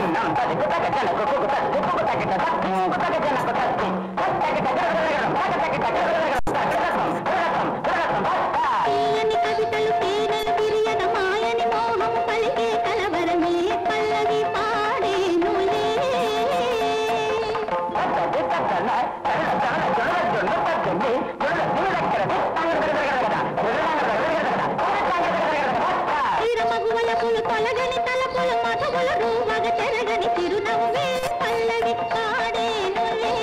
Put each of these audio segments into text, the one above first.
తీయని కవితలు తేనెల తిరియన మాయని మోహం పలికే కలవరమే పల్లవి పాడేనులే తీరమగువలకులు తొలగని తలపులు మధువుల రూవగ తెరగని చిరునవ్వే పల్లవి పాడేనులే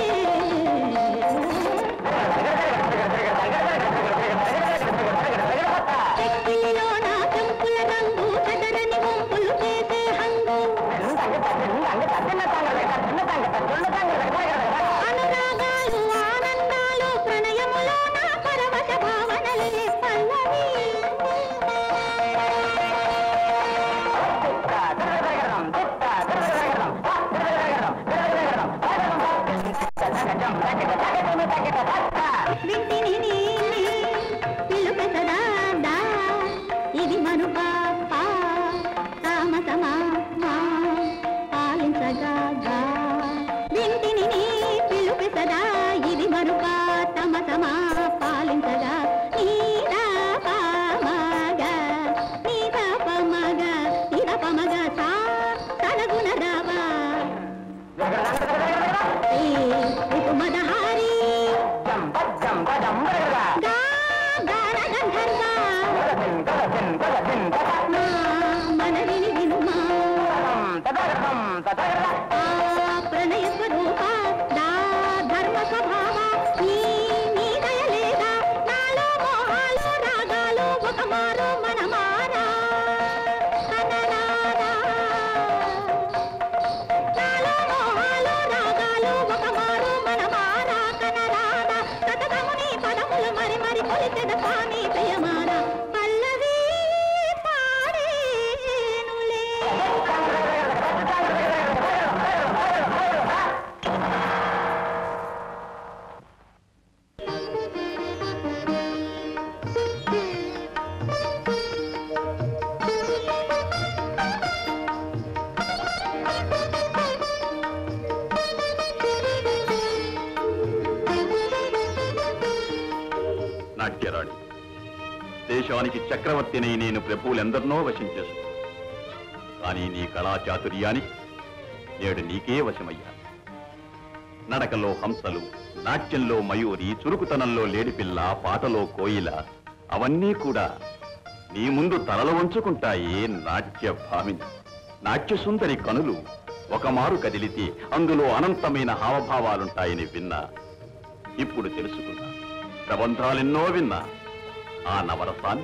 చెక్కిలిలో నా చెంపుల రంగు చెదరని వంపులు చేసే హంగు అనురాగాలు ఆనందాలు ప్రణయములో నా పరవశ భావనలే పల్లవి వింటిని నీ పిలుపు సదా దా ఇది మను పాప తామసమా మా పాలించగా గా వింటిని నీ పిలుపు సదా ఇది మను పా తమసమా పాలించగా నీరా పామగ నీరా పమగ నీరా పమగ సా సనగుణ రావా ఏ ఉపమదహారి గా గాన గంధర్వ నా మనవిని వినుమా ఆ ప్రణయ స్వరూప దా ధర్మ స్వభావ నీ నీ దయ లేదా నాలో మోహాలు రాగాలు ఒక మారు మనమారా కనరారా. నాలో మోహాలు రాగాలు ఒక మారు మనమారా కనరారా. సతతముని పదములు మరి మరి కొలిచెద స్వామి ప్రియమారా పల్లవి పాడేనులే నాట్యరాణి దేశానికి చక్రవర్తిని నేను ప్రభువులెందరినో వశం చేసుకు కానీ నీ కళా చాతుర్యానికి నేడు నీకే వశమయ్యాను నడకలో హంసలు నాట్యంలో మయూరి చురుకుతనంలో లేడిపిల్ల పాటలో కోయిల అవన్నీ కూడా నీ ముందు తలలు వంచుకుంటాయి నాట్య భామిని నాట్య సుందరి కనులు ఒకమారు కదిలితే అందులో అనంతమైన హావభావాలుంటాయని విన్నా ఇప్పుడు తెలుసుకున్నా ప్రబంధాలెన్నో విన్నా ఆ నవరసాన్ని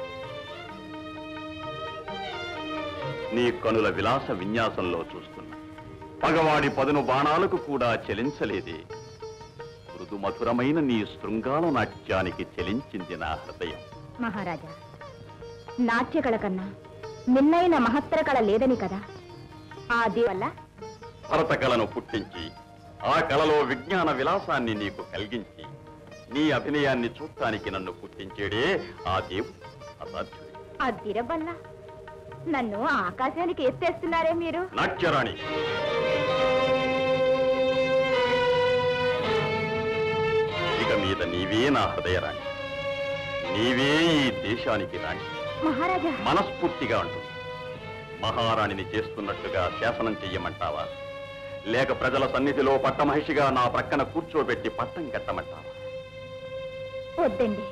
నీ కనుల విలాస విన్యాసంలో చూస్తున్నా పగవాడి పదును బాణాలకు కూడా చెలించలేదే మృదు మధురమైన నీ శృంగాల నాట్యానికి చెలించింది నా హృదయం మహారాజా నాట్యకళ కన్నా మిన్నైన మహత్తర కళ లేదని కదా ఆ వల్ల భరత కళను పుట్టించి ఆ కళలో విజ్ఞాన విలాసాన్ని నీకు కలిగించి నీ అభినయాన్ని చూడటానికి నన్ను పుట్టించేడే ఆ దేవుడు అసాధ్యుడే ఆ దిరబల్ల నన్ను ఆకాశానికి ఎత్తేస్తున్నారే మీరు నాట్యరాణి ఇక మీద నీవే నా హృదయరాణి నీవే ఈ దేశానికి రాణి మహారాజా మనస్ఫూర్తిగా అంటుంది మహారాణిని చేస్తున్నట్టుగా శాసనం చెయ్యమంటావా లేక ప్రజల సన్నిధిలో పట్టమహిషిగా నా ప్రక్కన కూర్చోబెట్టి పట్టం కట్టమంటావా వద్దండి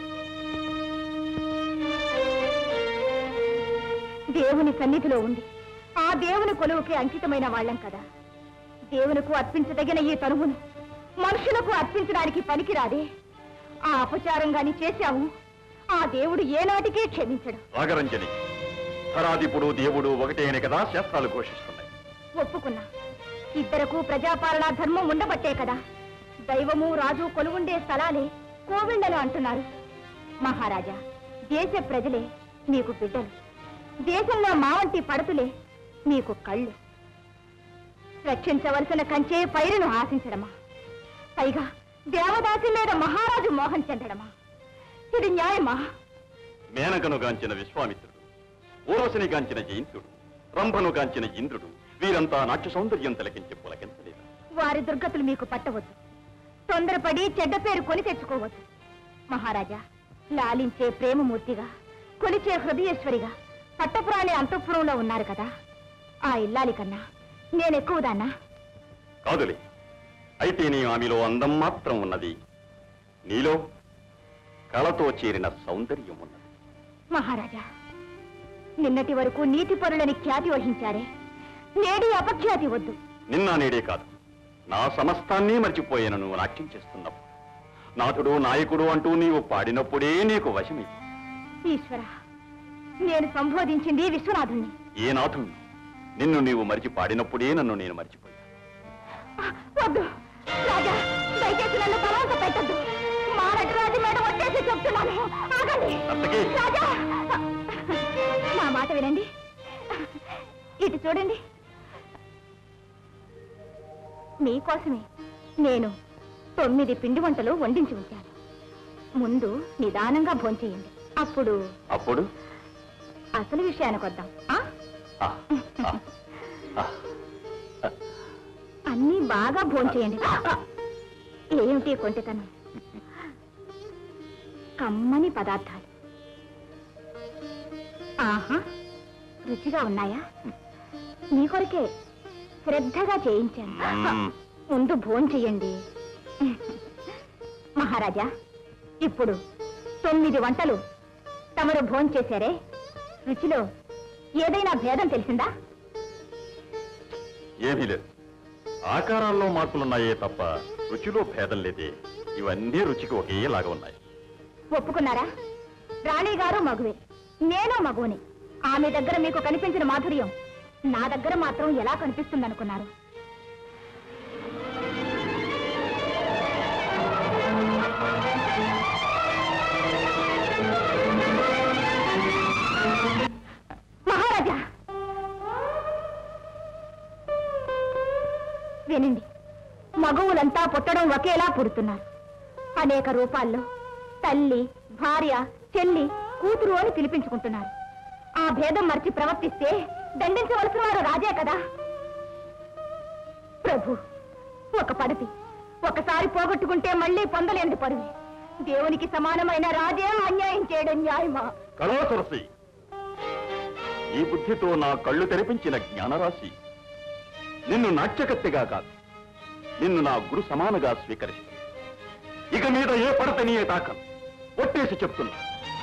దేవుని సన్నిధిలో ఉంది ఆ దేవుని కొలువుకి అంకితమైన వాళ్ళం కదా దేవునికి అర్పించదగిన ఈ తనువును మనుషులకు అర్పించడానికి పనికిరాదే ఆ అపచారం గాని చేశాము ఆ దేవుడు ఏనాటికే క్షమించడు రాగరంజని ధరాధిపుడు దేవుడు ఒకటే అని కదా శాస్త్రాలు ఘోషిస్తున్నాయి ఒప్పుకున్నా ఇద్దరకు ప్రజాపాలనా ధర్మం ఉండబట్టే కదా దైవము రాజు కొలువుండే స్థలాలే కోవిళ్ళలు అంటున్నారు మహారాజా దేశ ప్రజలే మీకు బిడ్డలు దేశంలో మావంటి పడతులే మీకు కళ్ళు రక్షించవలసిన కంచే పైరును ఆశించడమా పైగా దేవదాసి మీద మహారాజు మోహం చెందడమా ఇది న్యాయమా మేనకను గాంచిన విశ్వామిత్రుడు ఊర్వశిని గాంచిన జయంతుడు రంభను గాంచిన ఇంద్రుడు వీరంతా నాట్య సౌందర్యం తిలకించి పులకించలేదు వారి దుర్గతులు మీకు పట్టవద్దు తొందరపడి చెడ్డ పేరు కొని తెచ్చుకోవద్దు మహారాజా లాలించే ప్రేమమూర్తిగా కొలిచే హృదయేశ్వరిగా పట్టపురాణి అంతఃపురంలో ఉన్నారు కదా ఆ ఇల్లాలి కన్నా నేను ఎక్కువదాన్నా కాదులే అయితే నీ ఆమెలో అందం మాత్రం ఉన్నది నీలో కళతో చేరిన సౌందర్యం ఉన్నది మహారాజా నిన్నటి వరకు నీతి పరులని ఖ్యాతి వహించారే నేడి అపఖ్యాతి వద్దు నిన్న నేడే కాదు నా సమస్తాన్ని మర్చిపోయాను నువ్వు నాట్యం చేస్తున్నప్పుడు నాథుడు నాయకుడు అంటూ నీవు పాడినప్పుడే నీకు వశమే ఈశ్వర నేను సంబోధించింది విశ్వనాథుణ్ణి ఏ నాథుడు నిన్ను నీవు మరిచి పాడినప్పుడే నన్ను నేను మర్చిపోయాను వద్దు రాజా దయచేసి నన్ను బలవంత పెట్టద్దు మా నటరాజు మీద వచ్చేసి చెప్తున్నాను ఆగండి నర్తకి! రాజా నా మాట వినండి ఇటు చూడండి మీకోసమే నేను తొమ్మిది పిండి వంటలు వండించి ఉంచాను ముందు నిదానంగా భోంచేయండి అప్పుడు అప్పుడు అసలు విషయానికి వద్దాం ఆ? ఆ, ఆ, ఆ. అన్నీ బాగా భోంచేయండి ఏమిటి కొంటెతనం కమ్మని పదార్థాలు ఆహా రుచిగా ఉన్నాయా మీ కొరకే శ్రద్ధగా చేయించాను మ్మ్. ముందు భోంచేయండి మహారాజా ఇప్పుడు తొమ్మిది వంటలు తమరు భోంచేశారే రుచిలో ఏదైనా భేదం తెలిసిందా ఏమీ లేదు ఆకారాల్లో మార్పులున్నాయే తప్ప రుచిలో భేదం లేదే ఇవన్నీ రుచికి ఒకేలాగా ఉన్నాయి ఒప్పుకున్నారా రాణి గారు మగువే నేను మగువని ఆమె దగ్గర మీకు కనిపించిన మాధుర్యం నా దగ్గర మాత్రం ఎలా కనిపిస్తుందనుకున్నారు మహారాజా వినండి మగవులంతా పుట్టడం ఒకేలా పుడుతున్నారు అనేక రూపాల్లో తల్లి భార్య చెల్లి కూతురు అని పిలిపించుకుంటున్నారు ఆ భేదం మర్చి ప్రవర్తిస్తే దండించవలసిన వారు రాజే కదా ప్రభు ఒక పడతి ఒకసారి పోగొట్టుకుంటే మళ్ళీ పొందలేనిది పరువి దేవునికి సమానమైన రాజే అన్యాయం చేయడం న్యాయమా కళాసరసి ఈ బుద్ధితో నా కళ్ళు తెరిపించిన జ్ఞానరాశి నిన్ను నాట్యకత్తెగా కాదు నిన్ను నా గురు సమానగా స్వీకరిస్తాను ఇక మీద ఏ పడతని ఏ తాకను ఒట్టేసి చెప్తున్నా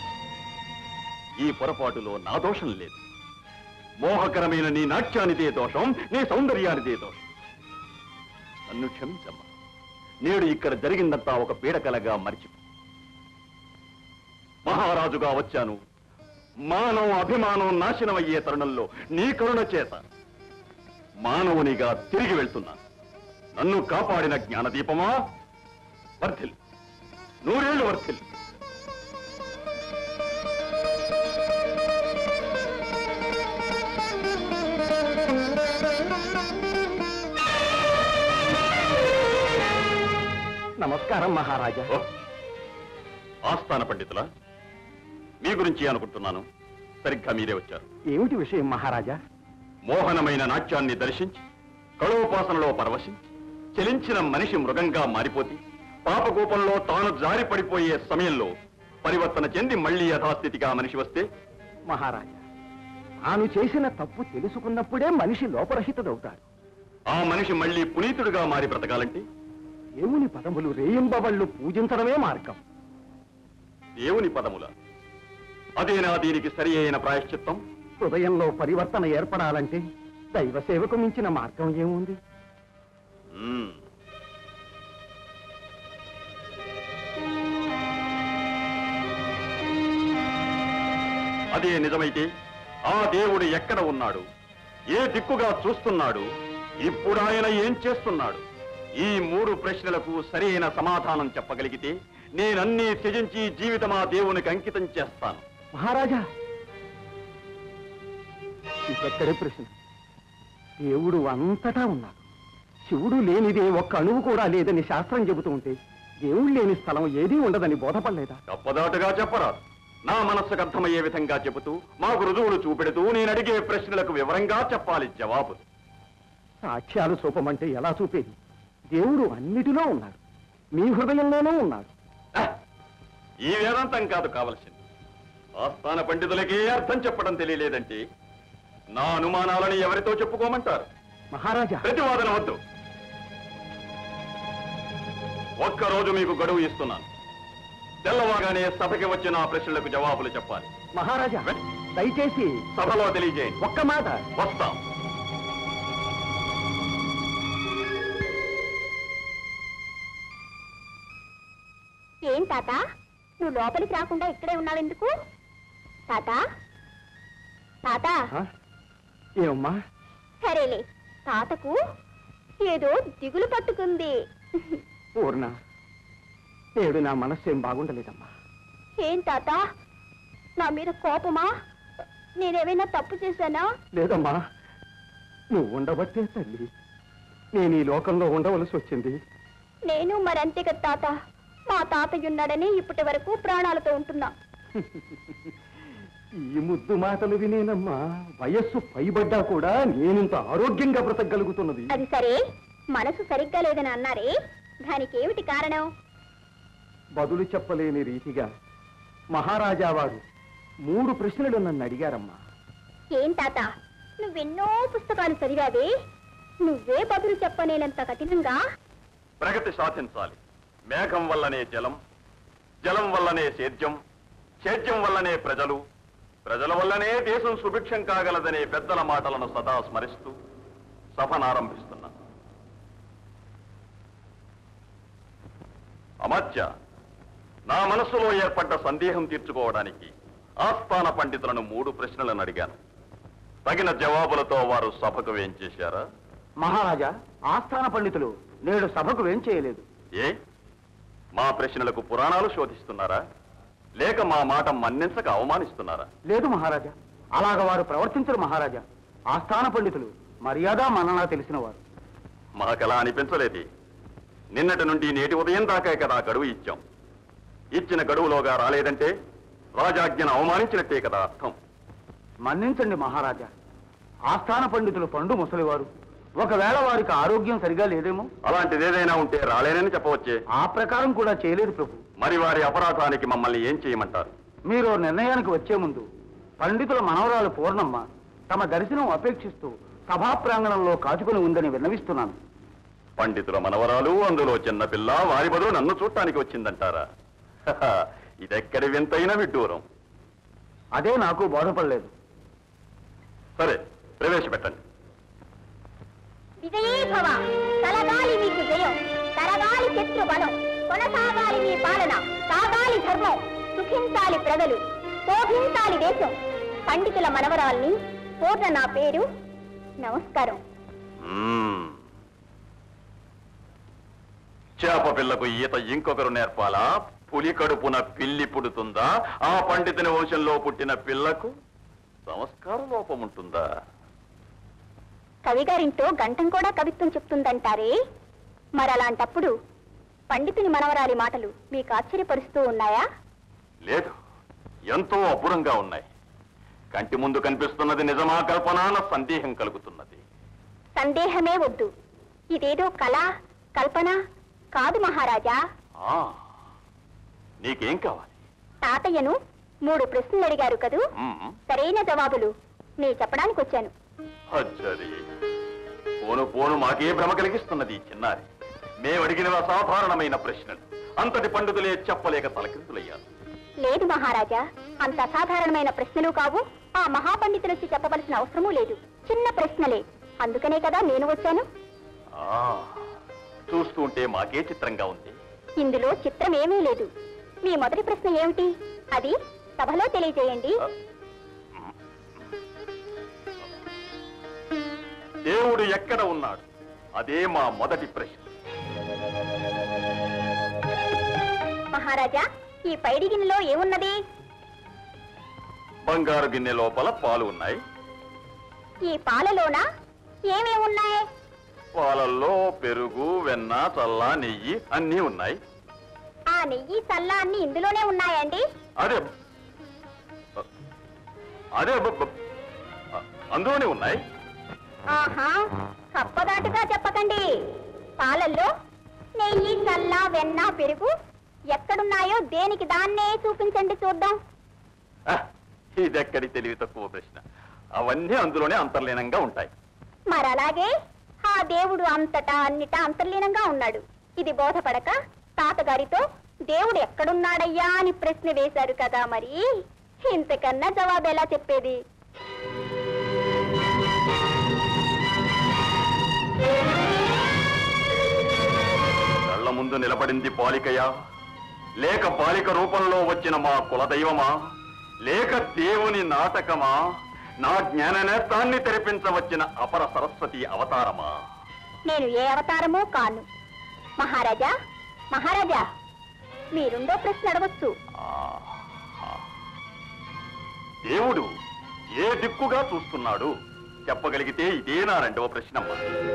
ఈ పొరపాటులో నా దోషం లేదు మోహకరమైన నీ నాట్యానిదే దోషం నీ సౌందర్యానిదే దోషం నన్ను క్షమించమ్మా నేడు ఇక్కడ జరిగిందంతా ఒక పీడకలగా మరిచిపో మహారాజుగా వచ్చాను మానవ అభిమానం నాశనమయ్యే తరుణంలో నీ కరుణ చేత మానవునిగా తిరిగి వెళ్తున్నాను నన్ను కాపాడిన జ్ఞానదీపమా వర్ధిల్ నూరేళ్లు వర్ధిల్ నమస్కారం మహారాజా ఓ, ఆస్థాన పండితుల మీ గురించి అనుకుంటున్నాను సరిగ్గా మీరే వచ్చారు ఏమిటి విషయం మహారాజా మోహనమైన నాట్యాన్ని దర్శించి కళోపాసనలో పరవశించి చెలించిన మనిషి మృగంగా మారిపోతే పాపగోపంలో తాను జారి పడిపోయే సమయంలో పరివర్తన చెంది మళ్ళీ యథాస్థితిగా మనిషి వస్తే మహారాజా తాను చేసిన తప్పు తెలుసుకున్నప్పుడే మనిషి లోపరహితుడవుతాడు ఆ మనిషి మళ్ళీ పునీతుడిగా మారి బ్రతకాలంటే దేవుని పదములు రేయింబవళ్ళు పూజించడమే మార్గం దేవుని పదముల అదేనా దీనికి సరి అయిన ప్రాయశ్చిత్తం హృదయంలో పరివర్తన ఏర్పడాలంటే దైవ సేవకు మించిన మార్గం ఏముంది మ్మ్. అదే నిజమైతే ఆ దేవుడు ఎక్కడ ఉన్నాడు ఏ దిక్కుగా చూస్తున్నాడు ఇప్పుడు ఆయన ఏం చేస్తున్నాడు ఈ మూడు ప్రశ్నలకు సరైన సమాధానం చెప్పగలిగితే నేనన్నీ త్యజించి జీవితం ఆ దేవునికి అంకితం చేస్తాను మహారాజా ఇదెక్కడే ప్రశ్న దేవుడు అంతటా ఉన్నాడు శివుడు లేనిదే ఒక్క అణువు కూడా లేదని శాస్త్రం చెబుతూ ఉంటే దేవుడు లేని స్థలం ఏదీ ఉండదని బోధపడలేదా తప్పదాటుగా చెప్పరాదు నా మనస్సుకు అర్థమయ్యే విధంగా చెబుతూ మాకు రుజువులు చూపెడుతూ నేను అడిగే ప్రశ్నలకు వివరంగా చెప్పాలి జవాబు సాక్ష్యాలు చూపమంటే ఎలా చూపేది దేవుడు అన్నిటిలో ఉన్నాడు మీ హృదయంలోనూ ఉన్నాడు ఆ, ఈ వేదాంతం కాదు కావలసింది ఆస్థాన పండితులకి అర్థం చెప్పడం తెలియలేదంటే నా అనుమానాలని ఎవరితో చెప్పుకోమంటారు మహారాజా ప్రతివాదన వద్దు ఒక్కరోజు మీకు గడువు ఇస్తున్నాను తెల్లవాగానే సభకి వచ్చిన ఆ ప్రశ్నలకు జవాబులు చెప్పాలి మహారాజా దయచేసి సభలో తెలియజేయండి ఒక్క మాట వస్తాం ఏం తాత నువ్వు లోపలికి రాకుండా ఇక్కడే ఉన్నావెందుకు తాత తాత ఆ? ఏమమ్మా సరేలే తాతకు ఏదో దిగులు పట్టుకుంది పూర్ణ నేడు నా మనస్సు ఏం బాగుండలేదమ్మా ఏం తాత నా మీద కోపమా నేనేమైనా తప్పు చేశానా లేదమ్మా నువ్వు ఉండబట్టే తల్లి నేను ఈ లోకంలో ఉండవలసి వచ్చింది నేను మరంతే కదా తాత మా తాతయ్య ఉన్నాడని ఇప్పటి వరకు ప్రాణాలతో ఉంటున్నా ఈ ముద్దు మాటలు వినేనమ్మా వయస్సు పైబడ్డా కూడా నేనింత ఆరోగ్యంగా బ్రతకగలుగుతున్నది అది సరే మనసు సరిగ్గా లేదని అన్నారే దానికి ఏమిటి కారణం బదులు చెప్పలేని రీతిగా మహారాజా వారు మూడు ప్రశ్నలు నన్ను అడిగారమ్మా ఏం తాత నువ్వెన్నో పుస్తకాలు చదివావే నువ్వే బదులు చెప్పనేనంత కఠినంగా ప్రగతి సాధించాలి మేఘం వల్లనే జలం జలం వల్లనే సేద్యం సేద్యం వల్లనే ప్రజలు ప్రజల వల్లనే దేశం సుభిక్షం కాగలదనే పెద్దల మాటలను సదా స్మరిస్తూ సభనారంభిస్తున్నా అమాత్య నా మనస్సులో ఏర్పడ్డ సందేహం తీర్చుకోవడానికి ఆస్థాన పండితులను మూడు ప్రశ్నలను అడిగాను తగిన జవాబులతో వారు సభకు వేంచేశారా మహారాజా ఆస్థాన పండితులు నేడు సభకు ఏం చేయలేదు ఏ మా ప్రశ్నలకు పురాణాలు శోధిస్తున్నారా లేక మా మాట మన్నించక అవమానిస్తున్నారా లేదు మహారాజా అలాగ వారు ప్రవర్తించరు మహారాజా ఆస్థాన పండితులు మర్యాద మననా తెలిసిన వారు మాకలా అనిపించలేదే నిన్నటి నుండి నేటి ఉదయం దాకా కదా గడువు ఇచ్చాం ఇచ్చిన గడువులోగా రాలేదంటే రాజాజ్ఞను అవమానించినట్టే కదా అర్థం మన్నించండి మహారాజా ఆస్థాన పండితులు పండు ముసలివారు ఒకవేళ వారికి ఆరోగ్యం సరిగా లేదేమో అలాంటిదేదైనా ఉంటే రాలేనని చెప్పవచ్చే ఆ ప్రకారం కూడా చేయలేదు ప్రభు మరి వారి అపరాధానికి మమ్మల్ని ఏం చేయమంటారు మీరు నిర్ణయానికి వచ్చే ముందు పండితుల మనవరాలు పూర్ణమ్మ తమ దర్శనం అపేక్షిస్తూ సభా ప్రాంగణంలో కాచుకుని ఉందని విన్నవిస్తున్నాను పండితుల మనవరాలు అందులో చిన్నపిల్ల వారి బదులు నన్ను చూడటానికి వచ్చిందంటారా హహ, ఇదెక్కడి వింతైన విడ్డూరం అదే నాకు బోధపడలేదు సరే ప్రవేశపెట్టండి విజయీ భవ తలగాలి మీకు జయం తరగాలి శత్రు బలం కొనసాగాలి మీ పాలన సాగాలి ధర్మం సుఖించాలి ప్రజలు శోభించాలి దేశం పండితుల మనవరాల్ని పూర్ణ నా పేరు నమస్కారం మ్మ్. చేప పిల్లకు ఈత ఇంకొకరు నేర్పాలా పులి కడుపున పిల్లి పుడుతుందా ఆ పండితుని వంశంలో పుట్టిన పిల్లకు సంస్కార లోపం ఉంటుందా కవిగారింటో గంటం కూడా కవిత్వం చెప్తుందంటారే మరి అలాంటప్పుడు పండితుని మనవరాలి మాటలు మీకు ఆశ్చర్యపరుస్తూ ఉన్నాయా లేదు ఎంతో అపురంగా ఉన్నాయి కంటి ముందు కనిపిస్తున్నది నిజమా కల్పన అన్న సందేహం కలుగుతున్నది సందేహమే వద్దు ఇదేదో కళ కల్పన కాదు మహారాజా ఆ, నీకేం కావాలి తాతయ్యను మూడు ప్రశ్నలు అడిగారు కదూ మ్మ్. సరైన జవాబులు నే చెప్పడానికి వచ్చాను అచ్చరి పోను పోను మాకే భ్రమ కలిగిస్తున్నది ఈ చిన్నారి మేము అడిగిన అసాధారణమైన ప్రశ్నలు అంతటి పండితులే చెప్పలేక తలకిందులయ్యారు లేదు మహారాజా అంత అసాధారణమైన ప్రశ్నలు కావు ఆ మహాపండితులొచ్చి చెప్పవలసిన అవసరమూ లేదు చిన్న ప్రశ్నలే అందుకనే కదా నేను వచ్చాను ఆ, చూస్తుంటే మాకే చిత్రంగా ఉంది ఇందులో చిత్రం ఏమీ లేదు మీ మొదటి ప్రశ్న ఏమిటి అది సభలో తెలియజేయండి ఆ, దేవుడు ఎక్కడ ఉన్నాడు అదే మా మొదటి ప్రశ్న మహారాజా ఈ పైడి గిన్నెలో ఏమున్నది బంగారు గిన్నె లోపల పాలు ఉన్నాయి ఈ పాలలోన ఏమేమున్నాయి పాలల్లో పెరుగు వెన్న చల్ల నెయ్యి అన్నీ ఉన్నాయి ఆ నెయ్యి చల్ల అన్ని ఇందులోనే ఉన్నాయండి అదే అదే బ- బ- అందులోనే ఉన్నాయి ఆహా తప్పదాటుగా చెప్పకండి పాలల్లో నెయ్యి చల్ల వెన్న పెరుగు ఎక్కడున్నాయో దేనికి దాన్నే చూపించండి చూద్దాం ఆ, ఇదెక్కడి తెలివి తక్కువ ప్రశ్న అవన్నీ అందులోనే అంతర్లీనంగా ఉంటాయి మరలాగే ఆ దేవుడు అంతటా అన్నిటా అంతర్లీనంగా ఉన్నాడు ఇది బోధపడక తాతగారితో దేవుడు ఎక్కడున్నాడయ్యా అని ప్రశ్న వేశారు కదా మరి ఇంతకన్నా జవాబు ఎలా చెప్పేది కళ్ళ ముందు నిలబడింది బాలికయా లేక బాలిక రూపంలో వచ్చిన మా కులదైవమా లేక దేవుని నాటకమా నా జ్ఞాననేత్రాన్ని తెరిపించవచ్చిన అపర సరస్వతి అవతారమా నేను ఏ అవతారమూ కాను మహారాజా మహారాజా మీరుండో ప్రశ్న అడగొచ్చు ఆహా. దేవుడు ఏ దిక్కుగా చూస్తున్నాడు చెప్పగలిగితే ఇదే నా రెండవ ప్రశ్నమ్మ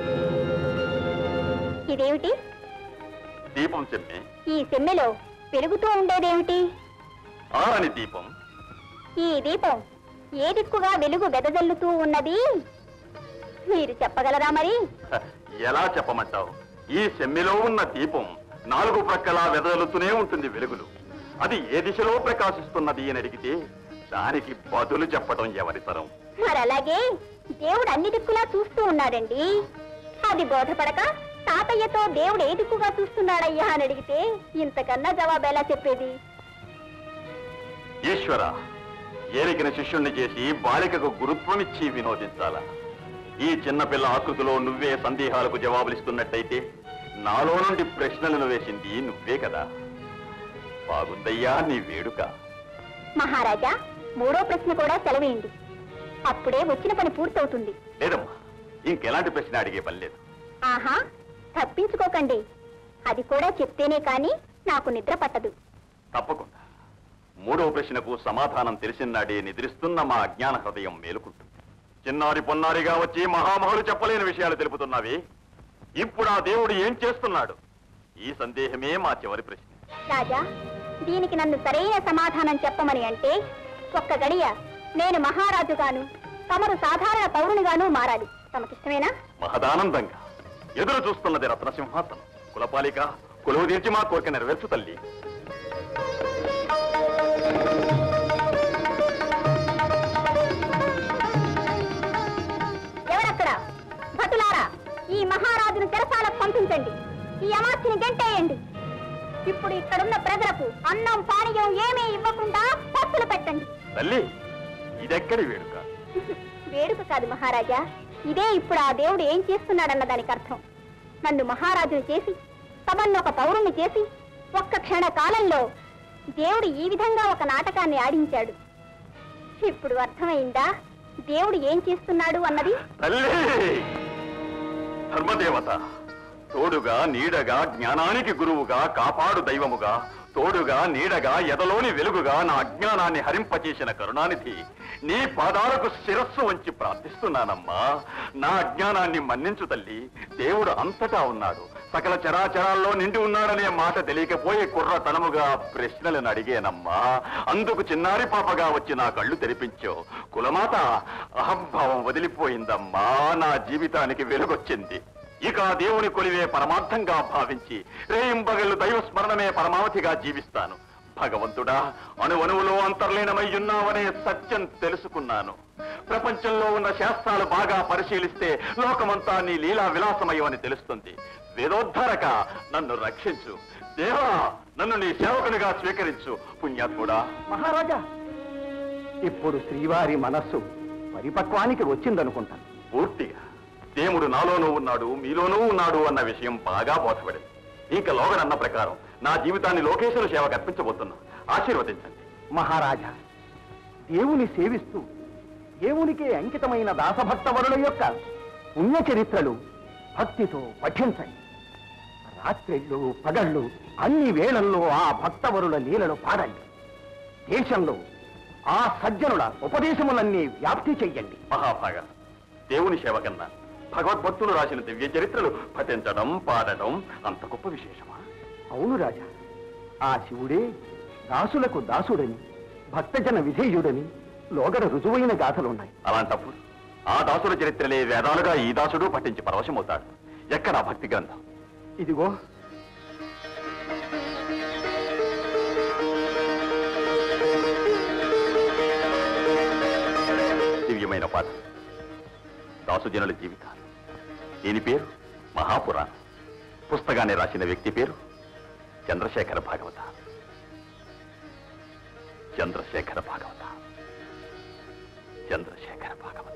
ఇదేమిటి దీపం చెమ్మె ఈ సెమ్మెలో పెరుగుతూ ఉండేదేమిటి ఆరని దీపం ఈ దీపం ఏ దిక్కుగా వెలుగు వెదజల్లుతూ ఉన్నది మీరు చెప్పగలరా మరి హ, ఎలా చెప్పమంటావు ఈ సెమ్మిలో ఉన్న దీపం నాలుగు ప్రక్కలా వెదలుతూనే ఉంటుంది వెలుగులు అది ఏ దిశలో ప్రకాశిస్తున్నది అని అడిగితే దానికి బదులు చెప్పడం ఎవరి తరం మరి అలాగే దేవుడు అన్ని దిక్కులా చూస్తూ ఉన్నాడండి అది బోధపడక తాతయ్యతో దేవుడు ఏ దిక్కుగా చూస్తున్నాడయ్యా అని అడిగితే ఇంతకన్నా జవాబు ఎలా చెప్పేది ఈశ్వర ఏలికిన శిష్యుణ్ణి చేసి బాలికకు గురుత్వమిచ్చి వినోదించాలా ఈ చిన్నపిల్ల ఆకృతిలో నువ్వే సందేహాలకు జవాబులిస్తున్నట్టయితే నాలో నుండి ప్రశ్నలను వేసింది నువ్వే కదా బాగుందయ్యా నీ వేడుక మహారాజా మూడో ప్రశ్న కూడా సెలవేయండి అప్పుడే వచ్చిన పని పూర్తవుతుంది లేదమ్మా ఇంకెలాంటి ప్రశ్న అడిగే పని లేదు ఆహా తప్పించుకోకండి అది కూడా చెప్తేనే కాని నాకు నిద్ర పట్టదు తప్పకుండా మూడవ ప్రశ్నకు సమాధానం తెలిసినాడే నిద్రిస్తున్న మా అజ్ఞాన హృదయం మేలుకుంటుంది చిన్నారి పొన్నారిగా వచ్చి మహామహులు చెప్పలేని విషయాలు తెలుపుతున్నావి ఇప్పుడు ఆ దేవుడు ఏం చేస్తున్నాడు ఈ సందేహమే మా చివరి ప్రశ్న రాజా దీనికి నన్ను సరైన సమాధానం చెప్పమని అంటే ఒక్క గడియ నేను మహారాజుగాను తమరు సాధారణ పౌరునిగాను మారాలి తమకిష్టమేనా మహదానందంగా ఎదురు చూస్తున్నది రత్నసింహాసనం కులపాలిక కొలువు తీర్చి మా కోరిక నెరవేర్చు తల్లి ఎవరక్కడ భటులారా ఈ మహారాజును చెరసాల పంపించండి ఈ అమాత్యని గంటేయండి ఇప్పుడు ఇక్కడున్న ప్రజలకు అన్నం పానీయం ఏమీ ఇవ్వకుండా పప్పులు పెట్టండి తల్లి ఇదెక్కడి వేడుక వేడుక కాదు మహారాజా ఇదే ఇప్పుడు ఆ దేవుడు ఏం చేస్తున్నాడన్న దానికి అర్థం నన్ను మహారాజును చేసి తమన్ను ఒక పౌరుణ్ణి చేసి ఒక్క క్షణ కాలంలో దేవుడు ఈ విధంగా ఒక నాటకాన్ని ఆడించాడు ఇప్పుడు అర్థమైందా దేవుడు ఏం చేస్తున్నాడు అన్నది తల్లి ధర్మదేవత తోడుగా నీడగా జ్ఞానానికి గురువుగా కాపాడు దైవముగా తోడుగా నీడగా ఎదలోని వెలుగుగా నా అజ్ఞానాన్ని హరింపచేసిన కరుణానిధి నీ పాదాలకు శిరస్సు వంచి ప్రార్థిస్తున్నానమ్మా నా అజ్ఞానాన్ని మన్నించు తల్లి దేవుడు అంతటా ఉన్నాడు సకల చరాచరాల్లో నిండి ఉన్నాడనే మాట తెలియకపోయే కుర్రతనముగా ప్రశ్నలను అడిగేనమ్మా అందుకు చిన్నారి పాపగా వచ్చి నా కళ్ళు తెరిపించావు కులమాత అహంభావం వదిలిపోయిందమ్మా నా జీవితానికి వెలుగొచ్చింది ఇక ఆ దేవుని కొలివే పరమార్థంగా భావించి రేయింబగళ్ళు దైవ స్మరణమే పరమావధిగా జీవిస్తాను భగవంతుడా అణువణువులో అంతర్లీనమై ఉన్నావనే సత్యం తెలుసుకున్నాను ప్రపంచంలో ఉన్న శాస్త్రాలు బాగా పరిశీలిస్తే లోకమంతా నీ లీలా విలాసమయమని తెలుస్తుంది వేదోద్ధరక నన్ను రక్షించు దేవా నన్ను నీ సేవకునిగా స్వీకరించు పుణ్యాత్ముడా మహారాజా ఇప్పుడు శ్రీవారి మనస్సు పరిపక్వానికి వచ్చిందనుకుంటాను పూర్తిగా దేవుడు నాలోనూ ఉన్నాడు మీలోనూ ఉన్నాడు అన్న విషయం బాగా బోధపడింది ఇంకా లోగనన్న ప్రకారం నా జీవితాన్ని లోకేశ్వర సేవకు అర్పించబోతున్నా ఆశీర్వదించండి మహారాజా దేవుని సేవిస్తూ దేవునికే అంకితమైన దాసభక్తవరుల యొక్క పుణ్య చరిత్రలు భక్తితో పఠించండి రాత్రిళ్ళు పగళ్ళు అన్ని వేళల్లో ఆ భక్తవరుల లీలలు పాడండి దేశంలో ఆ సజ్జనుల ఉపదేశములన్నీ వ్యాప్తి చెయ్యండి మహాభాగ దేవుని సేవ కన్నా భగవద్భక్తులు రాసిన దివ్య చరిత్రలు పఠించడం పాడడం అంత గొప్ప విశేషమా అవును రాజా ఆ శివుడే దాసులకు దాసుడని భక్తజన విధేయుడని లోగడ రుజువైన గాథలున్నాయి అలాంటప్పుడు ఆ దాసుల చరిత్రలే వేదాలుగా ఈ దాసుడు పఠించి పరవశమవుతాడు ఎక్కడ ఆ భక్తి గ్రంథం ఇదిగో దివ్యమైన పాట దాసుజనుల జీవితాలు దీని పేరు మహాపురాణం పుస్తకాన్ని రాసిన వ్యక్తి పేరు చంద్రశేఖర భాగవత చంద్రశేఖర భాగవత చంద్రశేఖర భాగవత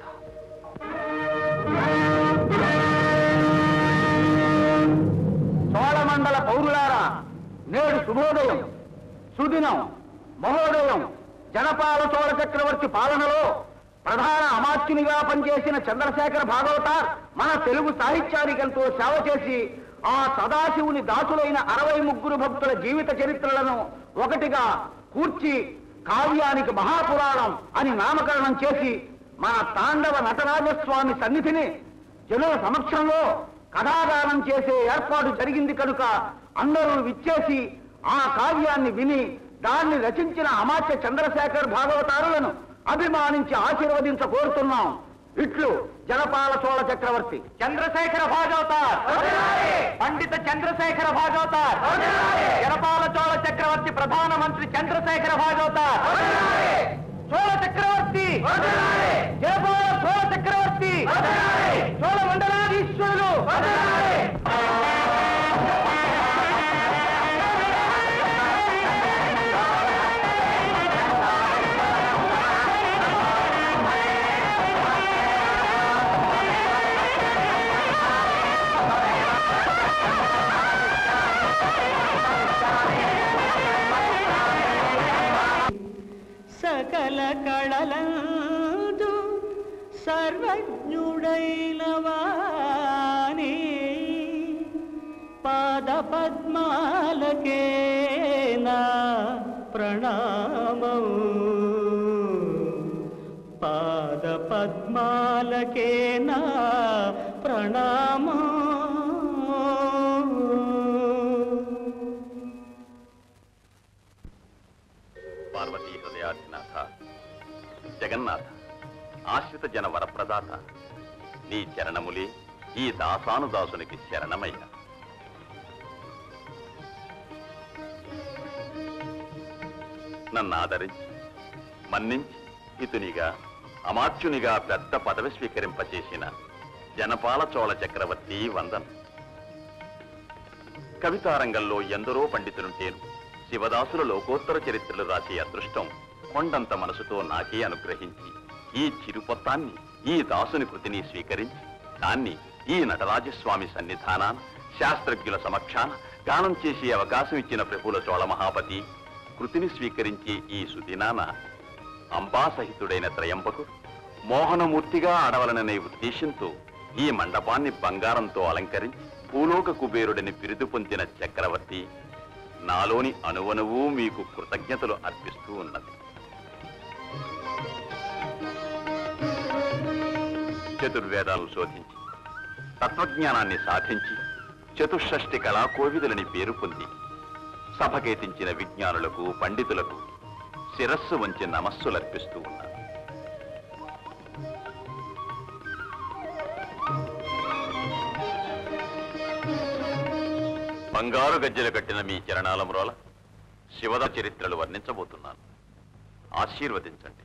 చోళమండల పౌరులారా నేడు శుభోదయం సుదినం మహోదయం జనపాల చోళ చక్రవర్తి పాలనలో ప్రధాన అమాత్యునిగా పనిచేసిన చంద్రశేఖర భాగవతార్ మన తెలుగు సాహిత్యానికెంతో సేవ చేసి ఆ సదాశివుని దాసులైన అరవై ముగ్గురు భక్తుల జీవిత చరిత్రలను ఒకటిగా కూర్చి కావ్యానికి మహాపురాణం అని నామకరణం చేసి మన తాండవ నటరాజస్వామి సన్నిధిని జనుల సమక్షంలో కథాగానం చేసే ఏర్పాటు జరిగింది కనుక అందరూ విచ్చేసి ఆ కావ్యాన్ని విని దాన్ని రచించిన అమాత్య చంద్రశేఖర్ భాగవతారులను అభిమానించి ఆశీర్వదించ కోరుతున్నాం ఇట్లు జనపాల చోళ చక్రవర్తి చంద్రశేఖర భాగవతార్ పండిత చంద్రశేఖర భాగవతార్ జనపాల చోళ చక్రవర్తి ప్రధానమంత్రి చంద్రశేఖర భాగవతార్ చోళ చక్రవర్తి జయపాల చోళ చక్రవర్తి చోళ మండలాధీశ్వరులు సకల కళలందు సర్వజ్ఞుడైన వాణి పాద పద్మాలకే నా ప్రణామం పాద పద్మాలకే నా ప్రణామం పార్వతీ హృదయాధినాథ జగన్నాథ ఆశ్రిత జన వరప్రదాత నీ చరణములే ఈ దాసానుదాసునికి శరణమయ్య నన్ను ఆదరించి మన్నించి ఇతునిగా అమాత్యునిగా పెద్ద పదవి స్వీకరింపచేసిన జనపాల చోళ చక్రవర్తి వందన్ కవితారంగంలో ఎందరో పండితులుంటేను శివదాసుల లోకోత్తర చరిత్రలు రాసే అదృష్టం కొండంత మనసుతో నాకే అనుగ్రహించి ఈ చిరుపొత్తాన్ని ఈ దాసుని కృతిని స్వీకరించి దాన్ని ఈ నటరాజస్వామి సన్నిధానాన శాస్త్రజ్ఞుల సమక్షాన గానం చేసే అవకాశం ఇచ్చిన ప్రభుల చోళ మహాపతి కృతిని స్వీకరించే ఈ సుదినాన అంబాసహితుడైన త్రయంబకుడు మోహనమూర్తిగా ఆడవలననే ఉద్దేశంతో ఈ మండపాన్ని బంగారంతో అలంకరించి భూలోక కుబేరుడని బిరుదు పొందిన చక్రవర్తి నాలోని అణువణువు మీకు కృతజ్ఞతలు అర్పిస్తూ ఉన్నది చతుర్వేదాలను శోధించి తత్వజ్ఞానాన్ని సాధించి చతుషష్టి కళాకోవిదులని పేరు పొంది సభకేతించిన విజ్ఞానులకు పండితులకు శిరస్సు వంచి నమస్సులర్పిస్తూ ఉన్నారు బంగారు గజ్జెలు కట్టిన మీ చరణాల మ్రోల శివద చరిత్రలు వర్ణించబోతున్నాను ఆశీర్వదించండి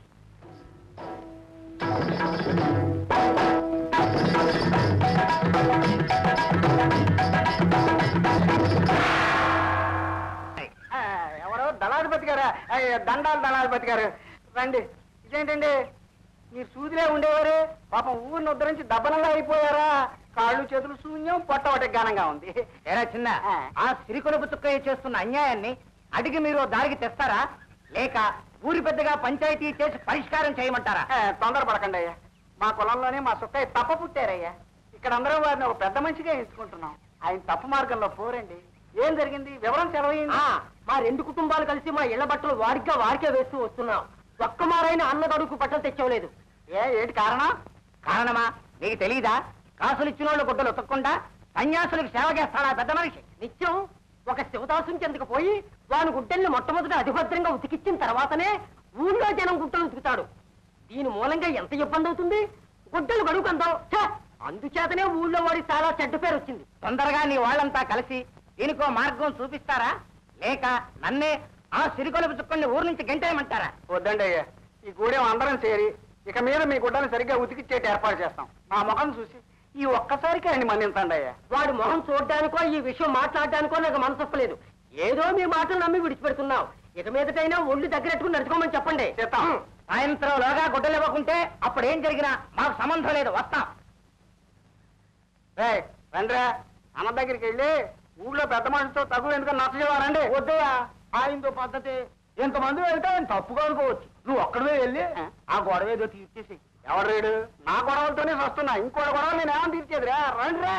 ఎవరో దళాధిపతి గారా అయ్య, దండాలు దళాధిపతి గారు రండి ఇదేంటండి మీరు సూదిలే ఉండేవారు పాపం ఊరిని ఉద్ధరించి దబ్బనంగా అయిపోయారా కాళ్ళు చేతులు శూన్యం పొట్ట ఒకటి ఘనంగా ఉంది ఎరా చిన్న ఆ. ఆ సిరికొలుపు చుక్కయ్య చేస్తున్న అన్యాయాన్ని అడిగి మీరు దారికి తెస్తారా లేక ఊరి పెద్దగా పంచాయతీ చేసి పరిష్కారం చేయమంటారా ఏ, తొందరపడకండి అయ్యా మా కులంలోనే మా సుక్కయ్య తప్ప పుట్టారయ్యా ఇక్కడ అందరూ వారిని ఒక పెద్ద మనిషిగా ఎంచుకుంటున్నాం ఆయన తప్పు మార్గంలో పోరండి ఏం జరిగింది వివరం సెలవైంది ఆ, మా రెండు కుటుంబాలు కలిసి మా ఇళ్ల బట్టలు వారిగా వారికే వేస్తూ వస్తున్నాం ఒక్క మారైన అన్నగడుకు బట్టలు తెచ్చవలేదు ఏ ఏంటి కారణం కారణమా నీకు తెలీదా కాసులు ఇచ్చిన వాళ్ళు గుడ్డలు ఉతకకుండా సన్యాసులకు సేవ చేస్తాడా పెద్ద మనిషి నిత్యం ఒక శివదాసుని చెందుకు పోయి వాని గుడ్డల్ని మొట్టమొదట అధిభద్రంగా ఉతికిచ్చిన తర్వాతనే ఊళ్ళో జనం గుట్టలు ఉతుకుతాడు దీని మూలంగా ఎంత ఇబ్బంది అవుతుంది గుడ్డలు గడుకుందాం అందుచేతనే ఊళ్ళో వాడి చాలా చెడ్డ పేరు వచ్చింది తొందరగా నీ వాళ్ళంతా కలిసి దీనికో మార్గం చూపిస్తారా లేక నన్నే ఆ సిరికొలుపు చుక్కల్ని ఊరు నుంచి గంటేయమంటారా వద్దండి అయ్యా ఈ గూడెం అందరం చేరి ఇక మీద మీ గుడ్డని సరిగ్గా ఉతికిచ్చేటి ఏర్పాటు చేస్తాం మా ముఖం చూసి ఈ ఒక్కసారికి ఆయన మన్నించండి అయ్యా వాడి మొహం చూడడానికో ఈ విషయం మాట్లాడడానికో నాకు మనసొప్పలేదు ఏదో మీ మాటలు నమ్మి విడిచిపెడుతున్నావు ఇక మీదటైనా ఒళ్ళు దగ్గరెట్టుకుని నడుచుకోమని చెప్పండి చేస్తాం. సాయంత్రంలోగా గుడ్డలు ఇవ్వకుంటే అప్పుడు ఏం జరిగినా మాకు సంబంధం లేదు వస్తాం రేయ్, రండిరా అన్న దగ్గరికి వెళ్ళి ఊళ్ళో పెద్ద మనిషితో తగు ఎందుకని నచ్చ చేయాలండి వద్దయా ఆయనతో పద్ధతి ఇంతమంది వెళ్తే ఆయన తప్పుగా అనుకోవచ్చు నువ్వు ఒక్కడమే వెళ్ళి ఆ గొడవ ఏదో తీర్చేసి ఎవరు రేడు నా గొడవలతోనే వస్తున్నా ఇంకోటి గొడవ నేను ఏమని తీర్చేదిరా రండిరా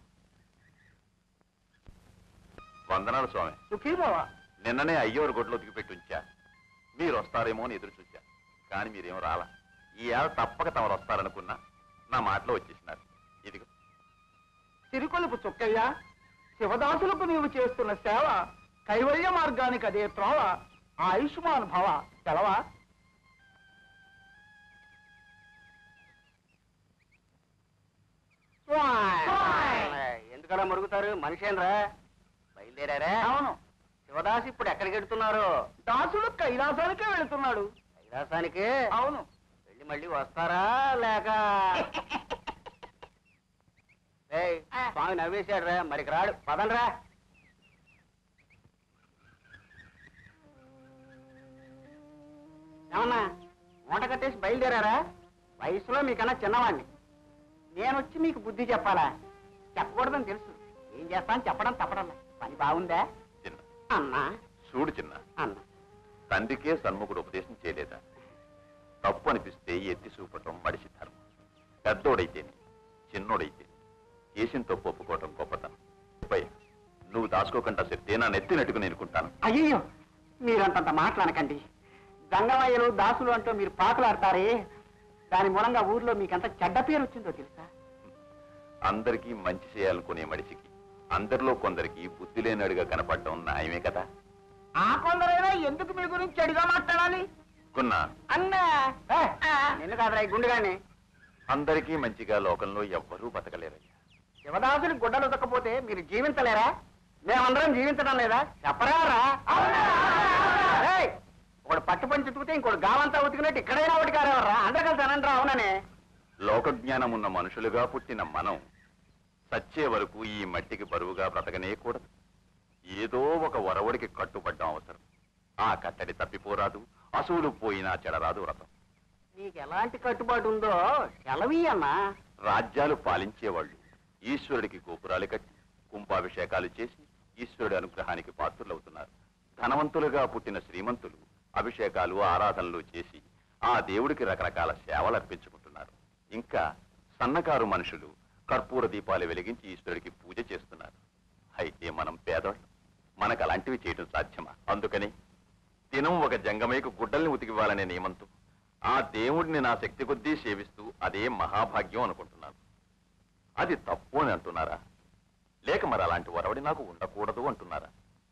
వందనాలు స్వామి సుఖీభావా నిన్ననే అయ్యోరు గొడ్లు ఉతికి పెట్టి ఉంచా మీరు వస్తారేమో అని ఎదురు చూచా కానీ మీరేం రాలా ఈ ఏళ తప్పక తమరు వస్తారనుకున్నా నా మాటలో వచ్చేసినారు ఇదిగో సిరికొలుపు చుక్కయ్య శివదాసులకు నీవు చేస్తున్న సేవ కైవల్య మార్గానికి అదే త్రోవ ఆయుష్మాన్ భవ తెలవా ఎందుకలా మరుగుతారు మనిషేనరా బయలుదేరారా అవును శివదాసు ఇప్పుడు ఎక్కడికి వెళ్తున్నారు దాసుడు కైలాసానికే వెళుతున్నాడు కైలాసానికి అవును వెళ్ళి మళ్ళీ వస్తారా లేక ఏయ్, స్వామి నవ్వేశాడు రా మరికి రాడు పదండ్రా ఏమన్నా మూట కట్టేసి బయలుదేరారా వయసులో మీకన్నా చిన్నవాణ్ణి నేను వచ్చి మీకు బుద్ధి చెప్పాలా చెప్పకూడదని తెలుసు ఏం చేస్తాను చెప్పడం తప్పడంలే పని బాగుందా చిన్న అన్నా చూడు చిన్న అన్న తండ్రికే సన్ముఖుడు ఉపదేశం చేయలేదా తప్పు అనిపిస్తే ఎత్తి చూపటం మడిసి ధర్మం పెద్దోడైతేనే చిన్నోడైతే చేసిన తప్పు ఒప్పుకోవటం గొప్పతనం పై నువ్వు దాచుకోకుండా చెప్తే నా నెత్తి నెట్టుకుని ఎన్నుకుంటాను అయ్యో మీరంతంత మాట్లాడకండి జంగమయ్యలు దాసులు అంటూ మీరు పాకులాడతారే దాని మూలంగా ఊర్లో మీకంత చెడ్డ పేరు వచ్చిందో తెలుసా అందరికీ మంచి చేయాలనుకునే మనిషికి అందరిలో కొందరికి బుద్ధి లేనడుగా కనపడటం న్యాయమే కదా ఆ కొందరైనా ఎందుకు మీ గురించి చెడుగా మాట్లాడాలి కొన్నా అన్నా నిన్ను కాదురా ఈ గుండెగాని అందరికీ మంచిగా లోకంలో ఎవ్వరూ బతకలేరయ్యా శివదాసుని గుడ్డలు ఉతకపోతే మీరు జీవించలేరా మేమందరం జీవించడం లేదా చెప్పరా రా? ఏయ్, ఒకడు పట్టు పంచి ఉతికితే ఇంకోటి గావంతా ఉతికినట్టు ఇక్కడైనా ఒకటి కారేవర్రా అందరు కలిసి అనండి రా అవుననే లోకజ్ఞానం ఉన్న మనుషులుగా పుట్టిన మనం సచ్చే వరకు ఈ మట్టికి బరువుగా బ్రతకనేకూడదు ఏదో ఒక వరవడికి కట్టుబడ్డం అవసరం ఆ కట్టడి తప్పిపోరాదు అసూలు పోయినా చెడరాదు వ్రతం నీకు ఎలాంటి కట్టుబాటు ఉందో సెలవి అన్నా రాజ్యాలు పాలించేవాళ్ళు ఈశ్వరుడికి గోపురాలు కట్టి కుంభాభిషేకాలు చేసి ఈశ్వరుడి అనుగ్రహానికి పాత్రులవుతున్నారు ధనవంతులుగా పుట్టిన శ్రీమంతులు అభిషేకాలు ఆరాధనలు చేసి ఆ దేవుడికి రకరకాల సేవలు అర్పించుకుంటున్నారు ఇంకా సన్నకారు మనుషులు కర్పూర దీపాలు వెలిగించి ఈశ్వరుడికి పూజ చేస్తున్నారు అయితే మనం పేదవాళ్ళం మనకు అలాంటివి చేయడం సాధ్యమా అందుకని దినం ఒక జంగమయ్యకు గుడ్డల్ని ఉతికివ్వాలనే నియమంతో ఆ దేవుడిని నా శక్తి కొద్దీ సేవిస్తూ అదే మహాభాగ్యం అనుకుంటున్నాను అది తప్పు అని అంటున్నారా లేక మరి అలాంటి వరవడి నాకు ఉండకూడదు అంటున్నారా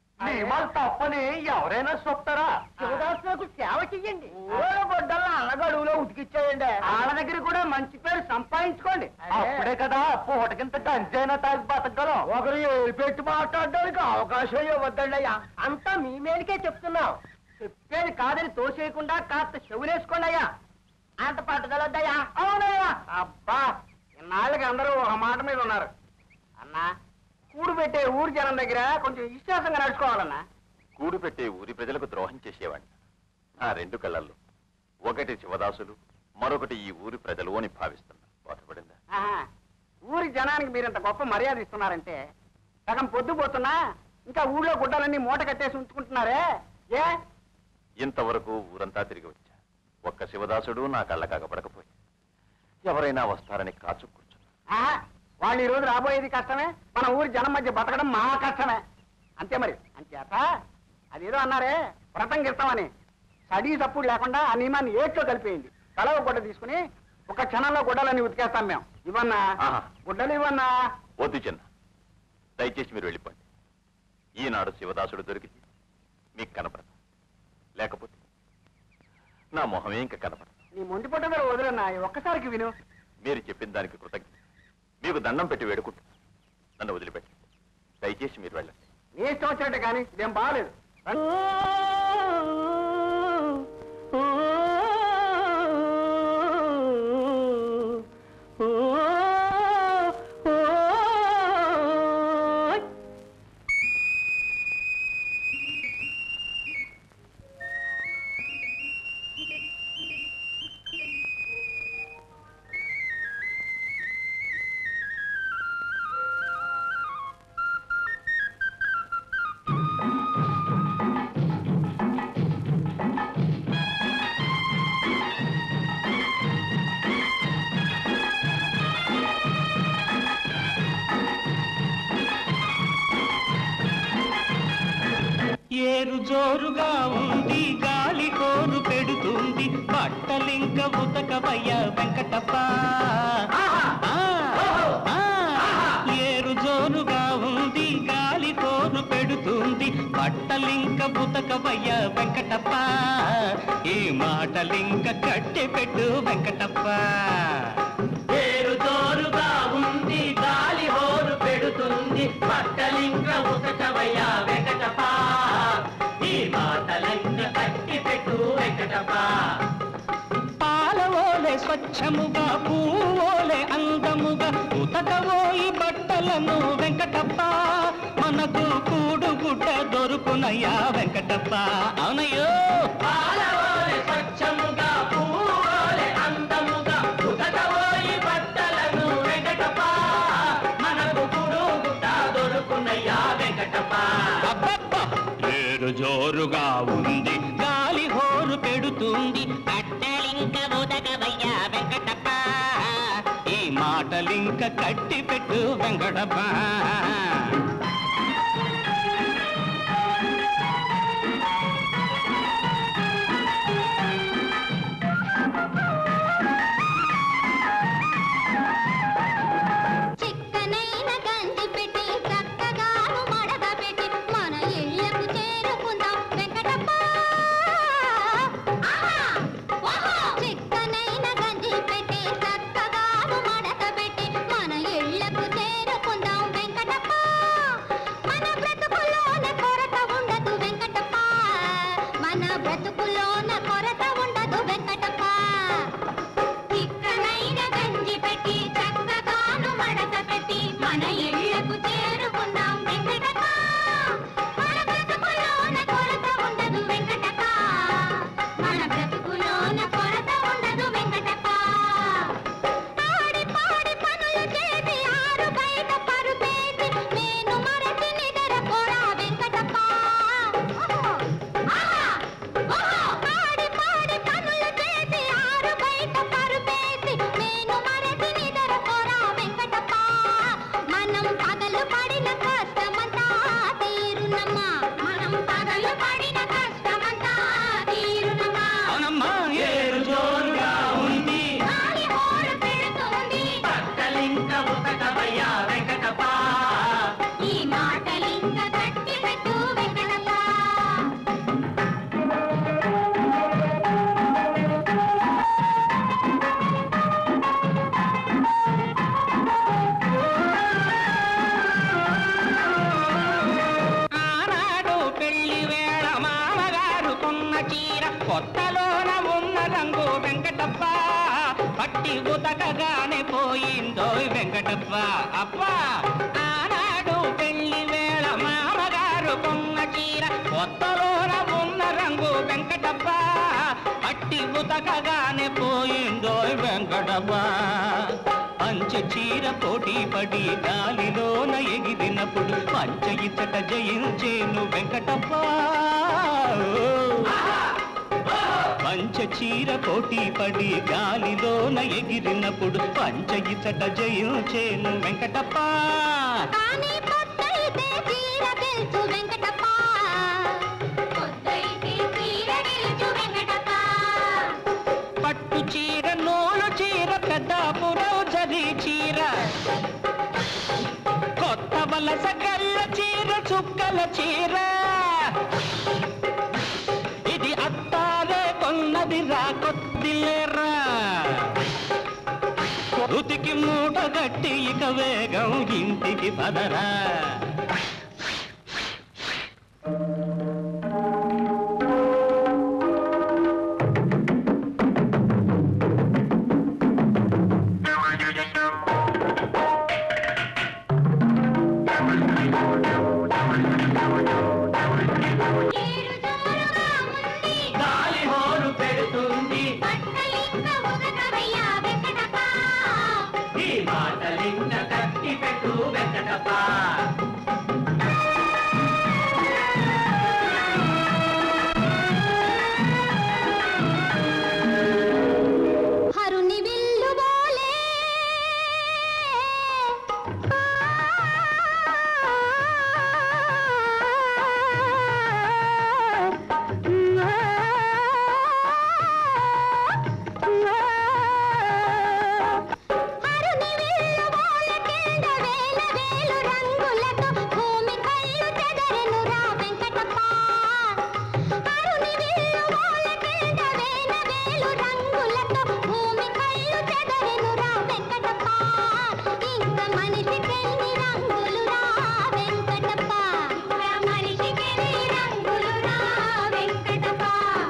తప్పని ఎవరైనా చెప్తారా శివదాసులకు సేవ చెయ్యండి గొడ్డల్లో అన్నగడువులో ఉతికిచ్చేయండి వాళ్ళ దగ్గర కూడా మంచి పేరు సంపాదించుకోండి అప్పుడే కదా పూటకింత గంజైనా తాగి బతకగలం ఒకరు ఏలు పెట్టి మాట్లాడడానికి అవకాశం ఇవ్వద్దండి అయ్యా అంతా మీ మేలుకే చెప్తున్నావు చెప్పేది కాదని తోసేయకుండా కాస్త చెవులేసుకోండి అయ్యా అంత పట్టుదలొద్దయ్యా అవునయ్యా అబ్బా ఇన్నాళ్ళకి అందరూ ఒక మాట మీద ఉన్నారు అన్నా కూడు పెట్టే ఊరి జనం దగ్గర కొంచెం విశ్వాసంగా నడుచుకోవాలన్నా కూడు పెట్టే ఊరి ప్రజలకు ద్రోహం చేసేవాడిని నా రెండు కళ్ళల్లో ఒకటి శివదాసులు మరొకటి ఈ ఊరి ప్రజలు అని భావిస్తున్నా బోధపడిందా ఆహా. ఊరి జనానికి మీరు ఇంత గొప్ప మర్యాద ఇస్తున్నారంటే సగం పొద్దుపోతున్నా ఇంకా ఊళ్ళో గుడ్డలన్నీ మూట కట్టేసి ఉంచుకుంటున్నారే ఏ ఇంతవరకు ఊరంతా తిరిగి వచ్చా ఒక్క శివదాసుడు నా కళ్ళ కాకపడకపోయి ఎవరైనా వస్తారని కాచు కూర్చున్నా ఆహా. వాళ్ళు ఈ రోజు రాబోయేది కష్టమే మన ఊరి జనం మధ్య బతకడం మహా కష్టమే అంతే మరి అంచేత అదేదో అన్నారే వ్రతం గిస్తామని సడీ సప్పుడు లేకుండా ఆ నియమాన్ని ఏట్లో కలిపేయండి తల ఒక గుడ్డ తీసుకుని ఒక క్షణంలో గుడ్డలన్నీ ఉతికేస్తాం మేము ఇవన్నా ఆహా. గుడ్డలు ఇవన్నా వద్దు చిన్న దయచేసి మీరు వెళ్ళిపోండి ఈనాడు శివదాసుడు దొరికితే మీకు కనపడదు లేకపోతే నా మొహమే ఇంకా కనపడదు నీ మొండి పట్టుదల వదిలన్నా ఒక్కసారికి విను మీరు చెప్పిన దానికి కృతజ్ఞత మీకు దండం పెట్టి వేడుకుంటూ నన్ను వదిలిపెట్టి దయచేసి మీరు వెళ్ళండి నీ ఇష్టం వచ్చినట్టే కానీ ఇదేం బాగాలేదు ఏరు జోరుగా ఉంది గాలి కోరు పెడుతుంది బట్టలింక ఉతకవయ్య వెంకటప్ప ఆ, ఆ, ఏరు జోరుగా ఉంది గాలి కోరు పెడుతుంది బట్టలింక ఉతకవయ్య వెంకటప్ప ఈ మాటలింక కట్టె పెట్టు వెంకటప్ప ఏరు జోరుగా ఉంది గాలి హోరు పెడుతుంది బట్టలింక ఉతకవయ్య వెంకటప్ప ఈ మాటలింక కట్టి పెట్టు వెంకటప్ప పాలవోలే స్వచ్ఛముగా పూవోలే అందముగా ఉతకవోయి బట్టలను వెంకటప్ప మనకు కూడు గుడ్డ దొరుకునయ్యా వెంకటప్ప అవునయ్యో పాలవోలే స్వచ్ఛముగా పూవోలే అందముగా ఉతకవోయి బట్టలను వెంకటప్ప మనకు కూడు గుడ్డ దొరుకునయ్యా వెంకటప్ప ఏరు జోరుగా ఉంది గాలి హోరు పెడుతుంది అట్టలింక ఉదగవయ్యా వెంకటప్ప ఈ మాటలింక కట్టి పెట్టు వెంకటప్ప చిక్కనైన గంజి పెట్టి చక్కగాను మడత పెట్టి మన ఇళ్ళకు చేరుకుందాం వెంకటప్ప ఆహా! ఓహో! చిక్కనైన గంజి పెట్టి చక్కగాను మడత పెట్టి మన ఇళ్ళకు చేరుకుందాం వెంకటప్ప మన బ్రతుకులోన కొరత ఉండదు వెంకటప్ప మన బ్రతుకులోన కొరత ఉండదు వెంకటప్ప చిక్కనైన గంజి పెట్టి చక్కగాను మడత పెట్టి మన ఇళ్ళకు చేరుకుందాం వెంకటప్ప మన బ్రతుకులోన కొరత ఉండదు వెంకటప్ప మన బ్రతుకులోన కొరత ఉండదు వెంకటప్ప ఆడి పాడి పనులు చేసి ఆరు బయట పరుపేసి నేను మరచి నిద్రపోరా వెంకటప్ప ఓహో! ఆహా! ఓహో! ఆడి పాడి పనులు చేసి ఆరు బయట పరుపేసి నేను మరచి నిద్రపోరా వెంకటప్ప మనం పగలు పడిన కష్టమంతా తీరునమ్మా మనం పగలు పడిన కష్టమంతా తీరునమ్మా అవునమ్మా ఏరు జోరుగా ఉంది గాలి హోరు పెడుతుంది బట్టలింక ఉతకవయ్యా వెంకటప్ప ఈ మాటలింక గట్టి పెట్టు వెంకటప్ప ఆనాడు పెళ్లి వేళ మామగారు కొన్న చీర కొత్తలోన ఉన్న రంగు వెంకటప్ప పట్టి ఉతకగానే పోయిందో వెంకటప్ప అప్పా ఆనాడు పెళ్లి వేళ మామగారు కొన్న చీర కొత్తలోన ఉన్న రంగు వెంకటప్ప పట్టి ఉతకగానే పోయిందో వెంకటప్ప పంచ చీర పోటీ పడి గాలిలోన ఎగిరినప్పుడు పంచ ఇచ్చట జయించేను వెంకటప్ప పంచ చీర పోటీ పడి గాలిలోన ఎగిరినప్పుడు పంచ ఇచ్చట జయించేను వెంకటప్ప కానీ పొద్దైతే తీర తెలుసు వెంకటప్ప పొద్దైతే తీర తెలుసు వెంకటప్ప పట్టు చీర నూలు చీర పెద్దాపురం జరి చీర కొత్త వలస గల్ల చీర చుక్కల చీర ఇది అత్తారే కొన్నది రా కొద్దిలేరా మూతికి మూట గట్టి ఇక వేగం ఇంటికి పదరా ఏరు జోరుగా ఉంది గాలి హోరు పెడుతుంది బట్టలింక ఉదకవయ్యా వెంకటప్పా ఈ మాటలిన్న కట్టి పెట్టు వెంకటప్ప హరుని విల్లు బోలే హరుని విల్లు బోలే కింద వేల వేలు రంగులతో భూమి కళ్ళు చెదరెనురా వెంకటప్ప అరుని విల్లు బోలె కింద వేల వేలు రంగులతో భూమి కళ్ళు చెదరెనురా వెంకటప్ప ఇంక మనిషికెన్ని రంగులురా వెంకటప్ప మనిషికెన్ని రంగులురా వెంకటప్ప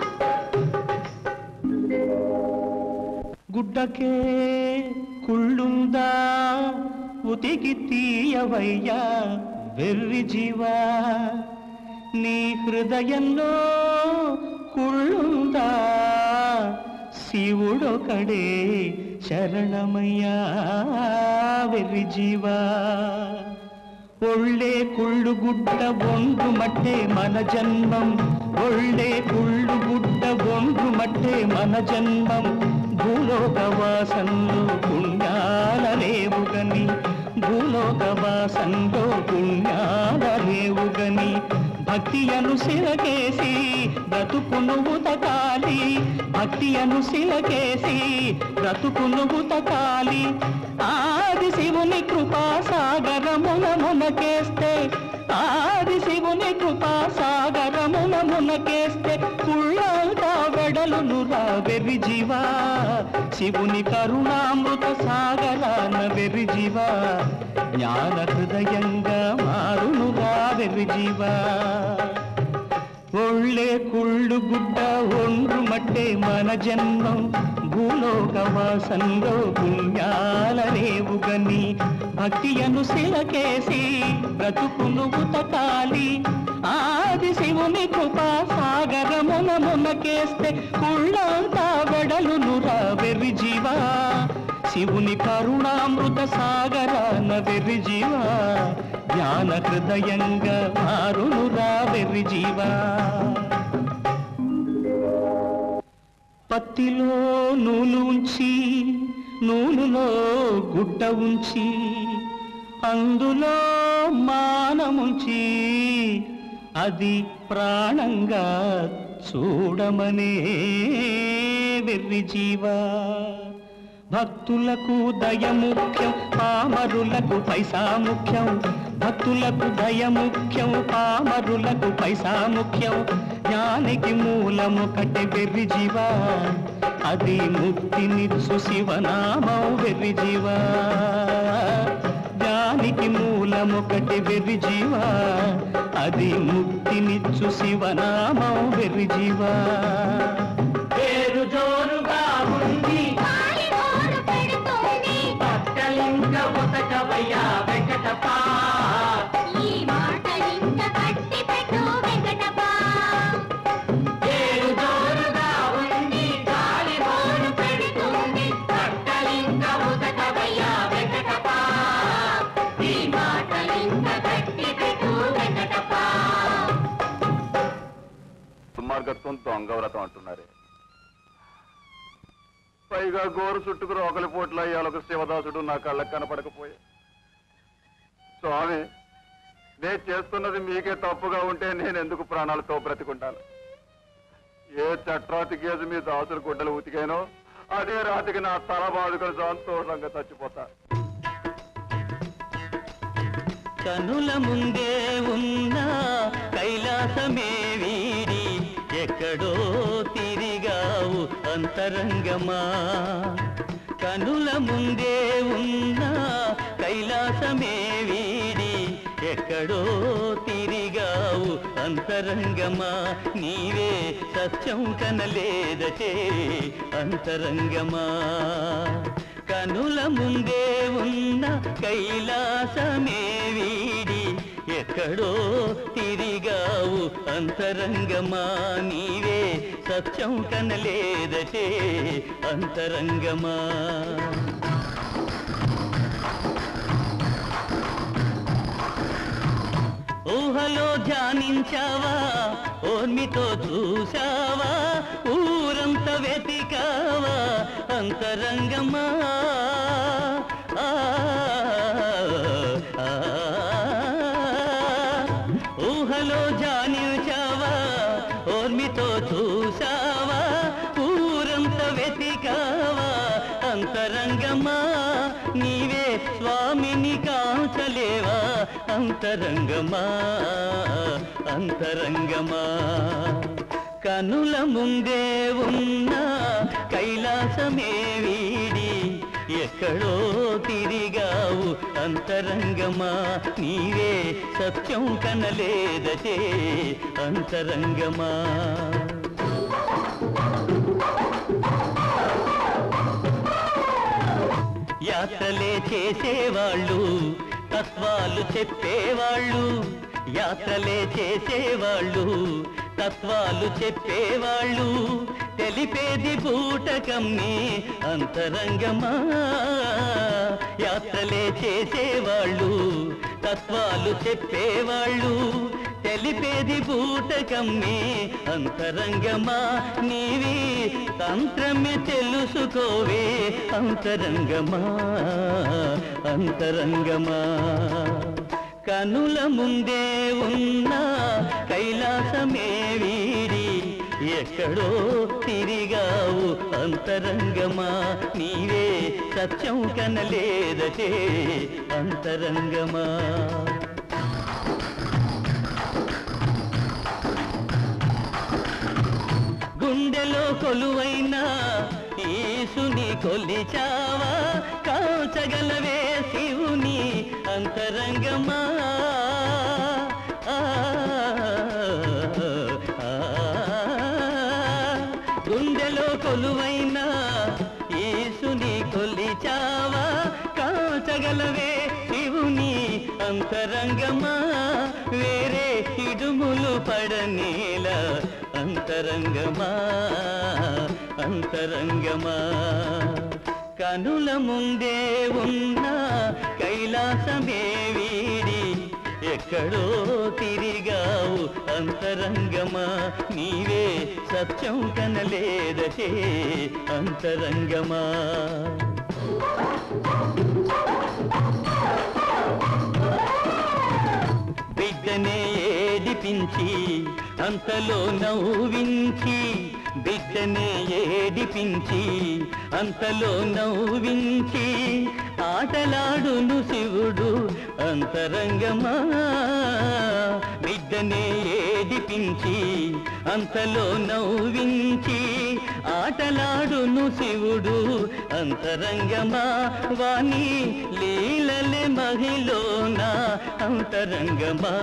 గుడ్డకే కుళ్ళుందా ఉతికి తీయవయ్యా వెర్రి జీవా నీ హృదయంలో కుళ్ళుందా శివుడొకడే శరణమయ్యా వెర్రి జీవా ఒళ్ళే కుళ్ళు గుడ్డ ఒండ్రు మట్టే మన జన్మం ఒళ్ళే కుళ్ళు గుడ్డ ఒండ్రు మట్టే మన జన్మం భూలోక వాసంలో పుణ్యాల రేవుగని భూలోక వాసంలో పుణ్యాల రేవుగని భక్తి అను శిలకేసి బ్రతుకును ఉతకాలి భక్తి అను శిలకేసి బ్రతుకును ఉతకాలి ఆది శివుని కృపా సాగరమున మునకేస్తే ఆది శివుని కృపా సాగరమున మునకేస్తే కుళ్ళంతా వెడలును రా వెర్రి జీవా శివుని కరుణామృత సాగరాన వెర్రి జీవా జ్ఞాన హృదయంగా మారును రా వెర్రి జీవా ఒళ్ళే కుళ్ళు గుడ్డ ఒండ్రు మట్టే మన జన్మం భూలోక వాసంలో పుణ్యాల రేవుగని భక్తి అను శిలకేసి బ్రతుకును ఉతకాలి ఆది శివుని కృపా సాగరమున మునకేస్తే కుళ్ళంతా వెడలును రా వెర్రి జీవా శివుని కరుణామృత సాగరాన వెర్రి జీవా జ్ఞాన హృదయంగా మారును రా వెర్రి జీవా పత్తిలో నూలు ఉంచి నూలులో గుడ్డ ఉంచి అందులో మానముంచి అది ప్రాణంగా చూడమనే వెర్రి జీవా భక్తులకు దయ ముఖ్యం పామరులకు పైసా ముఖ్యం భక్తులకు దయ ముఖ్యం పామరులకు పైసా ముఖ్యం జ్ఞానికి మూలము కట్టె వెర్రి జీవా అది ముక్తినిచ్చు శివనామం వెర్రి జీవా జ్ఞానికి మూలమొకటి వెర్రి జీవా అది ముక్తినిచ్చు శివనామం వెర్రి జీవా పేరు జోరుగా ఉంది గాలి గోరు పెడుతోంది పట్టలింక ఉతకవయ్యా వెంకటపా ఈ మాటలింక కట్టి పెట్టు వెంకటప్ప పేరు జోరుగా ఉంది గాలి హోరు పెడుతుంది పట్టలింక ఉతకవయ్యా వెంకటపా ఈ మాటలింక కట్టి పెట్టు వెంకటప్ప దుర్మార్గత్వం దొంగవ్రతం అంటున్నారే పైగా గోరు చుట్టుకు రోకలి పోట్ల అయ్యాలొక శివదాసుడు నా కళ్ళకు కనపడకపోయే స్వామి నేను చేస్తున్నది మీకే తప్పుగా ఉంటే నేను ఎందుకు ప్రాణాలతో బ్రతికుంటాను ఏ చట్రాతి కేసు మీ దాసుడు గుడ్డలు ఉతికానో అదే రాతికి నా తల బాదుకొని సంతోషంగా చచ్చిపోతా కనుల ముందే ఉన్న కైలాసమే వీడి ఎక్కడో తిరిగావు అంతరంగమా కనుల ముందే ఉన్న కైలాసమే వీడి ఎక్కడో తిరిగావు అంతరంగమా నీవే సత్యం కనలేదటే అంతరంగమా కనుల ముందే ఉన్న కైలాసమే వీడి ఎక్కడో తిరిగావు అంతరంగమా నీవే సత్యం కనలేదటే అంతరంగమా ఊహలో ధ్యానించావా ఓర్మితో చూశావా ఊరంత వెతికావా అంతరంగమా ఆ, ఆ, ఊహలో ధ్యానించావా ఓర్మితో చూశావా ఊరంత వెతికావా అంతరంగమా నీవే స్వామిని కాంచలేవా అంతరంగమా అంతరంగమా కనుల ముందే ఉన్న కైలాసమే వీడి ఎక్కడో తిరిగావు అంతరంగమా నీవే సత్యం కనలేదటే అంతరంగమా యాత్రలే చేసేవాళ్ళు తత్వాలు చెప్పేవాళ్ళు యాత్రలే చేసేవాళ్ళు తత్వాలు చెప్పేవాళ్ళు తెలిపేది బూటకమ్మి అంతరంగమా యాత్రలే చేసేవాళ్ళు తత్వాలు చెప్పేవాళ్ళు తెలిపేది బూటకమ్మి అంతరంగమా నీవి తంత్రమే తెలుసుకోవే అంతరంగమా అంతరంగమా కనుల ముందే ఉన్న కైలాసమే వీడి ఎక్కడో తిరిగావు అంతరంగమా నీవే సత్యం కనలేదటే అంతరంగమా గుండెలో కొలువైన ఈసుని కొలిచావా కాల్చగలవే శివుని అంతరంగమా ఆ, ఆ, గుండెలో కొలువైన ఈసుని కొలిచావా కాల్చగలవే శివుని అంతరంగమా వేరే ఇడుములు పడనేల అంతరంగమా అంతరంగమా కనుల ముందే ఉన్న కైలాసమే వీడి ఎక్కడో తిరిగావు అంతరంగమా నీవే సత్యం కనలేదటే అంతరంగమా బిడ్డనే ఏడిపించి అంతలో నవ్వించి బిడ్డనే ఏడిపించి అంతలో నవ్వించి ఆటలాడును శివుడు అంతరంగమా బిడ్డనే ఏడిపించి అంతలో నవ్వించి ఆటలాడును శివుడు అంతరంగమా వాణి లీలలే మహిళన అంతరంగమా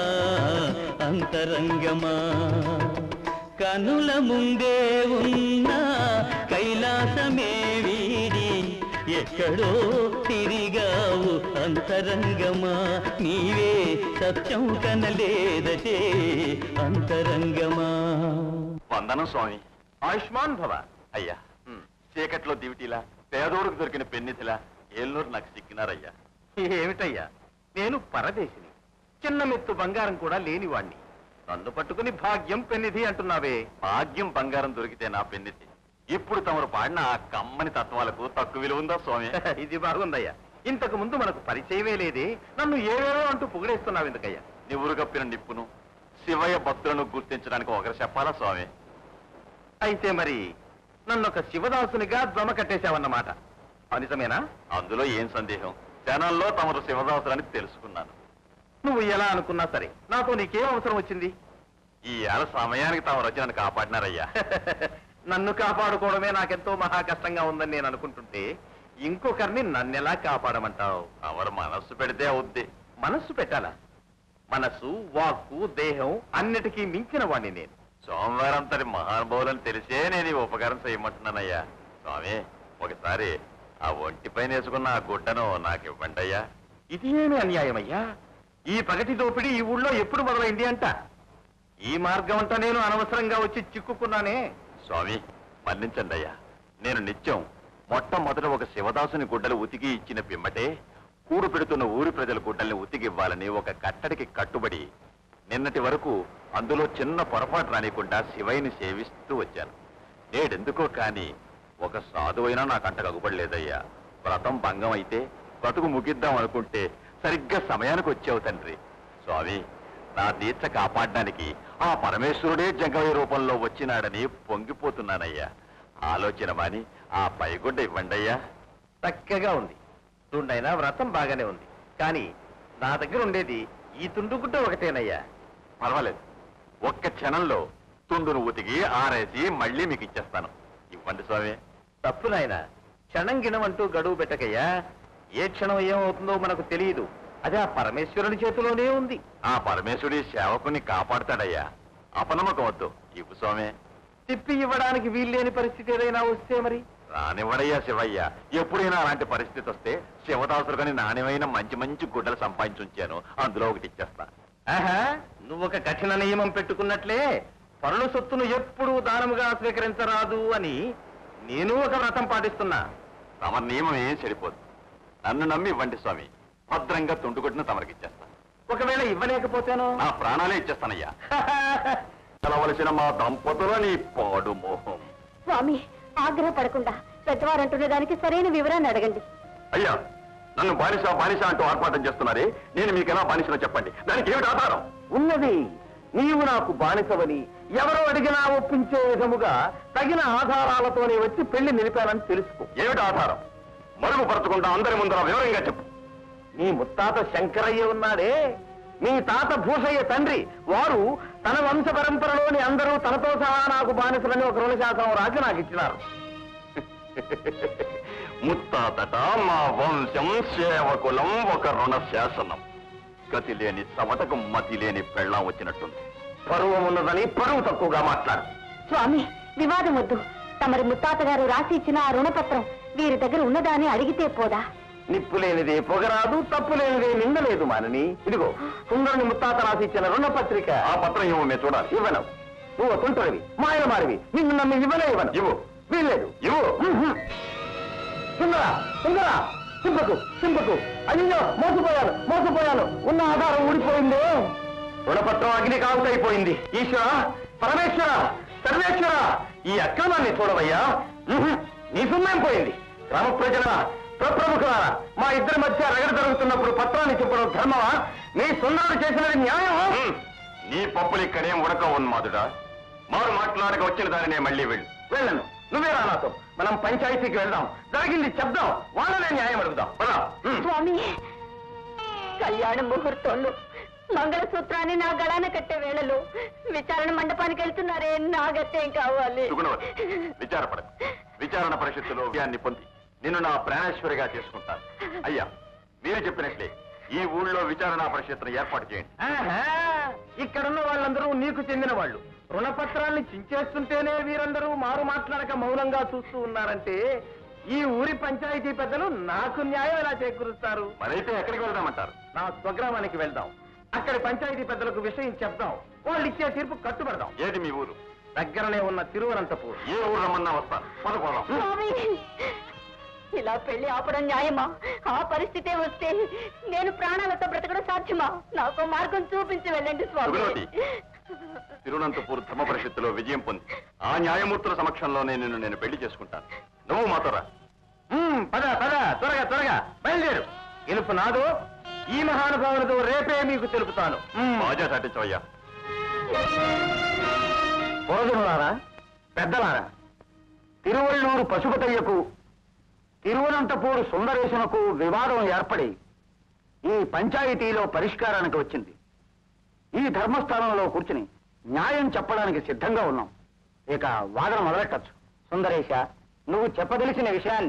అంతరంగమా కనుల ముందే ఉన్న కైలాసమే వీడి ఎక్కడో తిరిగావు అంతరంగమా నీవే సత్యం కనలేదటే అంతరంగమా వందనం స్వామి ఆయుష్మాన్ భవ అయ్యా ఉమ్, చీకట్లో దివిటీలా పేదోడుకు దొరికిన పెన్నిధిలా ఏళ్ళూరు నాకు సిక్కినారయ్యా ఏమిటయ్యా నేను పరదేశిని చిన్న మెత్తు బంగారం కూడా లేనివాణ్ణి నన్ను పట్టుకుని భాగ్యం పెన్నిధి అంటున్నావే భాగ్యం బంగారం దొరికితే నా పెన్నిధి ఇప్పుడు తమరు పాడిన ఆ కమ్మని తత్వాలకు తక్కువ విలువ ఉందా స్వామి ఇది బాగుందయ్యా ఇంతకు ముందు మనకు పరిచయమే లేదే నన్ను ఏవేవో అంటూ పొగిడేస్తున్నావు ఎందుకయ్యా నివురు కప్పిన నిప్పును శివయ్య భక్తులను గుర్తించడానికి ఒకరు చెప్పాలా స్వామి అయితే మరి నన్ను ఒక శివదాసునిగా దొమ కట్టేశావన్నమాట నిజమేనా అందులో ఏం సందేహం జనాల్లో తమరు శివదాసులని తెలుసుకున్నాను నువ్వు ఎలా అనుకున్నా సరే నాతో నీకేం అవసరం వచ్చింది ఈ ఏళ సమయానికి తమరు వచ్చి నన్ను కాపాడినారయ్యా నన్ను కాపాడుకోవడమే నాకెంతో మహా కష్టంగా ఉందని నేను అనుకుంటుంటే ఇంకొకరిని నన్నెలా కాపాడమంటావు ఎవరు మనస్సు పెడితే అవుద్ది మనస్సు పెట్టాలా మనసు వాక్కు దేహం అన్నిటికీ మించిన వాణ్ణి నేను సోమవారంతటి మహానుభావులని తెలిసే నేను ఈ ఉపకారం చేయమంటున్నానయ్యా స్వామి ఒకసారి ఆ ఒంటిపైన వేసుకున్న ఆ గుడ్డను నాకు ఇవ్వండి అయ్యా ఇది ఏమి అన్యాయమయ్యా ఈ పగటి దోపిడీ ఈ ఊళ్ళో ఎప్పుడు మొదలైంది అంట ఈ మార్గం అంతా నేను అనవసరంగా వచ్చి చిక్కుకున్నానే స్వామి మన్నించండి అయ్యా నేను నిత్యం మొట్టమొదట ఒక శివదాసుని గుడ్డలు ఉతికి ఇచ్చిన పిమ్మటే కూడు పెడుతున్న ఊరి ప్రజల గుడ్డల్ని ఉతికివ్వాలని ఒక కట్టడికి కట్టుబడి నిన్నటి వరకు అందులో చిన్న పొరపాటు రానికుండా శివయ్యని సేవిస్తూ వచ్చాను నేడెందుకో కాని ఒక సాధువైనా నాకు అంట కగుపడలేదయ్యా వ్రతం భంగం అయితే బ్రతుకు ముగిద్దాం అనుకుంటే సరిగ్గా సమయానికి వచ్చావు తండ్రి స్వామి నా దీక్ష కాపాడడానికి ఆ పరమేశ్వరుడే జంగమయ్య రూపంలో వచ్చినాడని పొంగిపోతున్నానయ్యా ఆలోచన మాని ఆ పైగుడ్డ ఇవ్వండయ్యా చక్కగా ఉంది తుండైనా వ్రతం బాగానే ఉంది కానీ నా దగ్గర ఉండేది ఈ తుండుగుడ్డ ఒకటేనయ్యా పర్వాలేదు ఒక్క క్షణంలో తుండును ఉతికి ఆరేసి మళ్ళీ మీకు ఇచ్చేస్తాను ఇవ్వండి స్వామి తప్పు నాయన క్షణం గిణమంటూ గడువు పెట్టకయ్యా ఏ క్షణం ఏమవుతుందో మనకు తెలియదు అది ఆ పరమేశ్వరుని చేతిలోనే ఉంది ఆ పరమేశ్వరుడి సేవకుని కాపాడతాడయ్యా అపనమ్మకం వద్దు ఇవ్వు స్వామి తిప్పి ఇవ్వడానికి వీల్లేని పరిస్థితి ఏదైనా వస్తే మరి రానివ్వడయ్యా శివయ్య ఎప్పుడైనా అలాంటి పరిస్థితి వస్తే శివదాసురుగాని నాణ్యమైన మంచి మంచి గుడ్డలు సంపాదించి ఉంచాను అందులో ఒకటి ఇచ్చేస్తా ఆహా నువ్వు ఒక కఠిన నియమం పెట్టుకున్నట్లే పరుల సొత్తును ఎప్పుడూ దానముగా స్వీకరించరాదు అని నేను ఒక వ్రతం పాటిస్తున్నా తమ నియమం ఏం చెడిపోదు నన్ను నమ్మి ఇవ్వండి స్వామి భద్రంగా తుండుగుడ్డును తమరికిచ్చేస్తా ఒకవేళ ఇవ్వలేకపోతేనో నా ప్రాణాలే ఇచ్చేస్తానయ్యా కలవలసిన మా దంపతులని పాడు మోహం స్వామి ఆగ్రహపడకుండా పెద్దవారు అంటున్న దానికి సరైన వివరాన్ని అడగండి అయ్యా నన్ను బానిస బానిస అంటూ ఆర్పాటం చేస్తున్నారే నేను మీకు ఎలా బానిసలో చెప్పండి దానికి ఏమిటి ఆధారం ఉన్నది నీవు నాకు బానిసవని ఎవరు అడిగినా ఒప్పించే విధముగా తగిన ఆధారాలతోనే వచ్చి పెళ్లి నిలిపానని తెలుసుకో ఏమిటి ఆధారం మరుగుపరచకుండా అందరి ముందర వివరంగా చెప్పు నీ ముత్తాత శంకరయ్య ఉన్నాడే మీ తాత భూషయ్య తండ్రి వారు తన వంశ పరంపరలోని అందరూ తనతో సహా నాకు బానిసలని ఒక రుణశాసనం రాసి నాకు ఇచ్చినారు ముత్తాతట మా వంశం సేవకులం ఒక రుణ శాసనం గతి లేని సవటకు మతి లేని పెళ్ళాం వచ్చినట్టుంది పరువం ఉన్నదని పరువు తక్కువగా మాట్లాడు స్వామి వివాదం వద్దు తమరి ముత్తాత గారు రాసి ఇచ్చిన ఆ రుణపత్రం వీరి దగ్గర ఉన్నదా అని అడిగితే పోదా నిప్పు లేనిదే పొగరాదు తప్పు లేనిదే నిందలేదు మానని ఇదిగో సుందరుని ముత్తాత రాసి ఇచ్చిన రుణపత్రిక ఆ పత్రం ఏమో మేము చూడాలి ఇవ్వను నువ్వు తుంటరివి మాయల మారివి నిన్ను నమ్మి ఇవ్వనే ఇవ్వను ఇవ్వు వీల్లేదు ఇవ్వు ఉహు. సుందరా సుందరా సింపకు సింపకు అయ్యో మోసపోయాను మోసపోయాను ఉన్న ఆధారం ఊడిపోయింది రుణపత్రం అగ్ని కావుకైపోయింది ఈశ్వర పరమేశ్వర సర్వేశ్వర ఈ అక్రమాన్ని చూడవయ్యా ఉహు. నీ సున్నం పోయింది గ్రామ ప్రజల ప్రప్రముఖులారా మా ఇద్దరి మధ్య రగడ జరుగుతున్నప్పుడు పత్రాన్ని చెప్పడం ధర్మమా మీ సున్నాడు చేసినది న్యాయమా హ్మ్. నీ పప్పులు ఇక్కడేం ఉడక ఉన్మాదుడా మారు మాట్లాడక వచ్చిన దానినే మళ్ళీ వెళ్ళు వెళ్ళను నువ్వే రా నాతో మనం పంచాయతీకి వెళ్దాం జరిగింది చెప్దాం వాళ్ళనే న్యాయం అడుగుదాం పద. ఉమ్. స్వామి కళ్యాణ ముహూర్తంలో మంగళసూత్రాన్ని నా గళాన కట్టే వేళలో విచారణ మండపానికి వెళ్తున్నారే నా గత్తేం కావాలి సుగుణవతి విచారపడకు విచారణ పరిషత్తులో విజయాన్ని పొంది నిన్ను నా ప్రాణేశ్వరిగా చేసుకుంటాను అయ్యా మీరు చెప్పినట్లే ఈ ఊళ్ళో విచారణ పరిషత్తును ఏర్పాటు చేయండి ఆహా, ఇక్కడున్న వాళ్ళందరూ నీకు చెందిన వాళ్ళు రుణపత్రాన్ని చించేస్తుంటేనే వీరందరూ మారు మాట్లాడక మౌనంగా చూస్తూ ఉన్నారంటే ఈ ఊరి పంచాయతీ పెద్దలు నాకు న్యాయం ఎలా చేకూరుస్తారు మరైతే ఎక్కడికి వెళ్దామంటారు నా స్వగ్రామానికి వెళ్దాం అక్కడి పంచాయతీ పెద్దలకు విషయం చెప్దాం వాళ్ళు ఇచ్చే తీర్పు కట్టుబడదాం ఏది మీ ఊరు దగ్గరనే ఉన్న తిరువనంతపూర్ ఏ ఊరు రమ్మన్నా వస్తాను పదపోదాం స్వామి ఇలా పెళ్లి ఆపడం న్యాయమా ఆ పరిస్థితే వస్తే నేను ప్రాణాలతో బ్రతకడం సాధ్యమా నాకు మార్గం చూపించి వెళ్ళండి స్వామి సుగుణవతి తిరువనంతపూర్ ధర్మ పరిషత్తులో విజయం పొంది ఆ న్యాయమూర్తుల సమక్షంలోనే నిన్ను నేను పెళ్లి చేసుకుంటాను నువ్వు మాతో రా ఉమ్, పద పద త్వరగా త్వరగా బయలుదేరు గెలుపు నాదో ఈ మహానుభావులతో రేపే మీకు తెలుపుతాను ఉమ్. బాజా సాటించవయ్యా పురజనులారా పెద్దలారా తిరువళ్ళూరు పశుపతయ్యకు తిరువనంతపూరు సుందరేశనకు వివాదం ఏర్పడి ఈ పంచాయతీలో పరిష్కారానికి వచ్చింది ఈ ధర్మస్థానంలో కూర్చుని న్యాయం చెప్పడానికి సిద్ధంగా ఉన్నాం ఇక వాదన మొదలెట్టచ్చు సుందరేశ నువ్వు చెప్పదలిసిన విషయాన్ని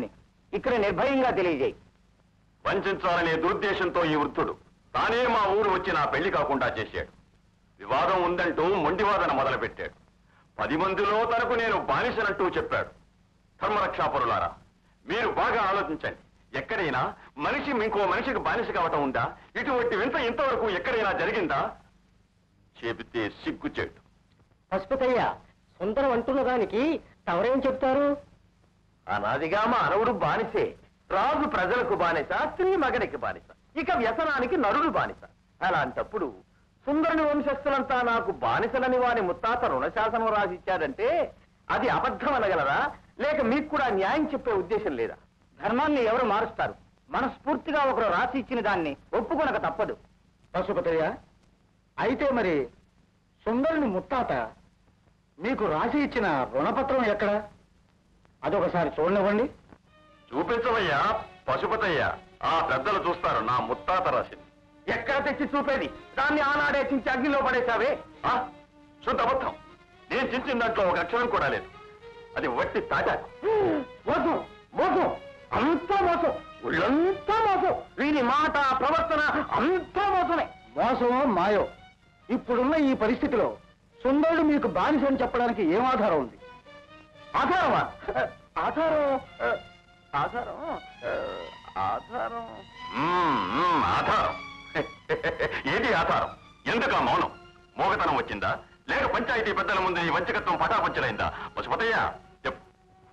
ఇక్కడ నిర్భయంగా తెలియజేయి వంచాలనే దురుద్దేశంతో ఈ వృద్ధుడు తానే మా ఊరు వచ్చి నా పెళ్లి కాకుండా చేశాడు వివాదం ఉందంటూ మొండివాదన మొదలుపెట్టాడు పది మందిలో తనకు నేను బానిసనంటూ చెప్పాడు ధర్మరక్షాపరులారా మీరు బాగా ఆలోచించండి ఎక్కడైనా మనిషి ఇంకో మనిషికి బానిస కావటం ఉందా ఇటువంటి వింత ఇంతవరకు ఎక్కడైనా జరిగిందా చెబితే సిగ్గుచేటు పశుపతయ్య సుందరం అంటున్న దానికి తమరేం చెప్తారు అనాదిగా మా అనవుడు బానిసే రాజు ప్రజలకు బానిస స్త్రీ మగనికి బానిస ఇక వ్యసనానికి నరుడు బానిస అలాంటప్పుడు సుందరుని వంశస్థులంతా నాకు బానిసలని వాని ముత్తాత రుణశాసనం రాసిచ్చాడంటే అది అబద్ధం అనగలరా లేక మీకు కూడా న్యాయం చెప్పే ఉద్దేశం లేదా ధర్మాన్ని ఎవరు మారుస్తారు మనస్ఫూర్తిగా ఒకరు రాసి ఇచ్చిన దాన్ని ఒప్పుకొనక తప్పదు పశుపతయ్య అయితే మరి సుందరుని ముత్తాత మీకు రాసి ఇచ్చిన రుణపత్రం ఎక్కడ అదొకసారి చూడనివ్వండి చూపించవయ్యా పశుపతయ్య ఆ పెద్దలు చూస్తారు నా ముత్తాత రాసింది ఎక్కడ తెచ్చి చూపేది దాన్ని ఆనాడే చించి అగ్నిలో పడేశావే ఆ, శుద్ధ అబద్ధం నేను చించిన దాంట్లో ఒక అక్షరం కూడా లేదు అది వట్టి తాటాకు మోసం మోసం అంతా మోసం ఒళ్ళంతా మోసం వీని మాట ప్రవర్తన అంతా మోసమే మోసమో మాయో ఇప్పుడున్న ఈ పరిస్థితిలో సుందరుడు మీకు బానిస అని చెప్పడానికి ఏం ఆధారం ఉంది ఆధారమా ఆధారం ఆ, ఆధారం ఆ, ఆధారం మ్మ్, మ్మ్, ఆధారం ఏది ఆధారం ఎందుకు ఆ మౌనం మోగతనం వచ్చిందా లేక పంచాయతీ పెద్దల ముందు ఈ వంచకత్వం పటాపంచలైందా పశుపతయ్య చెప్పు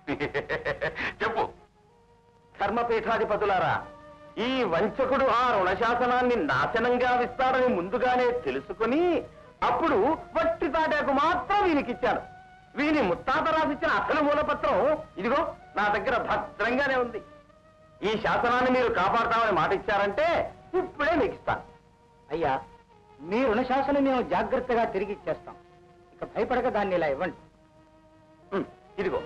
చెప్పు ధర్మపీఠాధిపతులారా ఈ వంచకుడు ఆ రుణశాసనాన్ని నాశనంగా విస్తారని ముందుగానే తెలుసుకుని అప్పుడు వట్టి తాటాకు మాత్రం వీనికిచ్చాడు వీని ముత్తాత రాసిచ్చిన అసలు మూలపత్రం ఇదిగో నా దగ్గర భద్రంగానే ఉంది ఈ శాసనాన్ని మీరు కాపాడతామని మాట ఇచ్చారంటే ఇప్పుడే మీకు ఇస్తాను అయ్యా మీ రుణశాసనం మేము జాగ్రత్తగా తిరిగి ఇచ్చేస్తాం ఇక భయపడక దాన్ని ఇలా ఇవ్వండి ఉమ్, ఇదిగో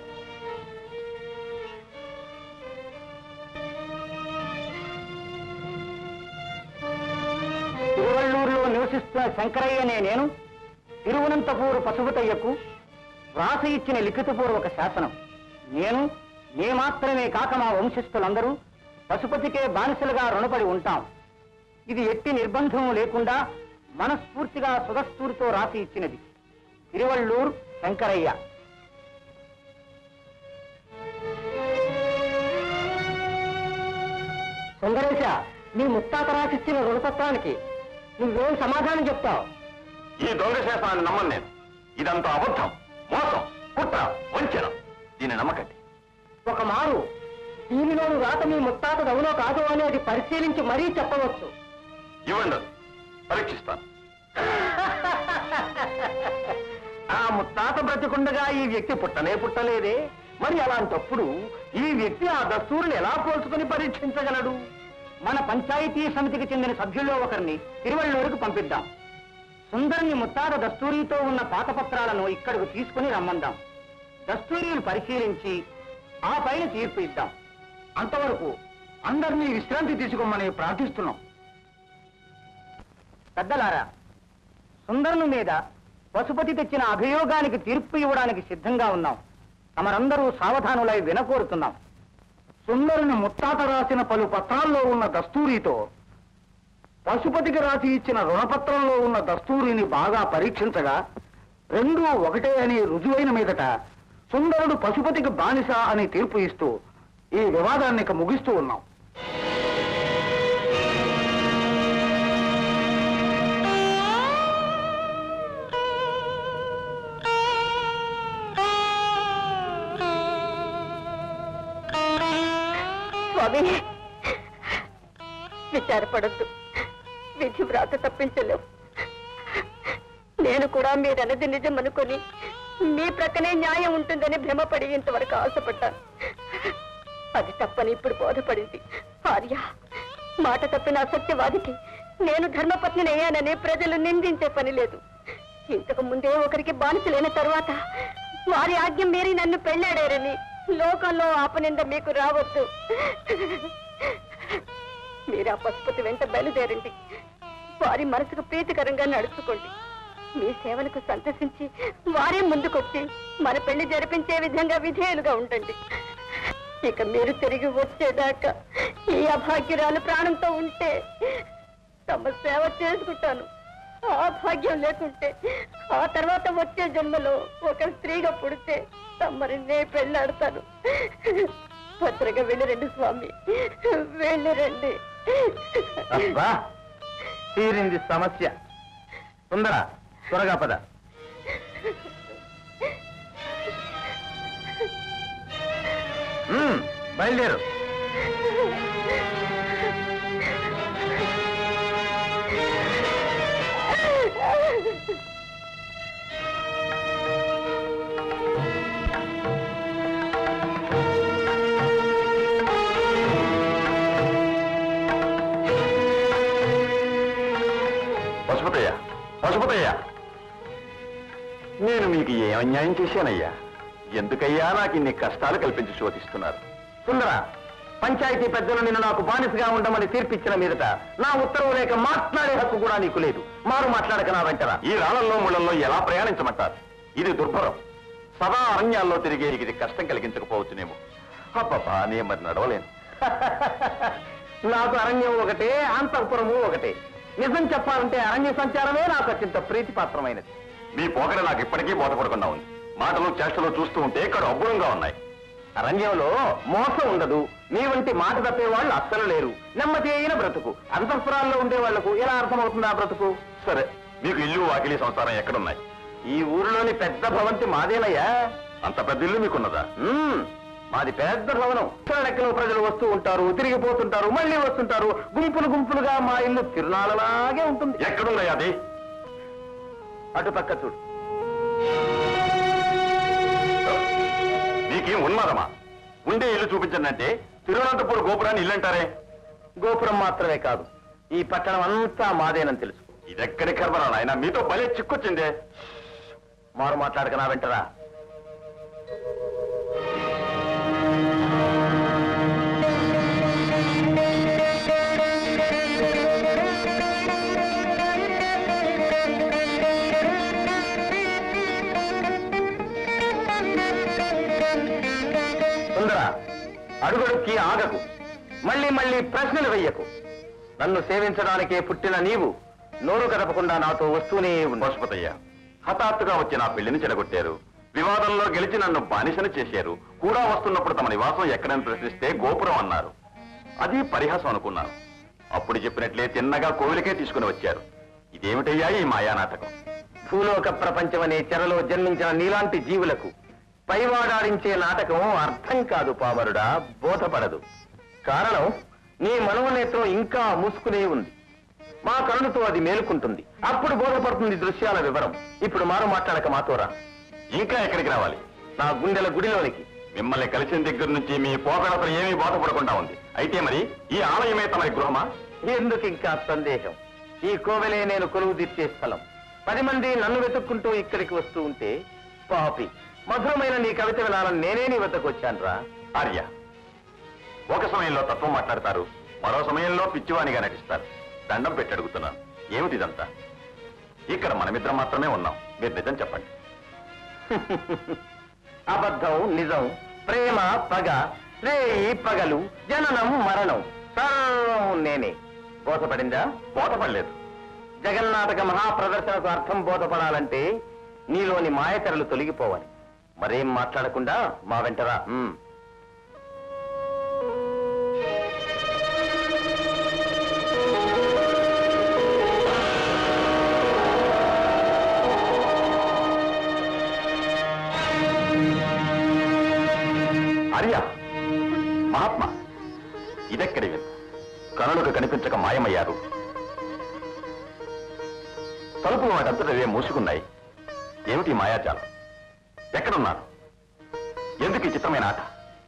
తిరువళ్ళూరులో నివసిస్తున్న శంకరయ్యనే నేను తిరువనంతపూరు పశుపతయ్యకు వ్రాసి ఇచ్చిన లిఖితపూర్వక శాసనం నేను నే మాత్రమే కాక మా వంశస్థులందరూ పశుపతికే బానిసలుగా రుణపడి ఉంటాం ఇది ఎట్టి నిర్బంధం లేకుండా మనస్ఫూర్తిగా సుధస్తూరితో రాసి ఇచ్చినది తిరువళ్ళూరు శంకరయ్య సుందరేశ నీ ముత్తాత రాసిచ్చిన రుణపత్రానికి నువ్వేం సమాధానం చెప్తావు ఈ దొంగ శాసనాన్ని నమ్మను నేను ఇదంతా అబద్ధం మోసం కుట్ర వంచన దీన్ని నమ్మకండి ఒక మారు దీనిలోని రాత మీ ముత్తాత అవునో కాదో అనేది పరిశీలించి మరీ చెప్పవచ్చు ఇవ్వండి అది. పరీక్షిస్తాను ఆ ముత్తాత బ్రతికుండగా ఈ వ్యక్తి పుట్టనే పుట్టలేదే మరి అలాంటప్పుడు ఈ వ్యక్తి ఆ దస్తూరుని ఎలా పోల్చుకుని పరీక్షించగలడు మన పంచాయతీ సమితికి చెందిన సభ్యుల్లో ఒకరిని తిరువళ్ళూరుకు పంపిద్దాం సుందరుని ముత్తాత దస్తూరితో ఉన్న పాతపత్రాలను ఇక్కడకు తీసుకుని రమ్మందాం దస్తూరీలు పరిశీలించి ఆ పైన తీర్పు ఇద్దాం అంతవరకు అందరినీ విశ్రాంతి తీసుకోమని ప్రార్థిస్తున్నాం పెద్దలారా సుందరుని మీద పశుపతి తెచ్చిన అభియోగానికి తీర్పు ఇవ్వడానికి సిద్ధంగా ఉన్నాం తమరందరూ సావధానులై వినకోరుతున్నాం సుందరుని ముత్తాత రాసిన పలు పత్రాల్లో ఉన్న దస్తూరితో పశుపతికి రాసి ఇచ్చిన రుణపత్రంలో ఉన్న దస్తూరిని బాగా పరీక్షించగా రెండూ ఒకటే అని రుజువైన మీదట సుందరుడు పశుపతికి బానిస అని తీర్పు ఇస్తూ ఈ వివాదాన్ని ఇక ముగిస్తూ ఉన్నాం స్వామి విచారపడద్దు విధి వ్రాత తప్పించలేవు నేను కూడా మీరన్నది నిజం అనుకుని మీ ప్రక్కనే న్యాయం ఉంటుందని భ్రమపడి ఇంతవరకు ఆశపడ్డాను అది తప్పని ఇప్పుడు బోధపడింది ఆర్య మాట తప్పిన అసత్యవాదికి నేను ధర్మపత్నిని అయ్యానని ప్రజలు నిందించే పని లేదు ఇంతకు ముందే ఒకరికి బానిసలైన తరువాత వారి ఆజ్ఞ మీరి నన్ను పెళ్ళాడారని లోకంలో ఆపనింద మీకు రావద్దు మీరు ఆ పశుపతి వెంట బయలుదేరండి వారి మనసుకు ప్రీతికరంగా నడుచుకోండి మీ సేవలకు సంతసించి వారే ముందుకొచ్చి మన పెళ్లి జరిపించే విధంగా విధేయులుగా ఉండండి ఇక మీరు తిరిగి వచ్చేదాకా ఈ అభాగ్యురాలు ప్రాణంతో ఉంటే తమ సేవ చేసుకుంటాను ఆ భాగ్యం లేకుంటే ఆ తర్వాత వచ్చే జన్మలో ఒక స్త్రీగా పుడితే తమరి నే పెళ్ళాడతాను భద్రగా వెళ్ళిరండి స్వామి వెళ్ళిరండి అబ్బా తీరింది సమస్య సుందర త్వరగా పద ఉమ్, బయలుదేరు పశుపతయ్య పశుపతయ్య నేను మీకు ఏ అన్యాయం చేశానయ్యా ఎందుకయ్యా నాకు ఇన్ని కష్టాలు కల్పించి శోధిస్తున్నారు సుందర పంచాయతీ పెద్దలు నిన్ను నాకు బానిసగా ఉండమని తీర్పిచ్చిన మీదట నా ఉత్తర్వు లేక మాట్లాడే హక్కు కూడా నీకు లేదు మారు మాట్లాడక నా వెంటరా ఈ రాళ్లలో ముళ్ళల్లో ఎలా ప్రయాణించమంటారు ఇది దుర్భరం సదా అరణ్యాల్లో తిరిగే ఇది కష్టం కలిగించకపోవచ్చునేమో అబ్బబ్బా నేను మరి నడవలేను నాకు అరణ్యం ఒకటే అంతఃపురము ఒకటే నిజం చెప్పాలంటే అరణ్య సంచారమే నాకు అత్యంత ప్రీతిపాత్రమైనది మీ పోకడ నాకు ఇప్పటికీ బోధపడకుండా ఉంది మాటలు చేష్టలు చూస్తూ ఉంటే ఇక్కడ అబ్బురంగా ఉన్నాయి అరణ్యంలో మోసం ఉండదు నీ వంటి మాట తప్పే వాళ్ళు అస్సలు లేరు నెమ్మది అయిన బ్రతుకు అంతఃపురాల్లో ఉండే వాళ్లకు ఎలా అర్థమవుతుంది ఆ బ్రతుకు సరే మీకు ఇల్లు వాకిలి సంసారం ఎక్కడున్నాయి ఈ ఊరిలోని పెద్ద భవంతి మాదేనయ్యా అంత పెద్ద ఇల్లు మీకున్నదా మ్మ్. మాది పెద్ద భవనం ఇతర లెక్కలో ప్రజలు వస్తూ ఉంటారు తిరిగిపోతుంటారు మళ్ళీ వస్తుంటారు గుంపులు గుంపులుగా మా ఇల్లు తిరునాళ్ళలాగే ఉంటుంది ఎక్కడున్నాయి అది అటుపక్క చూడు మీకేం ఉన్నారమ్మా ఉండే ఇల్లు చూపించండి అంటే తిరువనంతపూర్ గోపురాన్ని ఇల్లు అంటారే గోపురం మాత్రమే కాదు ఈ పట్టణం అంతా మాదేనని తెలుసు ఇదెక్కడి కర్మరా నాయన మీతో భలే చిక్కొచ్చిందే మారు మాట్లాడక నా వెంటరా సుందర అడుగడుక్కి ఆగకు మళ్ళీ మళ్ళీ ప్రశ్నలు వెయ్యకు నన్ను సేవించడానికే పుట్టిన నీవు నోరు కదపకుండా నాతో వస్తూనే ఉండు పశుపతయ్య హఠాత్తుగా వచ్చి నా పెళ్లిని చెడగొట్టారు వివాదంలో గెలిచి నన్ను బానిసను చేశారు కూడా వస్తున్నప్పుడు తమ నివాసం ఎక్కడని ప్రశ్నిస్తే గోపురం అన్నారు అది పరిహాసం అనుకున్నాను అప్పుడు చెప్పినట్లే తిన్నగా కోవిలకే తీసుకుని వచ్చారు ఇదేమిటయ్యా ఈ మాయా నాటకం భూలోక ప్రపంచం అనే చెరలో జన్మించిన నీలాంటి జీవులకు పైవాడాడించే నాటకం అర్థం కాదు పామరుడా బోధపడదు కారణం నీ మనోనేత్రం ఇంకా మూసుకునే ఉంది మా కరుణతో అది మేలుకుంటుంది అప్పుడు బోధపడుతుంది దృశ్యాల వివరం ఇప్పుడు మారు మాట్లాడక మాతోరా ఇంకా ఎక్కడికి రావాలి నా గుండెల గుడిలోనికి మిమ్మల్ని కలిసిన దగ్గర నుంచి మీ పోకడతలు ఏమీ బోధపడకుండా ఉంది అయితే మరి ఈ ఆలయమే తమరి గృహమా ఎందుకు ఇంకా సందేహం ఈ కోవెలే నేను కొలువు తీర్చే స్థలం పది మంది నన్ను వెతుక్కుంటూ ఇక్కడికి వస్తూ ఉంటే పాపి మధురమైన నీ కవిత వినాలని నేనే నీ వద్దకు వచ్చానురా ఆర్య ఒక సమయంలో తత్వం మాట్లాడతారు మరో సమయంలో పిచ్చివానిగా నటిస్తారు దండం పెట్టి అడుగుతున్నాను ఏమిటి ఇదంతా ఇక్కడ మనమిద్దరం మాత్రమే ఉన్నాం మీరు నిజం చెప్పండి అబద్ధం నిజం ప్రేమ పగ రేయి పగలు జననం మరణం సర్వం నేనే బోధపడిందా బోధపడలేదు జగన్నాటక మహాప్రదర్శనకు అర్థం బోధపడాలంటే నీలోని మాయతెరలు తొలగిపోవాలి మరేం మాట్లాడకుండా మా వెంటరా ఉమ్. ఆర్య మహాత్మా ఇదెక్కడి వింత కనులకు కనిపించక మాయమయ్యారు తలుపులు వాటంతటవే మూసుకున్నాయి ఏమిటి ఈ మాయాజాలం ఎక్కడున్నారు ఎందుకు ఈ చిత్రమైన ఆట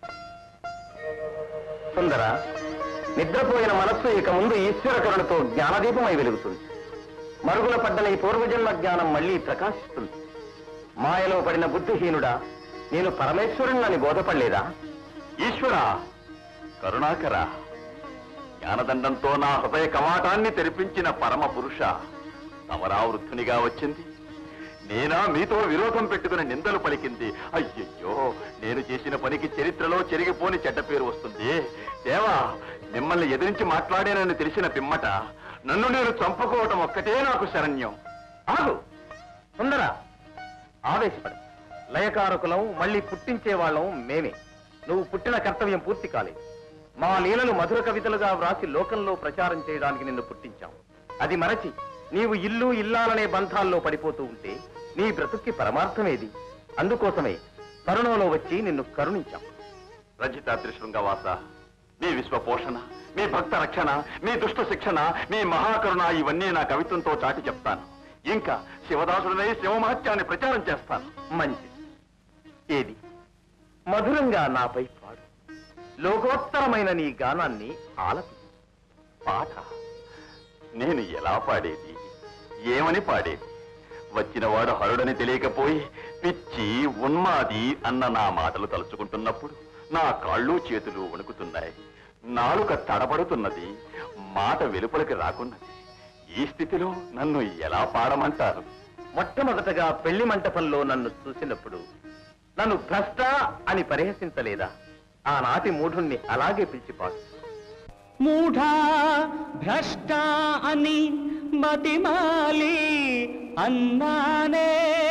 సుందర నిద్రపోయిన మనస్సు ఇక ముందు ఈశ్వర కరుణతో జ్ఞానదీపమై వెలుగుతుంది మరుగున పడ్డన ఈ పూర్వజన్మ జ్ఞానం మళ్ళీ ప్రకాశిస్తుంది మాయలో పడిన బుద్ధిహీనుడా నేను పరమేశ్వరుణ్ణని బోధపడలేదా ఈశ్వర కరుణాకర జ్ఞానదండంతో నా హృదయ కవాటాన్ని తెరిపించిన పరమ పురుష తమరావృద్ధునిగా వచ్చింది నేనా మీతో విరోధం పెట్టుకుని నిందలు పలికింది అయ్యయ్యో నేను చేసిన పనికి చరిత్రలో చెరిగిపోని చెడ్డ పేరు వస్తుంది దేవా మిమ్మల్ని ఎదిరించి మాట్లాడానని తెలిసిన పిమ్మట నన్ను నేను చంపుకోవటం ఒక్కటే నాకు శరణ్యం ఆగు సుందర ఆవేశపడు లయకారకులం మళ్ళీ పుట్టించే వాళ్ళం మేమే నువ్వు పుట్టిన కర్తవ్యం పూర్తి కాలేదు మా లీలలు మధుర కవితలుగా వ్రాసి లోకంలో ప్రచారం చేయడానికి నిన్ను పుట్టించాం అది మరచి నీవు ఇల్లు ఇల్లాలనే బంధాల్లో పడిపోతూ ఉంటే నీ బ్రతుక్కి పరమార్థమేది అందుకోసమే తరుణంలో వచ్చి నిన్ను కరుణించాం రజితాద్రి శృంగవాస మీ విశ్వ పోషణ మీ భక్త రక్షణ మీ దుష్ట శిక్షణ మీ మహాకరుణ ఇవన్నీ నా కవిత్వంతో చాటి చెప్తాను ఇంకా శివదాసుడనై శివమహత్యాన్ని ప్రచారం చేస్తాను మంచిది ఏది మధురంగా నాపై పాడు లోకోత్తరమైన నీ గానాన్ని ఆలపి పాట నేను ఎలా పాడేది ఏమని పాడేది వచ్చినవాడు హరుడని తెలియకపోయి పిచ్చి ఉన్మాది అన్న నా మాటలు తలుచుకుంటున్నప్పుడు నా కాళ్ళు చేతులు వణుకుతున్నాయి నాలుక తడబడుతున్నది మాట వెలుపలికి రాకున్నది ఈ స్థితిలో నన్ను ఎలా పాడమంటారు మొట్టమొదటగా పెళ్లి మంటపంలో నన్ను చూసినప్పుడు నన్ను భ్రష్ట అని పరిహసించలేదా ఆనాటి మూఢుణ్ణి అలాగే పిలిచిపాడు మూఢా భ్రష్ట అని మతిమాలి అన్నానే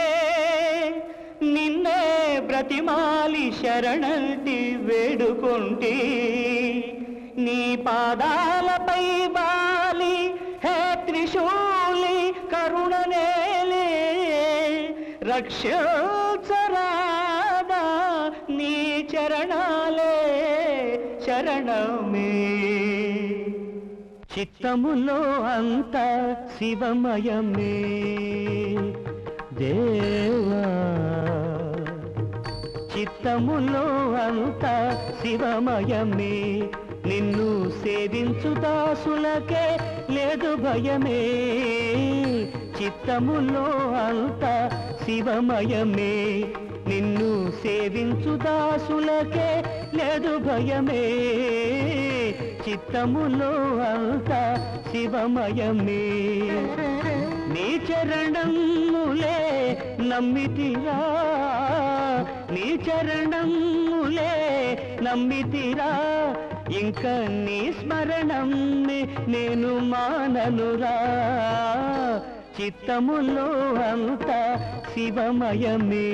నిన్నే బ్రతిమాలి శరణంటి వేడుకొంటి నీ పాదాలపై బాలి హే త్రిశూలి కరుణనేలే రక్షరాదా నీ చరణాలే శరణమే చిత్తములో అంత శివమయమే దేవా చిత్తములో అంత శివమయమే నిన్ను సేవించు దాసులకే లేదు భయమే చిత్తములో అంత శివమయమే నిన్ను సేవించు దాసులకే లేదు భయమే చిత్తములో అంత శివమయమే నీ చరణములే నమ్మితిరా నీ చరణములే నమ్మితిరా ఇంక నీ స్మరణం నేను మాననురా చిత్తములో అంత శివమయమే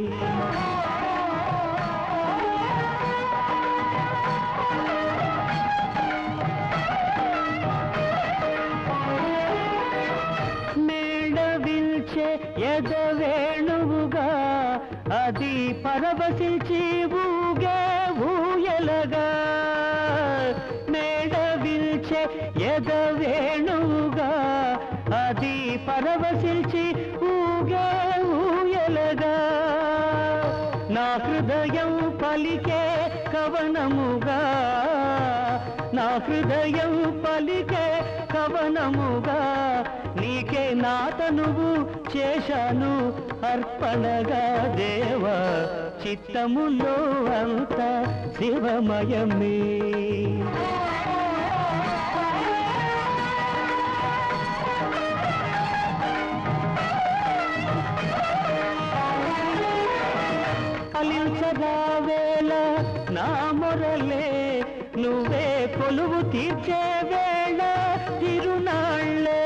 మేడవిల్చే ఎదవేణువుగా అది పరవశించి ఊగే ఊయలగా మేడవిల్చే ఎదవేణువుగా అది పరవశించి ఊగే ఊయలగా నా హృదయం పలికే కవనముగా నా హృదయం పలికే కవనముగా నీకే నా తనువు చేశాను అర్పణగా దేవ చిత్తములో అంత శివమయమే ఫలించదావేళ నా మొరలే నువ్వే కొలువు తీర్చే వేళ తిరునాళ్ళే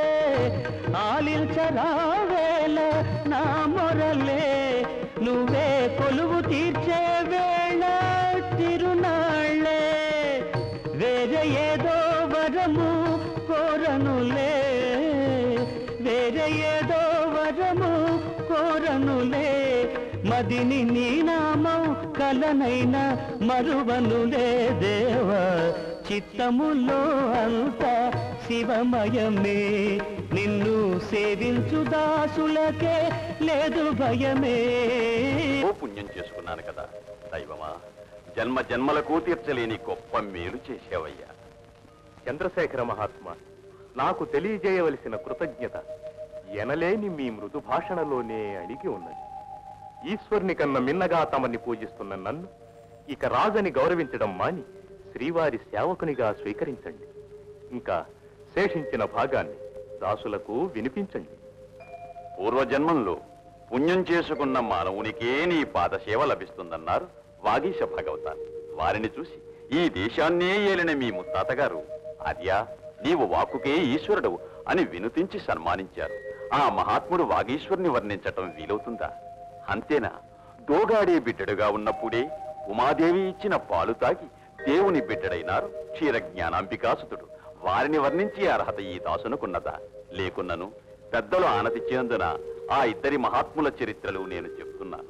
ఆలించరావేళ నా మొరలే నువ్వే కొలువు తీర్చే వేళ తిరునాళ్ళే వేరే ఏదో వరము కోరనులే వేరే ఏదో వరము కోరనులే మదిని నీ నామం కలనైన మరువనులే దేవ చిత్తములో అంత శివమయమే నిన్ను సేవించు దాసులకే లేదు భయమే ఓ పుణ్యం చేసుకున్నాను కదా దైవమా జన్మ జన్మలకు తీర్చలేని గొప్ప మేలు చేసావయ్యా చంద్రశేఖర మహాత్మా నాకు తెలియజేయవలసిన కృతజ్ఞత ఎనలేని మీ మృదు భాషణలోనే అడిగి ఉన్నది ఈశ్వరుని కన్న మిన్నగా తమని పూజిస్తున్న నన్ను ఇక రాజని గౌరవించడం మాని శ్రీవారి సేవకునిగా స్వీకరించండి ఇంకా శేషించిన భాగాన్ని దాసులకు వినిపించండి పూర్వజన్మంలో పుణ్యం చేసుకున్న మానవునికే నీ పాదసేవ లభిస్తుందన్నారు వాగీశ భగవతాలు వారిని చూసి ఈ దేశాన్నే ఏలిన మీ ముత్తాతగారు ఆర్యా నీవు వాక్కుకే ఈశ్వరుడు అని వినుతించి సన్మానించారు ఆ మహాత్ముడు వాగీశ్వరుని వర్ణించటం వీలవుతుందా అంతేనా దోగాడే బిడ్డడుగా ఉన్నప్పుడే ఉమాదేవి ఇచ్చిన పాలు తాగి దేవుని బిడ్డడైనారు క్షీర జ్ఞానాంబికాసుతుడు వారిని వర్ణించే అర్హత ఈ దాసునుకున్నదా లేకున్నను పెద్దలు ఆనతిచ్చినందున ఆ ఇద్దరి మహాత్ముల చరిత్రలు నేను చెప్తున్నాను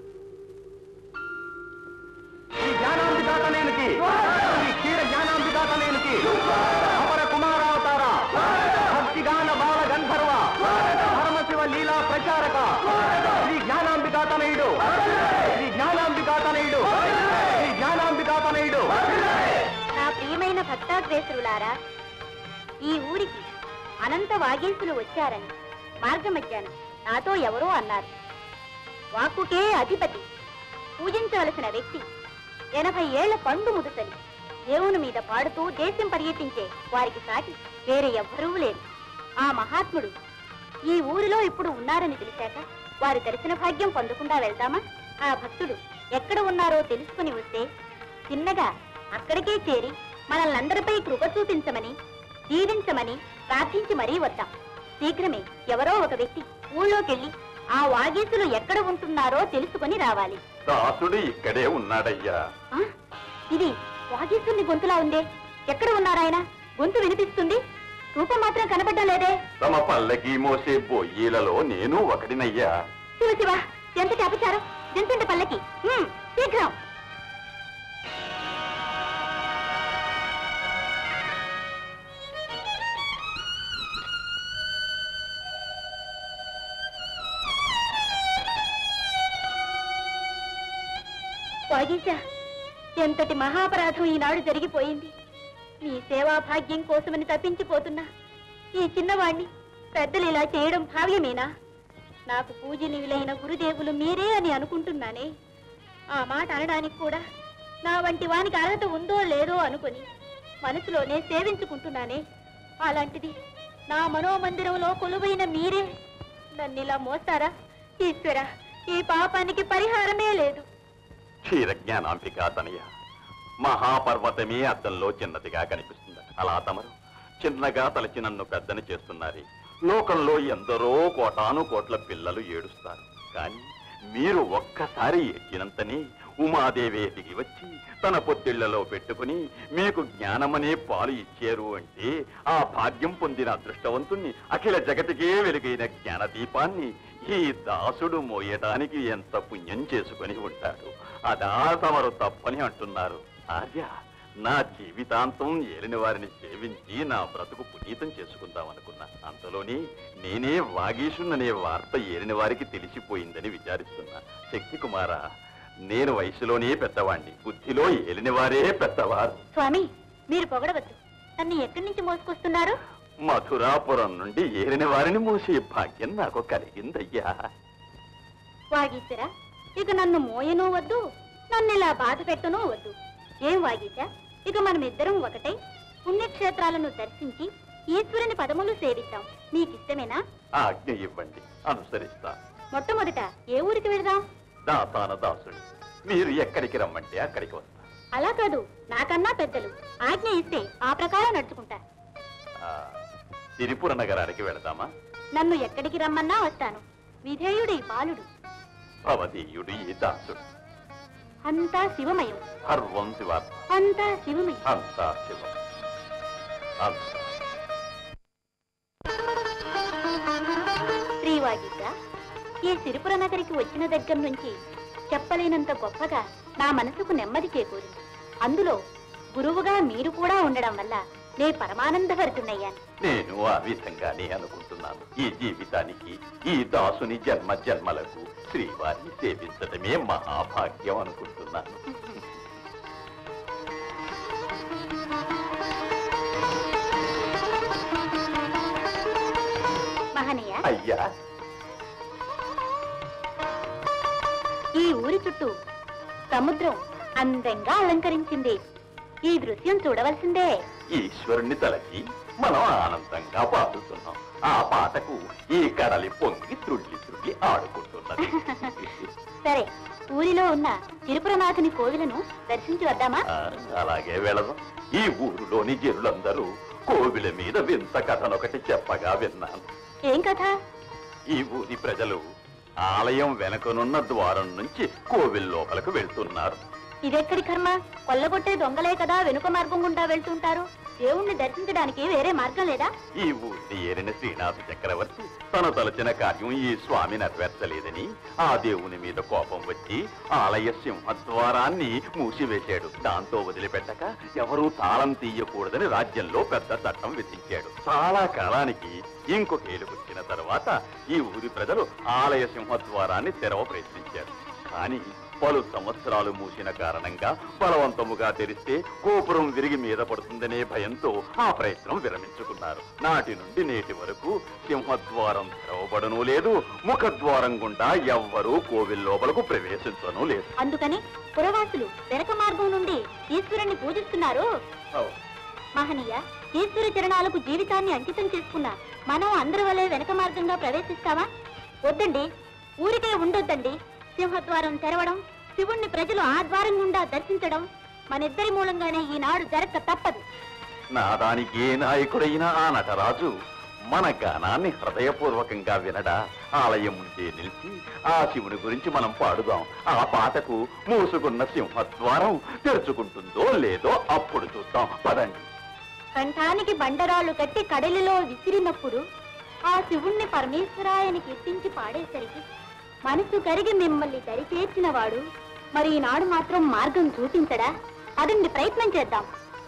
ఈ జ్ఞానాంబికాతనేనికి ఈ క్షీర జ్ఞానాంబికాతనేనికి అపర కుమారావతార భక్తిగాన బాల గంధర్వ పరమశివ లీలా ప్రచారక శ్రీ జ్ఞానాంబికాతనయుడు శ్రీ జ్ఞానాంబికాతనయుడు శ్రీ జ్ఞానాంబికాతనయుడు నా ప్రియమైన భక్తాగ్రేసురులారా ఈ ఊరికి అనంత వాగేశులు వచ్చారని మార్గమధ్యానం నాతో ఎవరో అన్నారు వాక్కుకే అధిపతి పూజించవలసిన వ్యక్తి ఎనభై ఏళ్ల పండు ముదుసలి దేవుని మీద పాడుతూ దేశం పర్యటించే వారికి సాటి వేరే ఎవ్వరూ లేరు ఆ మహాత్ముడు ఈ ఊరిలో ఇప్పుడు ఉన్నారని తెలిసాక వారి దర్శన భాగ్యం పొందకుండా వెళ్దామా ఆ భక్తుడు ఎక్కడ ఉన్నారో తెలుసుకుని వస్తే చిన్నగా అక్కడికే చేరి మనల్నందరిపై కృప చూపించమని దీవించమని ప్రార్థించి మరీ వద్దాం శీఘ్రమే ఎవరో ఒక వ్యక్తి ఊళ్ళోకెళ్ళి ఆ వాగీసులు ఎక్కడ ఉంటున్నారో తెలుసుకొని రావాలి దాసుడు ఇక్కడే ఉన్నాడయ్యా ఆ? ఇది వాగీసుని గొంతులా ఉందే ఎక్కడ ఉన్నారాయన గొంతు వినిపిస్తుంది రూపం మాత్రం కనపడ్డం లేదే తమ పల్లకి మోసే బొయ్యిలలో నేను ఒకడినయ్యా శివ శివ ఎంతటి అపచారం దించండి పల్లకి హ్మ్, శీఘ్రం వాగీశా ఎంతటి మహాపరాధం ఈనాడు జరిగిపోయింది నీ సేవా భాగ్యం కోసమని తప్పించిపోతున్నా ఈ చిన్నవాణ్ణి పెద్దలు ఇలా చేయడం భావ్యమేనా నాకు పూజనీయులైన గురుదేవులు మీరే అని అనుకుంటున్నానే ఆ మాట అనడానికి కూడా నా వంటి వానికి అర్హత ఉందో లేదో అనుకుని మనసులోనే సేవించుకుంటున్నానే అలాంటిది నా మనోమందిరంలో కొలువైన మీరే నన్నిలా మోస్తారా ఈశ్వర ఈ పాపానికి పరిహారమే లేదు క్షీర జ్ఞానాంబిక తనయ మహాపర్వతమే అద్దంలో చిన్నదిగా కనిపిస్తుంది అలా తమరు చిన్నగా తలచి నన్ను పెద్దని చేస్తున్నారే లోకంలో ఎందరో కోటాను కోట్ల పిల్లలు ఏడుస్తారు కానీ మీరు ఒక్కసారి ఎక్కినంతనే ఉమాదేవి దిగి వచ్చి తన పొత్తిళ్లలో పెట్టుకుని మీకు జ్ఞానమనే పాలు ఇచ్చారు అంటే ఆ భాగ్యం పొందిన అదృష్టవంతుణ్ణి అఖిల జగతికే వెలుగైన జ్ఞానదీపాన్ని ఈ దాసుడు మోయడానికి ఎంత పుణ్యం చేసుకుని ఉంటాడు అదా తమరు తప్పని అంటున్నారు ఆర్య నా జీవితాంతం ఏలిన వారిని సేవించి నా బ్రతుకు పునీతం చేసుకుందాం అనుకున్నా అంతలోని నేనే వాగీషున్ననే వార్త ఏలిన వారికి తెలిసిపోయిందని విచారిస్తున్నా శక్తి కుమారా నేను వయసులోనే పెద్దవాణ్ణి బుద్ధిలో ఏలిన వారే పెద్దవారు స్వామి మీరు పొగడవద్దు నన్ను ఎక్కడి నుంచి మోసుకొస్తున్నారు మధురాపురం నుండి ఏలిన వారిని మూసే భాగ్యం నాకు కలిగిందయ్యా వాగీశరా ఇక నన్ను మోయనూ వద్దు నన్ను ఇలా బాధ పెట్టనూ వద్దు ఏం వాగీశా ఇక మనమిద్దరం ఒకటై పుణ్యక్షేత్రాలను దర్శించి ఈశ్వరుని పదములు సేవిద్దాం నీకిష్టమేనా ఆజ్ఞ ఇవ్వండి అనుసరిస్తా మొట్టమొదట ఏ ఊరికి వెళదాం దాసాన దాసుడు మీరు ఎక్కడికి రమ్మంటే అక్కడికి వస్తా అలా కాదు నాకన్నా పెద్దలు ఆజ్ఞ ఇస్తే ఆ ప్రకారం నడుచుకుంటా ఆ, తిరుపుర నగరానికి వెళదామా నన్ను ఎక్కడికి రమ్మన్నా వస్తాను విధేయుడి బాలుడు భవదీయుడు ఈ దాసుడు అంతా శివమయం సర్వం శివాత్మ అంతా శివమయం అంతా శివం అంతా శ్రీవాగీశ ఈ సిరిపుర నగరికి వచ్చిన దగ్గర నుంచి చెప్పలేనంత గొప్పగా నా మనసుకు నెమ్మది చేకూరింది అందులో గురువుగా మీరు కూడా ఉండడం వల్ల నే పరమానందభరితున్నయ్యాను నేను ఆ విధంగానే అనుకుంటున్నాను ఈ జీవితానికి ఈ దాసుని జన్మ జన్మలకు శ్రీవారిని సేవించడమే మహాభాగ్యం అనుకుంటున్నాను మహనీయ అయ్యా ఈ ఊరి చుట్టూ సముద్రం అందంగా అలంకరించింది ఈ దృశ్యం చూడవలసిందే ఈశ్వరుణ్ణి తలచి మనం ఆనందంగా పాడుతున్నాం ఆ పాటకు ఈ కడలి పొంగి త్రుళ్ళి త్రుళ్ళి తిరుపురనాథుని కోవిలను దర్శించి వద్దామా ఆ, అలాగే వెళదాం ఈ ఊరిలోని జనులందరూ కోవిల మీద వింత కథనొకటి చెప్పగా విన్నాను ఏం కథ ఈ ఊరి ప్రజలు ఆలయం వెనకనున్న ద్వారం నుంచి కోవిల్ లోపలకు వెళ్తున్నారు ఇదెక్కడి కర్మ కొల్లగొట్టే దొంగలే కదా వెనుక మార్గం గుండా వెళ్తుంటారు దేవుణ్ణి దర్శించడానికి వేరే మార్గం లేదా ఈ ఊరిని ఏరిన శ్రీనాథ చక్రవర్తి తను తలచిన కార్యం ఈ స్వామి నెరవేర్చలేదని ఆ దేవుని మీద కోపం వచ్చి ఆలయ సింహద్వారాన్ని మూసివేశాడు దాంతో వదిలిపెట్టక ఎవరూ తాళం తీయకూడదని రాజ్యంలో పెద్ద చట్టం విధించాడు చాలా కాలానికి ఇంకొక ఏలుకొచ్చిన తర్వాత ఈ ఊరి ప్రజలు ఆలయ సింహద్వారాన్ని తెరవ ప్రయత్నించారు కానీ పలు సంవత్సరాలు మూసిన కారణంగా బలవంతముగా తెరిస్తే గోపురం విరిగి మీద పడుతుందనే భయంతో ఆ ప్రయత్నం విరమించుకున్నారు నాటి నుండి నేటి వరకు సింహద్వారం తెరవబడను లేదు ముఖద్వారం గుండా ఎవ్వరూ కోవిల్ లోపలకు ప్రవేశించను లేదు అందుకని పురవాసులు వెనక మార్గం నుండి ఈశ్వరుణ్ణి పూజిస్తున్నారు మహనీయ ఈశ్వర చరణాలకు జీవితాన్ని అంకితం చేసుకున్నా మనం అందరి వలె వెనక మార్గంగా ప్రవేశిస్తావా వద్దండి ఊరికే ఉండొద్దండి సింహద్వారం తెరవడం శివుణ్ణి ప్రజలు ఆ ద్వారం గుండా దర్శించడం మనిద్దరి మూలంగానే ఈనాడు జరగక తప్పదు నా దానికి ఏ నాయకుడైనా ఆ నటరాజు మన గానాన్ని హృదయపూర్వకంగా వినడా ఆలయం ముందే నిలిచి ఆ శివుని గురించి మనం పాడుదాం ఆ పాటకు మూసుకున్న సింహద్వారం తెరుచుకుంటుందో లేదో అప్పుడు చూద్దాం పదండి కంఠానికి బండరాళ్ళు కట్టి కడలిలో విసిరినప్పుడు ఆ శివుణ్ణి పరమేశ్వరాయని కీర్తించి పాడేసరికి మనసు కరిగి మిమ్మల్ని దరిచేర్చిన వాడు మరి ఈనాడు మాత్రం మార్గం చూపించడా అదండి ప్రయత్నం చేద్దాం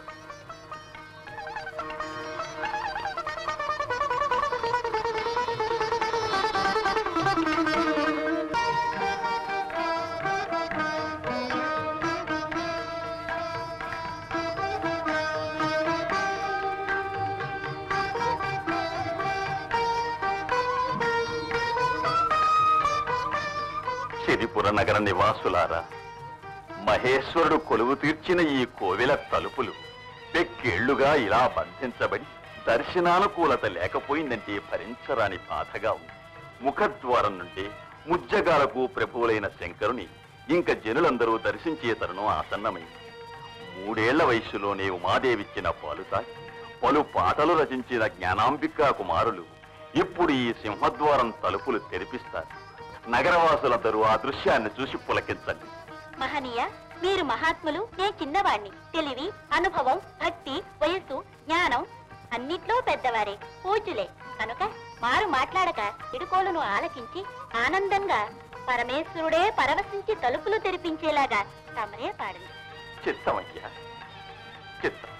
సిరిపుర నగర నివాసులారా మహేశ్వరుడు కొలువు తీర్చిన ఈ కోవిల తలుపులు పెక్కేళ్లుగా ఇలా బంధించబడి దర్శనానుకూలత లేకపోయిందంటే భరించరాని బాధగా ఉంది ముఖద్వారం నుండి ముజ్జగాలకు ప్రభువులైన శంకరుని ఇంక జనులందరూ దర్శించే తరుణం ఆసన్నమైంది మూడేళ్ల వయస్సులోనే ఉమాదేవిచ్చిన పాలు తాగి పలు పాటలు రచించిన జ్ఞానాంబికా కుమారులు ఇప్పుడు ఈ సింహద్వారం తలుపులు తెరిపిస్తారు నగరవాసులందరూ ఆ దృశ్యాన్ని చూసి పులకించండి మహనీయ మీరు మహాత్ములు నే చిన్నవాణ్ణి తెలివి అనుభవం భక్తి వయస్సు జ్ఞానం అన్నిట్లో పెద్దవారే పూజలే కనుక మారు మాట్లాడక ఇడుకోలును ఆలకించి ఆనందంగా పరమేశ్వరుడే పరవశించి తలుపులు తెరిపించేలాగా తమరే పాడండి చిత్తమయ్యా చిత్తం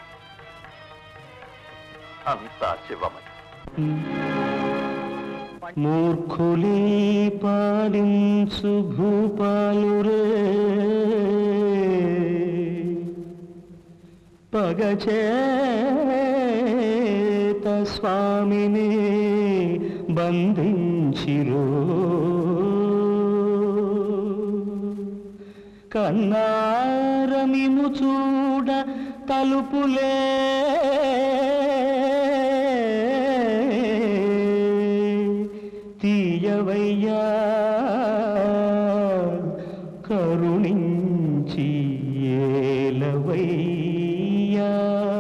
అంతా శివమయ్య మూర్ఖులీ పాలించు భూపాలురే పగచేత స్వామిని బంధించిరో కన్నారమిము చూడ తలుపులే తీయవయ్యా కరుణించి ఏలవయ్యా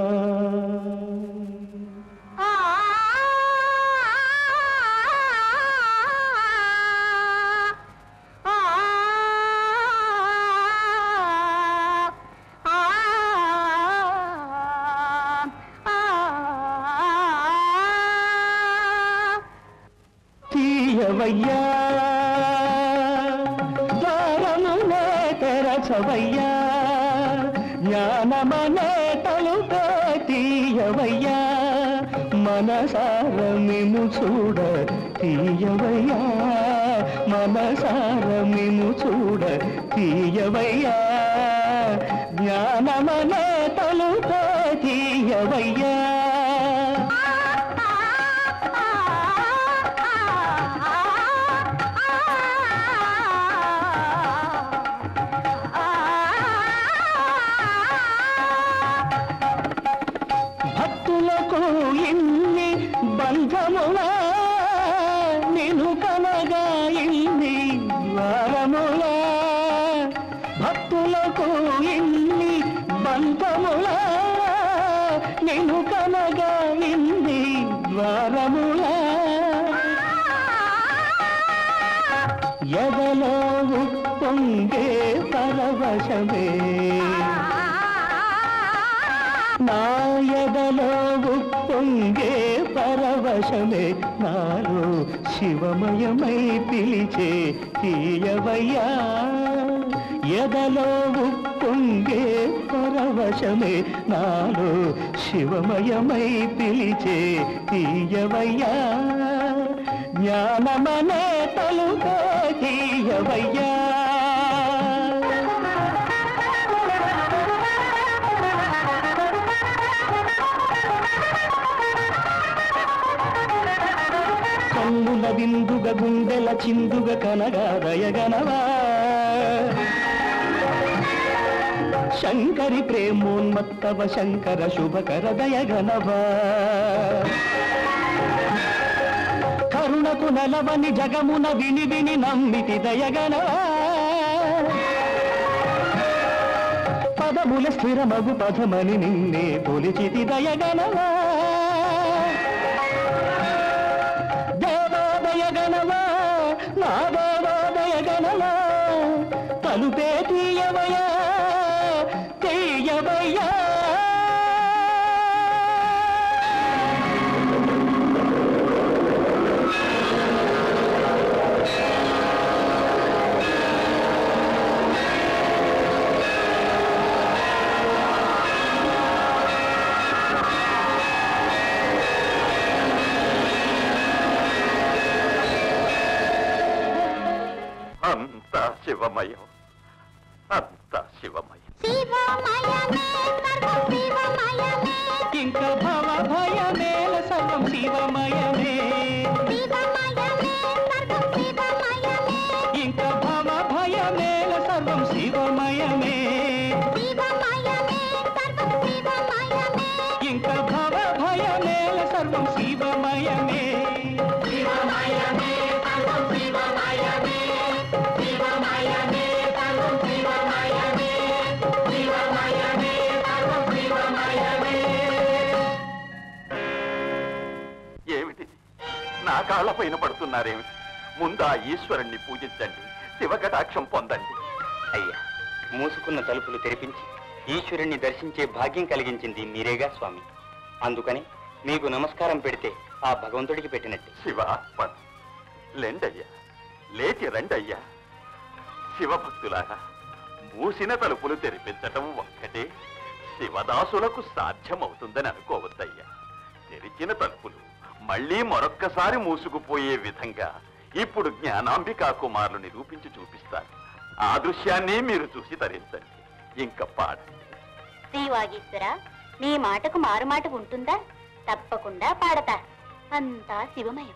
తీయవయ్యా ద్వారమునే తెరచవయ్యా జ్ఞానమనే తలుపే తీయవయ్యా మనసార మిము చూడ తీయవయ్యా మనసార మిము చూడ తీయవయ్యా జ్ఞానమనే తలుపే తీయవయ్యా భక్తులకు ఇన్ని బంధములా నిన్ను కనగా ఇన్ని వారములా భక్తుల పరివారములా ఎదలో ఉప్పొంగే పరవశమే నా ఎదలో ఉప్పొంగే పరవశమే నాలో శివమయమై పిలిచే తీయవయ్యా ఎదలో ఉప్పొంగే పరవశమే నాలో శివమయమై పిలిచే తీయవయ్యా జ్ఞానమనే తలుగా తీయవయ్యా కన్నుల విందుగ గుండెల చిందుగ కనగా దయగనవా శంకరి ప్రేమోన్మత్తవ శంకర శుభకర దయగనవా కరుణకు నలవని జగమున విని విని నమ్మితి దయగనవా పదముల స్థిరమగు పదమని నిన్నే కొలిచితి దయగనవా దేవాదయ గణవా నా దేవాదయ గణవా తలుపే తీయవయా తీయవయ్యా అంతా శివమయం అంతా శివమయం శివమయమే సర్వం శివమయమే ఇంక భవ భయమేల సర్వం శివమయమే శివమయమే సర్వం శివమయమే ఇంక భవ భయమేల సర్వం శివమయమే శివమయమే సర్వం శివమయమే ఇంక భవ భయమేల సర్వం శివమయమే ఏమిటి నా కాళ్ళ పైన పడుతున్నారేమిటి ముందు ఆ ఈశ్వరుణ్ణి పూజించండి శివకటాక్షం పొందండి అయ్యా మూసుకున్న తలుపులు తెరిపించి ఈశ్వరుణ్ణి దర్శించే భాగ్యం కలిగించింది మీరేగా స్వామి అందుకని మీకు నమస్కారం పెడితే ఆ భగవంతుడికి పెట్టినట్టే శివ పద లెండయ్యా లేచి రండయ్యా శివభక్తులారా మూసిన తలుపులు తెరిపించటం ఒక్కటే శివదాసులకు సాధ్యమవుతుందని అనుకోవద్దయ్యా తెరిచిన తలుపులు మళ్ళీ మరొక్కసారి మూసుకుపోయే విధంగా ఇప్పుడు జ్ఞానాంబికా కుమారులు నిరూపించి చూపిస్తారు ఆ దృశ్యాన్ని మీరు చూసి తరించండి ఇంక పాడండి శ్రీవాగీశ్వర నీ మాటకు మారుమాట ఉంటుందా తప్పకుండా పాడతా అంతా శివమయం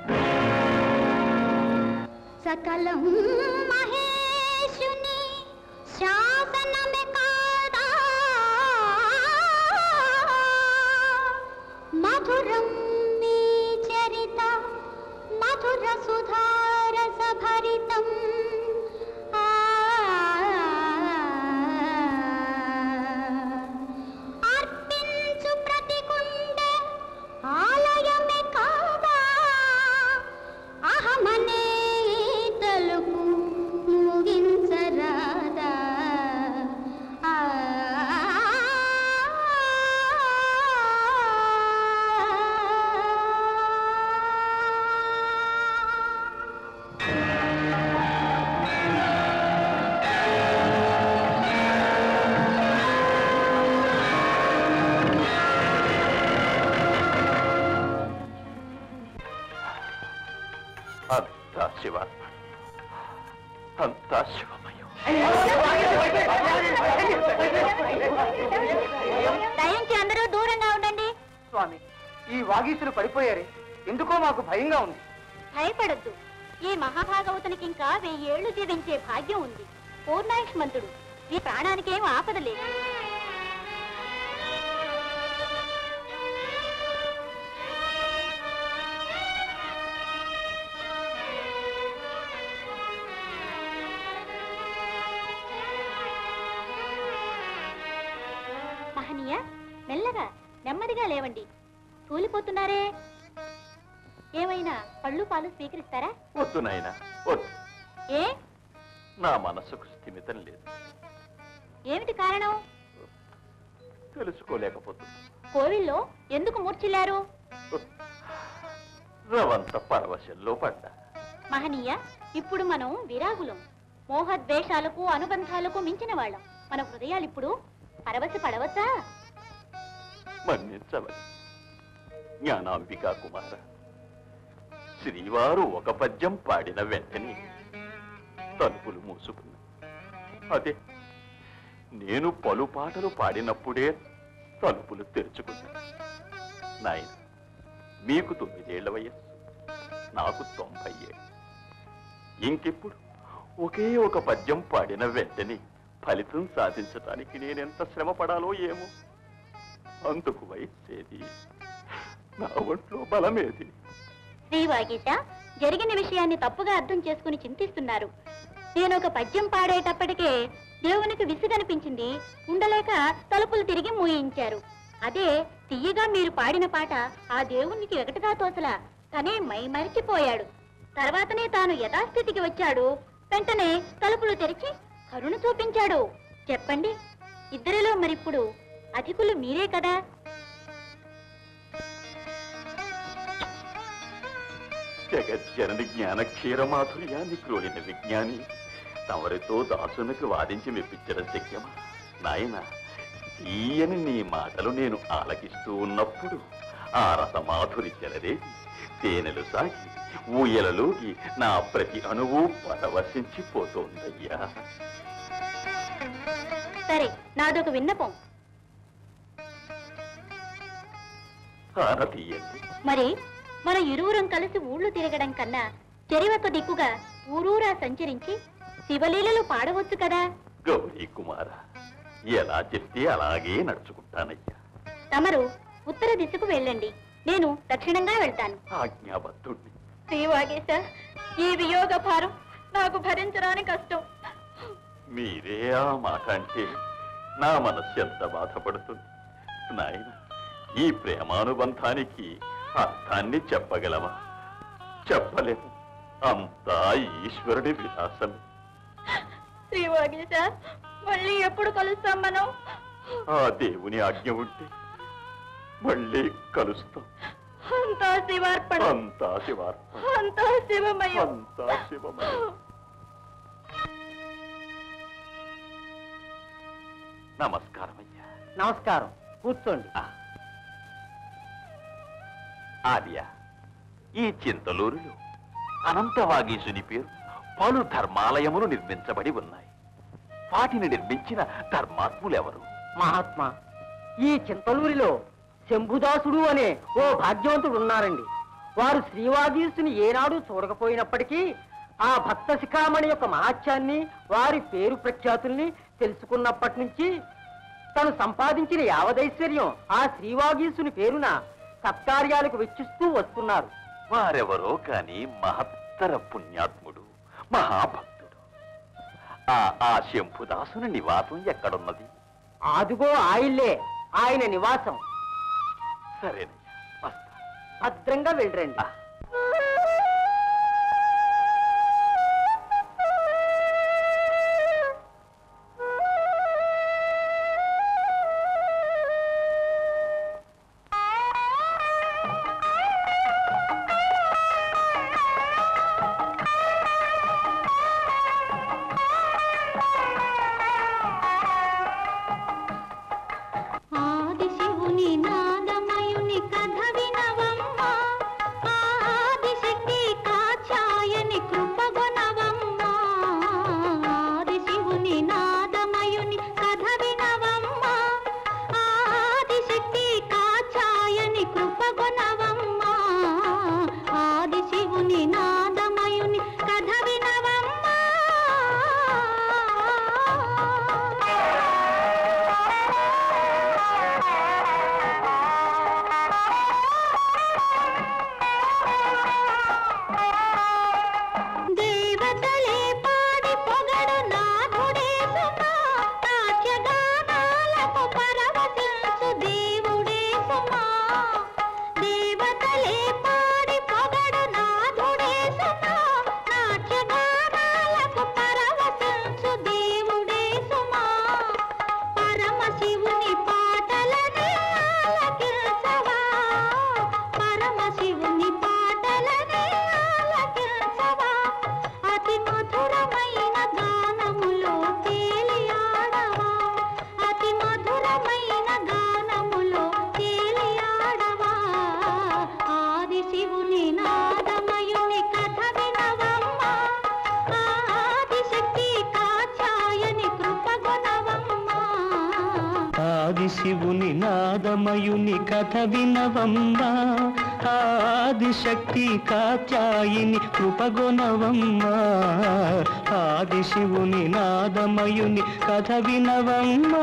సకలం మహేశుని శాసనమే కాదా మధురం మీ చరిత మధుర సుధారస భరితం అర్పించు ప్రతికుండే ఆలయమే కాదా అహమనే తలుపు ముగించరాదా ఆ అంతా శివ అంతా శివమయం దయించి అందరూ దూరంగా ఉండండి స్వామి ఈ వాగీసులు పడిపోయారే ఎందుకో మాకు భయంగా ఉంది భయపడద్దు ఈ మహాభాగవతునికి ఇంకా వెయ్యేళ్లు జీవించే భాగ్యం ఉంది పూర్ణాయుష్మంతుడు ఈ ప్రాణానికేం ఆపద లేదు మహనీయ మెల్లగా నెమ్మదిగా లేవండి తూలిపోతున్నారే ఏమైనా పళ్ళు పాలు స్వీకరిస్తారా వద్దు నాయనా వద్దు ఏ నా మనసుకు స్థిమితం లేదు ఏమిటి కారణం తెలుసుకోలేకపోతున్నా కోవిల్లో ఎందుకు మూర్చిల్లారు రవంత పరవశంలో పడ్డా మహనీయ ఇప్పుడు మనం విరాగులం మోహద్వేషాలకు అనుబంధాలకు మించిన వాళ్ళం మన హృదయాలు ఇప్పుడు పరవశ పడవచ్చా మన్నించవని జ్ఞానాంబికా కుమార శ్రీవారు ఒక పద్యం పాడిన వెంటనే తలుపులు మూసుకున్నా అదే నేను పలు పాటలు పాడినప్పుడే తలుపులు తెరుచుకున్నా నాయన మీకు తొమ్మిదేళ్ల వయస్సు నాకు తొంభై ఏళ్ళు ఇంకెప్పుడు ఒకే ఒక పద్యం పాడిన వెంటనే ఫలితం సాధించటానికి నేనెంత శ్రమ పడాలో ఏమో అందుకు వయస్సేది నా ఒంట్లో బలమేది శ్రీ వాగీశ జరిగిన విషయాన్ని తప్పుగా అర్థం చేసుకుని చింతిస్తున్నారు నేను ఒక పద్యం పాడేటప్పటికే దేవునికి విసుగనిపించింది ఉండలేక తలుపులు తిరిగి మూయించారు అదే తీయగా మీరు పాడిన పాట ఆ దేవునికి ఒకటిగా తోసలా తనే మై మరిచిపోయాడు తర్వాతనే తాను యథాస్థితికి వచ్చాడు వెంటనే తలుపులు తెరిచి కరుణ చూపించాడు చెప్పండి ఇద్దరిలో మరిప్పుడు అధికులు మీరే కదా జగజ్జనని జ్ఞాన క్షీరమాధుర్యాన్ని క్రోలిన విజ్ఞాని తమరితో దాసునికి వాదించి మెప్పించడం శక్యమా నాయన తీయని నీ మాటలు నేను ఆలకిస్తూ ఉన్నప్పుడు ఆ రసమాధురి చెలరేగి తేనెలు సాగి ఊయలలోకి నా ప్రతి అణువు పరవశించిపోతోందయ్యా సరే నాదొక విన్నపం ఆన తీయండి మరి మన ఇరువురం కలిసి ఊళ్ళు తిరగడం కన్నా చెరివొక దిక్కుగా ఊరూరా సంచరించి శివలీలలు పాడవచ్చు కదా గౌరీ కుమార ఎలా చెప్తే అలాగే నడుచుకుంటానయ్యా తమరు ఉత్తర దిశకు వెళ్ళండి నేను దక్షిణంగా వెళ్తాను ఆజ్ఞాబద్ధుణ్ణి శ్రీవాగేశ ఈ వియోగ భారం నాకు భరించడానికి కష్టం మీరే ఆ మాట అంటే నా మనస్సు ఎంత బాధపడుతుంది నాయన ఈ ప్రేమానుబంధానికి అర్థాన్ని చెప్పగలమా చెప్పలేము అంతా ఈశ్వరుడి విలాసం శ్రీవాగేశ మళ్ళీ ఎప్పుడు కలుస్తాం మనం ఆ దేవుని ఆజ్ఞ ఉంటే మళ్ళీ కలుస్తాం అంతా శివార్పణ అంతా శివార్పణ అంతా శివమయం అంతా శివమయం నమస్కారం అయ్యా నమస్కారం కూర్చోండి ఆర్య ఈ చింతలూరులో అనంతవాగీశుని పేరు పలు ధర్మాలయములు నిర్మించబడి ఉన్నాయి వాటిని నిర్మించిన ధర్మాత్ములెవరు మహాత్మా ఈ చింతలూరిలో శంభుదాసుడు అనే ఓ భాగ్యవంతుడు ఉన్నారండి వారు శ్రీవాగీసుని ఏనాడు చూడకపోయినప్పటికీ ఆ భక్త శిఖామణి యొక్క మహాత్యాన్ని వారి పేరు ప్రఖ్యాతుల్ని తెలుసుకున్నప్పటి నుంచి తను సంపాదించిన యావదైశ్వర్యం ఆ శ్రీవాగీసుని పేరున సత్కార్యాలకు వెచ్చిస్తూ వస్తున్నారు వారెవరో కాని మహత్తర పుణ్యాత్ముడు మహాభక్తుడు ఆ ఆ శంభుదాసుని నివాసం ఎక్కడున్నది అదుగో ఆయిల్లే ఆయన నివాసం సరేనయ్యా వస్తా భద్రంగా వెళ్ళరండి ఆది శివుని నాదమయుని కథ వినవమ్మా ఆ ఆదిశివుని నాదమయుని కథ వినవమ్మా ఆదిశక్తి కాత్యాయిని కృపగొనవమ్మా ఆదిశివుని నాదమయుని కథ వినవమ్మా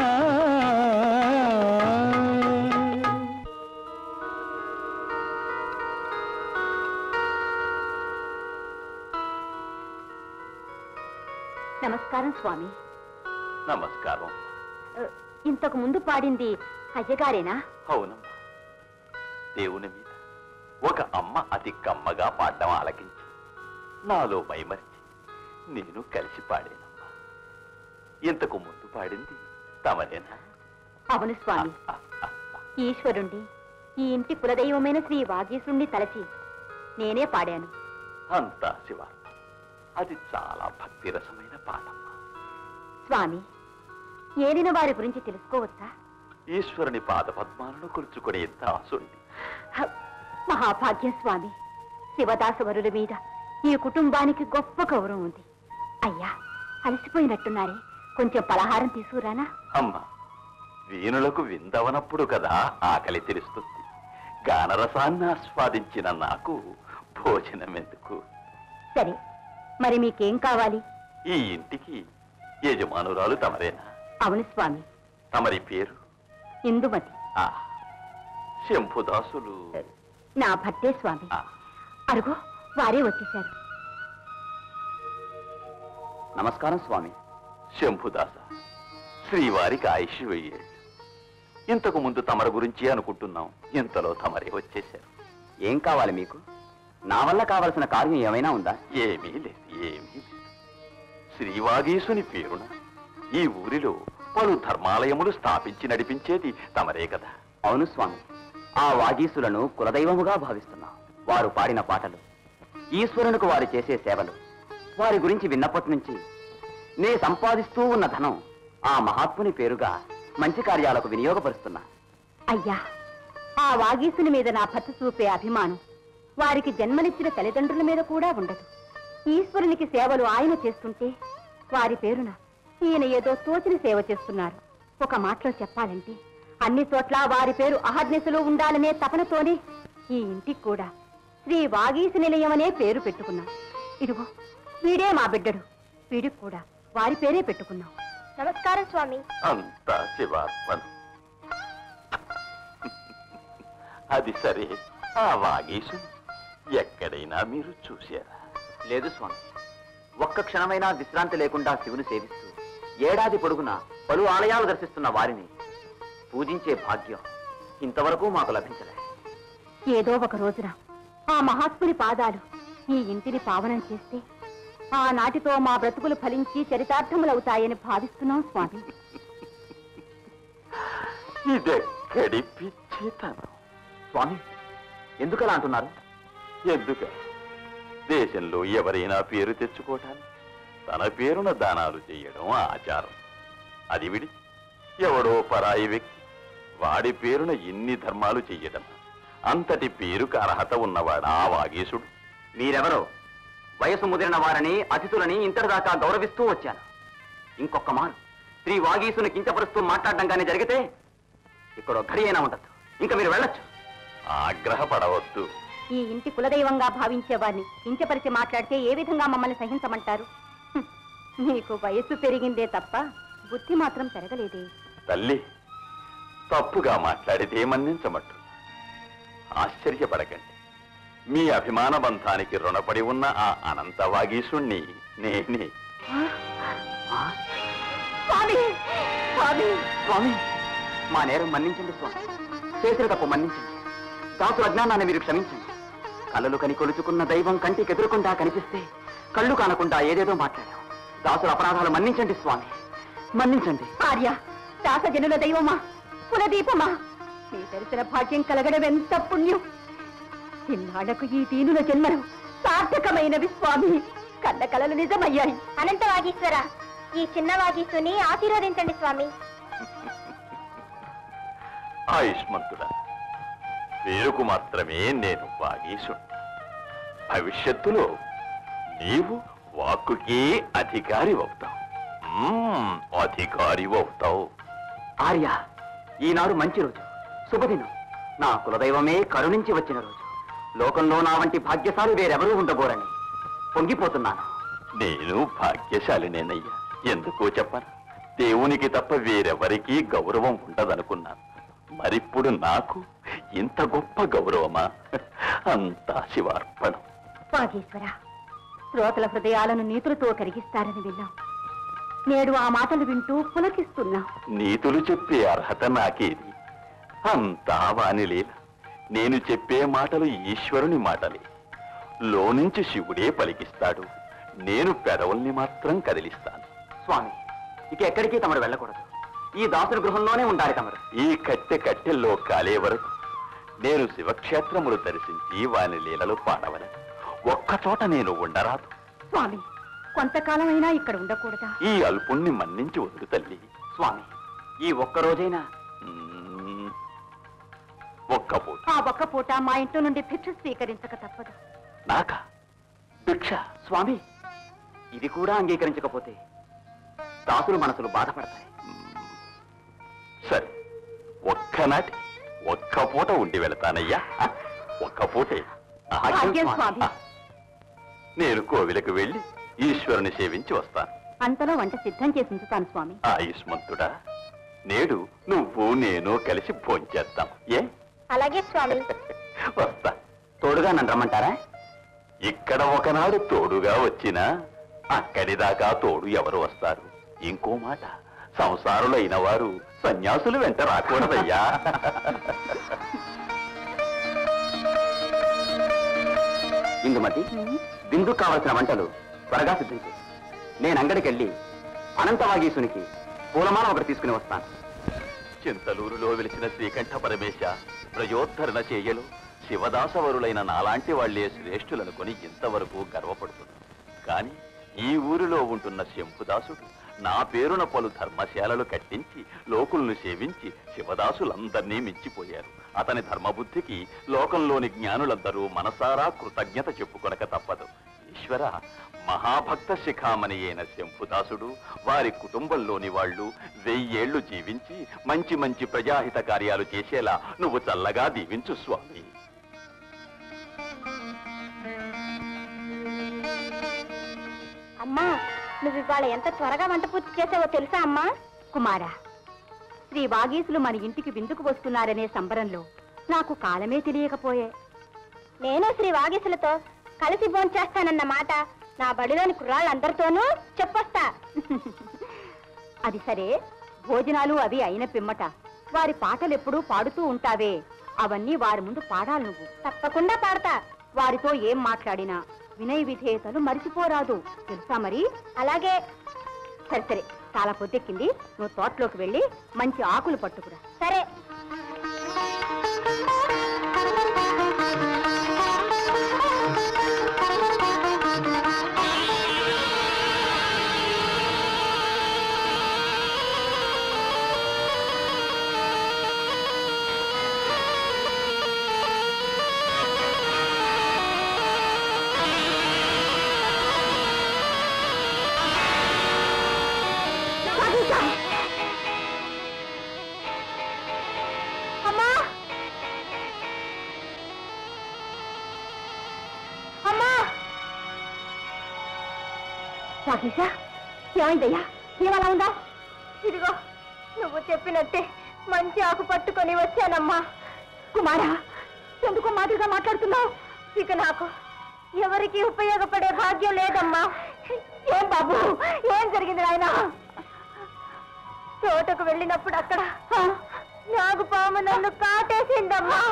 నమస్కారం స్వామి నమస్కారం ఆ, ఇంతకు ముందు పాడింది అయ్యగారేనా అవునమ్మా దేవుని మీద ఒక అమ్మ అతి కమ్మగా పాడడం ఆలకించి నాలో మైమరిచి నేను కలిసి పాడానమ్మా ఇంతకు ముందు పాడింది తమరేనా అవును స్వామి ఆ, ఆ, ఆ. ఈశ్వరుండి ఈ ఇంటి కులదైవమైన శ్రీ వాగీశుణ్ణి తలచి నేనే పాడాను అంతా శివార్ప అది చాలా భక్తిరసమైన పాటమ్మా స్వామి ఏలిన వారి గురించి తెలుసుకోవచ్చా ఈశ్వరుని పాద పద్మాలను కొలుచుకునే దాసుండి హ, మహాభాగ్యం స్వామి శివదాసవరుల మీద ఈ కుటుంబానికి గొప్ప గౌరవం ఉంది అయ్యా అలసిపోయినట్టున్నారే కొంచెం పలహారం తీసుకురానా అమ్మా వీణులకు విందవనప్పుడు కదా ఆకలి తెలుస్తుంది గానరసాన్ని ఆస్వాదించిన నాకు భోజనం ఎందుకు సరే మరి మీకేం కావాలి ఈ ఇంటికి యజమానురాలు తమరేనా అవును స్వామి తమరి పేరు ఇందుమతి ఆ శంభుదాసులు నా భర్తే స్వామి ఆ, అరుగో వారే వచ్చేశారు నమస్కారం స్వామి శంభుదాస శ్రీవారికి ఆయుష్ వెయ్యేళ్ళు ఇంతకు ముందు తమర గురించి అనుకుంటున్నాం ఇంతలో తమరే వచ్చేశారు ఏం కావాలి మీకు నా వల్ల కావలసిన కార్యం ఏమైనా ఉందా ఏమీ లేదు ఏమీ లేదు శ్రీవాగీసుని పేరున ఈ ఊరిలో పలు ధర్మాలయములు స్థాపించి నడిపించేది తమరే కదా అవును స్వామి ఆ వాగీసులను కులదైవముగా భావిస్తున్నాం వారు పాడిన పాటలు ఈశ్వరునికి వారు చేసే సేవలు వారి గురించి విన్నప్పటి నుంచి నే సంపాదిస్తూ ఉన్న ధనం ఆ మహాత్ముని పేరుగా మంచి కార్యాలకు వినియోగపరుస్తున్నా అయ్యా ఆ వాగీసుని మీద నా భర్త చూపే అభిమానం వారికి జన్మనిచ్చిన తల్లిదండ్రుల మీద కూడా ఉండదు ఈశ్వరునికి సేవలు ఆయన చేస్తుంటే వారి పేరున ఈయన ఏదో తోచిన సేవ చేస్తున్నారు ఒక మాటలో చెప్పాలంటే అన్ని చోట్ల వారి పేరు అహర్నిశలో ఉండాలనే తపనతోనే ఈ ఇంటికి కూడా శ్రీ వాగీసు నిలయమనే పేరు పెట్టుకున్నాం ఇదిగో వీడే మా బిడ్డడు వీడికి కూడా వారి పేరే పెట్టుకున్నాం నమస్కారం స్వామి అంతా శివాత్మను అది సరే ఆ వాగీసుని ఎక్కడైనా మీరు చూశారా లేదు స్వామి ఒక్క క్షణమైనా విశ్రాంతి లేకుండా శివుని సేవిస్తూ ఏడాది పొడుగునా పలు ఆలయాలు దర్శిస్తున్న వారిని పూజించే భాగ్యం ఇంతవరకు మాకు లభించలే ఏదో ఒక రోజున ఆ మహాత్ముని పాదాలు ఈ ఇంటిని పావనం చేస్తే ఆనాటితో మా బ్రతుకులు ఫలించి చరితార్థములవుతాయని భావిస్తున్నాం స్వామి ఇదెక్కడి పిచ్చితనం స్వామి ఎందుకలా అంటున్నారు ఎందుక దేశంలో ఎవరైనా పేరు తెచ్చుకోవటానికి తన పేరున దానాలు చేయడం ఆచారం అది విడి ఎవడో పరాయి వ్యక్తి వాడి పేరున ఇన్ని ధర్మాలు చెయ్యడం అంతటి పేరుకు అర్హత ఉన్నవాడా ఆ వాగీసుడు మీరెవరో వయసు ముదిరిన వారిని అతిథులని ఇంతటిదాకా గౌరవిస్తూ వచ్చాను ఇంకొక మారు శ్రీ వాగీసుని కించపరుస్తూ మాట్లాడడం కానీ జరిగితే ఇక్కడ ఘడి అయినా ఉండదు ఇంకా మీరు వెళ్ళొచ్చు ఆగ్రహపడవద్దు ఈ ఇంటి కులదైవంగా భావించే వారిని కించపరిచి మాట్లాడితే ఏ విధంగా మమ్మల్ని సహించమంటారు హ్మ్. నీకు వయస్సు పెరిగిందే తప్ప బుద్ధి మాత్రం పెరగలేదే తల్లి తప్పుగా మాట్లాడితే మన్నించమట్టు ఆశ్చర్యపడకండి మీ అభిమాన బంధానికి రుణపడి ఉన్న ఆ అనంత వాగీసుణ్ణి నేనే స్వామి స్వామి స్వామి మా నేరం మన్నించండి స్వామి చేసిన తప్పు మన్నించండి దాసు అజ్ఞానాన్ని మీరు క్షమించండి కళ్ళలు కని కొలుచుకున్న దైవం కంటికి ఎదురుకుండా కనిపిస్తే కళ్ళు కానకుండా ఏదేదో మాట్లాడాం దాసుల అపరాధాలు మన్నించండి స్వామి మన్నించండి ఆర్య దాసజనుల దైవమా కులదీపమా మీ దర్శన భాగ్యం కలగడం ఎంత పుణ్యం ఇన్నాళ్లకు ఈ దీనుల జన్మలు సార్థకమైనవి స్వామి కన్న కలలు నిజమయ్యాయి అనంత వాగీశ్వర ఈ చిన్న వాగీశ్వని ఆశీర్వదించండి స్వామి ఆయుష్మంతుడా పేరుకు మాత్రమే నేను వాగీసుణ్ణి భవిష్యత్తులో నీవు వాక్కుకే అధికారి అవుతావు మ్మ్, అధికారి అవుతావు ఆర్య ఈనాడు మంచి రోజు శుభదినం నా కులదైవమే కరుణించి వచ్చిన రోజు లోకంలో నా వంటి భాగ్యశాలి వేరెవరూ ఉండబోరని పొంగిపోతున్నాను నేను భాగ్యశాలినేనయ్యా ఎందుకో చెప్పను దేవునికి తప్ప వేరెవరికీ గౌరవం ఉండదనుకున్నాను మరిప్పుడు నాకు ఇంత గొప్ప గౌరవమా అంతా శివార్పణం వాగేశ్వర శ్రోతల హృదయాలను నీతులతో కరిగిస్తారని విన్నాం నేడు ఆ మాటలు వింటూ పులకిస్తున్నాం నీతులు చెప్పే అర్హత నాకేది అంతా వానిలీల నేను చెప్పే మాటలు ఈశ్వరుని మాటలే లోనుంచి శివుడే పలికిస్తాడు నేను పెదవుల్ని మాత్రం కదిలిస్తాను స్వామి ఇక ఎక్కడికి తమరు వెళ్ళకూడదు ఈ దాసుని గృహంలోనే ఉండాలి తమరు ఈ కట్టె కట్టెల్లో కాలే వరకు నేను శివక్షేత్రములు దర్శించి వాని లీలలు పాడవలను ఒక్కచోట నేను ఉండరాదు స్వామి కొంతకాలమైనా ఇక్కడ ఉండకూడదా ఈ అల్పుణ్ణి మన్నించి వదులు తల్లి స్వామి ఈ ఒక్క రోజైనా మ్మ్. ఒక్క పూట ఆ ఒక్క పూట మా ఇంటి నుండి భిక్ష స్వీకరించక తప్పదు నాకా భిక్ష స్వామి ఇది కూడా అంగీకరించకపోతే దాసుల మనసులు బాధపడతాయి మ్మ్. సరే ఒక్కనాటి ఒక్క పూట ఉండి వెళతానయ్యా ఆ, ఒక్క పూటే ఆ, భాగ్యం స్వామి నేను కోవిలకు వెళ్ళి ఈశ్వరుని సేవించి వస్తాను అంతలో వంట సిద్ధం చేసి ఉంచుతాను స్వామి ఆయుష్మంతుడా నేడు నువ్వు నేను కలిసి భోంచేద్దాం ఏ అలాగే స్వామి వస్తా తోడుగా నన్ను రమ్మంటారా ఇక్కడ ఒకనాడు తోడుగా వచ్చినా అక్కడి దాకా తోడు ఎవరు వస్తారు ఇంకో మాట సంసారులైన వారు సన్యాసులు వెంట రాకూడదయ్యా ఇందుమతి విందుకు కావలసిన వంటలు త్వరగా సిద్ధం చేయి నేను అంగడికి వెళ్ళి అనంతవాగీసునికి పూలమాల ఒకటి తీసుకుని వస్తాను చింతలూరులో వెలిసిన శ్రీకంఠ పరమేశ ప్రయోద్ధరణ చేయలు శివదాసవరులైన నాలాంటి వాళ్లే శ్రేష్ఠులనుకొని ఇంతవరకు గర్వపడుతుంది కాని ఈ ఊరిలో ఉంటున్న శంభుదాసుడు నా పేరున పలు ధర్మశాలలు కట్టించి లోకులను సేవించి శివదాసులందర్నీ మించిపోయారు అతని ధర్మబుద్ధికి లోకంలోని జ్ఞానులందరూ మనసారా కృతజ్ఞత చెప్పుకొనక తప్పదు ఈశ్వర మహాభక్త శిఖామణి అయిన శంభుదాసుడు వారి కుటుంబంలోని వాళ్ళు వెయ్యేళ్లు జీవించి మంచి మంచి ప్రజాహిత కార్యాలు చేసేలా నువ్వు చల్లగా దీవించు స్వామి అమ్మా నువ్వు ఇవాళ ఎంత త్వరగా వంట పూర్తి చేసావో తెలుసా అమ్మా కుమారా శ్రీ వాగీసులు మన ఇంటికి విందుకు వస్తున్నారనే సంబరంలో నాకు కాలమే తెలియకపోయే నేను శ్రీ వాగీసులతో కలిసి భోంచేస్తానన్న మాట నా బడిలోని కుర్రాళ్ళందరితోనూ చెప్పొస్తా అది సరే భోజనాలు అవి అయిన పిమ్మట వారి పాటలెప్పుడూ పాడుతూ ఉంటావే అవన్నీ వారి ముందు పాడాలి నువ్వు తప్పకుండా పాడతా వారితో ఏం మాట్లాడినా వినయ విధేయతలు మరిచిపోరాదు తెలుసా మరి అలాగే సరే సరే చాలా పొద్దెక్కింది నువ్వు తోటలోకి వెళ్ళి మంచి ఆకులు పట్టుకురా సరే అమ్మా అమ్మా సాగేశా ఏమైందయ్యా ఏమలా ఉందా ఇదిగో నువ్వు చెప్పినట్టే మంచి ఆకు పట్టుకొని వచ్చానమ్మా కుమారా ఎందుకో మాదిరిగా మాట్లాడుతున్నావు ఇక నాకు ఎవరికి ఉపయోగపడే భాగ్యం లేదమ్మా ఏం బాబు ఏం జరిగింది నాయన తోటకు వెళ్ళినప్పుడు అక్కడ నాగుపాము నన్ను కాటేసిందమ్మా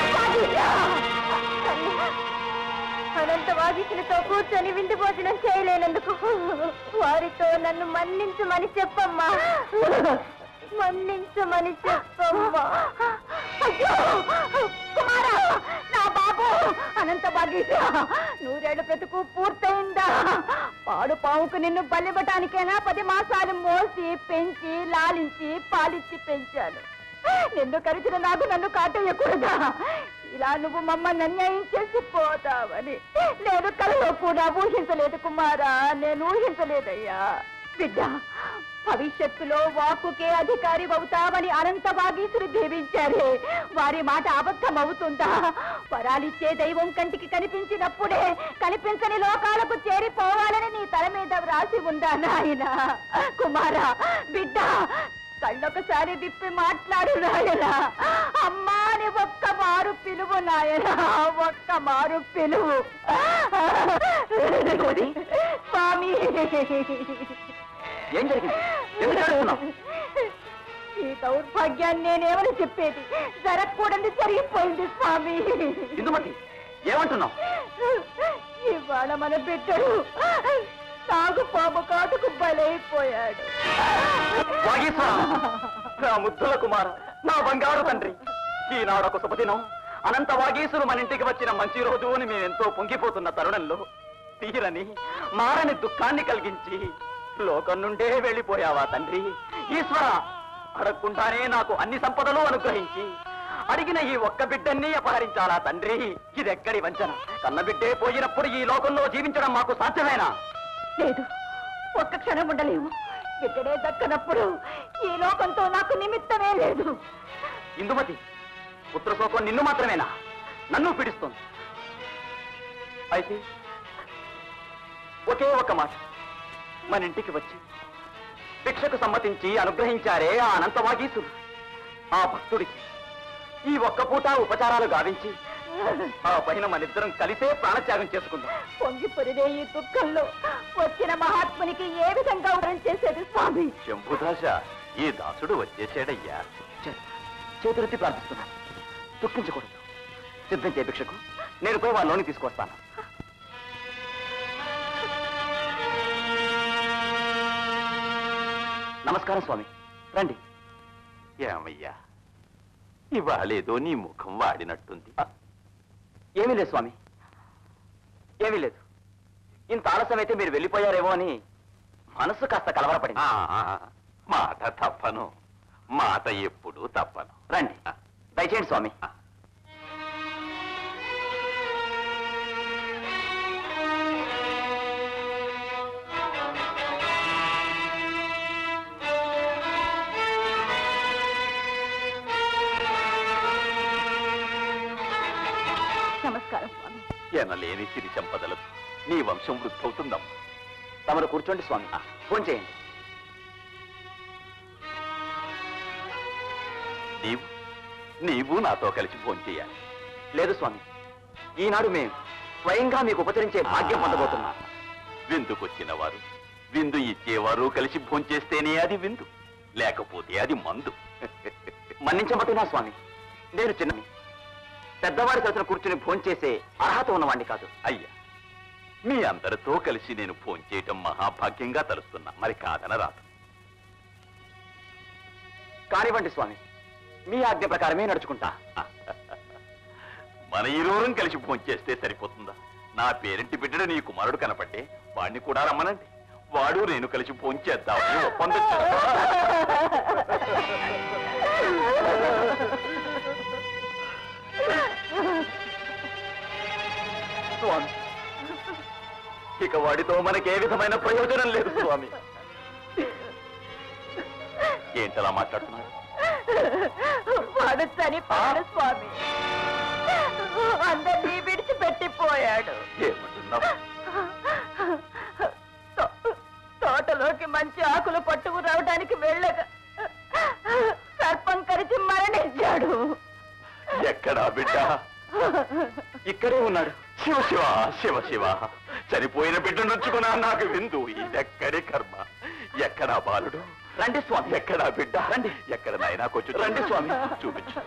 అనంత వాగిసులతో కూర్చొని విందు భోజనం చేయలేనందుకు వారితో నన్ను మన్నించమని చెప్పమ్మా మన్నించమని చెప్పమ్మా అయ్యో కుమారా నా బాబు అనంత భాగీశ నూరేళ్ల బ్రతుకు పూర్తయిందా పాడు పావుకు నిన్ను బలివ్వటానికైనా పది మాసాలు మోసి పెంచి లాలించి పాలిచ్చి పెంచాను నిన్ను కరిచిన నాకు నన్ను కాటేయకూడదా ఇలా నువ్వు మమ్మల్ని అన్యాయం చేసి పోతావని నేను కలలో కూడా ఊహించలేదు కుమారా నేను ఊహించలేదయ్యా బిడ్డ భవిష్యత్తులో వాక్కుకే అధికారి అవుతామని అనంత భాగీసులు దీవించారే వారి మాట అబద్ధం అవుతుందా వరాలిచ్చే దైవం కంటికి కనిపించినప్పుడే కనిపించని లోకాలకు చేరిపోవాలని నీ తల మీద వ్రాసి ఉందా నాయన కుమారా బిడ్డ కళ్ళొకసారి విప్పి మాట్లాడు నాయన అమ్మా అని ఒక్క మారు పిలువు నాయన ఒక్క మారు పిలువు స్వామి ఏం జరిగింది ఎందుకు ఏడుస్తున్నావ్? ఈ దౌర్భాగ్యాన్ని నేనేమని చెప్పేది జరగకూడదు జరిగిపోయింది స్వామి ఇందుమతి ఏమంటున్నావు ఇవాళ మన బిడ్డడు సాగు పాము కాటుకు బలైపోయాడు నా ముద్దుల కుమార నా బంగారు తండ్రి ఈనాడొక శుభదినం అనంత వాగీసులు మన ఇంటికి వచ్చిన మంచి రోజు అని మేమెంతో పొంగిపోతున్న తరుణంలో తీరని మారని దుఃఖాన్ని కలిగించి లోకం నుండే వెళ్ళిపోయావా తండ్రి ఈశ్వర అడగకుండానే నాకు అన్ని సంపదలు అనుగ్రహించి అడిగిన ఈ ఒక్క బిడ్డన్ని అపహరించాలా తండ్రి ఇదెక్కడి వంచన కన్న బిడ్డే పోయినప్పుడు ఈ లోకంలో జీవించడం మాకు సాధ్యమేనా లేదు ఒక్క క్షణం ఉండలేవు బిడ్డడే దక్కనప్పుడు ఈ లోకంతో నాకు నిమిత్తమే లేదు ఇందుమతి పుత్రశోకం నిన్ను మాత్రమేనా నన్ను పీడిస్తోంది అయితే ఒకే ఒక మాట మన ఇంటికి వచ్చి భిక్షకు సమ్మతించి అనుగ్రహించారే ఆ అనంతవాగీసుడు ఆ భక్తుడికి ఈ ఒక్క పూట ఉపచారాలు గావించి ఆ పైన మనిద్దరం కలిసే ప్రాణత్యాగం చేసుకుందాం పొంగి పొరిదే ఈ దుఃఖంలో వచ్చిన మహాత్మునికి ఏ విధంగా వరం చేసేది స్వామి శంభుదాస ఈ దాసుడు వచ్చేసాడయ్యా చే- చేతులెత్తి ప్రార్థిస్తున్నాను దుఃఖించకూడదు సిద్ధం చేయ భిక్షకు నేను పోయి వాళ్ళలోని తీసుకొస్తాను నమస్కారం స్వామి రండి ఏమయ్యా ఇవాళేదో నీ ముఖం వాడినట్టుంది ఆ, ఏమీ లేదు స్వామి ఏమీ లేదు ఇంత ఆలస్యం అయితే మీరు వెళ్ళిపోయారేమో అని మనసు కాస్త కలవరపడింది ఆ, ఆ, మాట తప్పను మాట ఎప్పుడు తప్పను రండి దయచేయండి స్వామి నమస్కారం స్వామి ఎనలేని సిరి సంపదలకు నీ వంశం వృద్ధవుతుందమ్మా తమరు కూర్చోండి స్వామి ఫోన్ చేయండి నీవు నీవు నాతో కలిసి ఫోన్ చేయాలి లేదు స్వామి ఈనాడు మేము స్వయంగా మీకు ఉపచరించే భాగ్యం పొందబోతున్నాం విందుకొచ్చిన వారు విందు ఇచ్చేవారు కలిసి భోంచేస్తేనే అది విందు లేకపోతే అది మందు మన్నించబట్టినా స్వామి నేను చిన్నని పెద్దవాడి సరసన కూర్చుని భోంచేసే అర్హత ఉన్నవాణ్ణి కాదు అయ్యా మీ అందరితో కలిసి నేను ఫోన్ చేయటం మహాభాగ్యంగా తలుస్తున్నా మరి కాదన రాదు కానివ్వండి స్వామి మీ ఆజ్ఞ ప్రకారమే నడుచుకుంటా మన ఇరువురం కలిసి ఫోన్ చేస్తే సరిపోతుందా నా పేరింటి బిడ్డడు నీ కుమారుడు కనపడ్డే వాడిని కూడా రమ్మనండి వాడు నేను కలిసి ఫోన్ చేద్దామని ఒప్పందం చేద్దాం. స్వామి ఇక వాడితో మనకే విధమైన ప్రయోజనం లేదు స్వామి ఏంటలా మాట్లాడుతున్నారు వాడు చనిపోయాడు స్వామి అందరినీ విడిచిపెట్టిపోయాడు ఏమంటున్నావు తో- తోటలోకి మంచి ఆకులు పట్టుకు రావడానికి వెళ్ళగా సర్పం కరిచి మరణించాడు ఎక్కడా బిడ్డ ఇక్కడే ఉన్నాడు శివ శివ శివ శివ చనిపోయిన బిడ్డ నుంచుకున్నా నాకు విందు ఇదెక్కడి కర్మ ఎక్కడా బాలుడు రండి స్వామి ఎక్కడా బిడ్డ రండి. ఎక్కడ నాయనా కొంచెం రండి స్వామి. చూపించు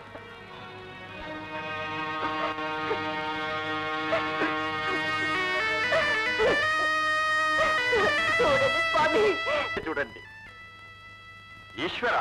చూడండి స్వామి చూడండి ఈశ్వర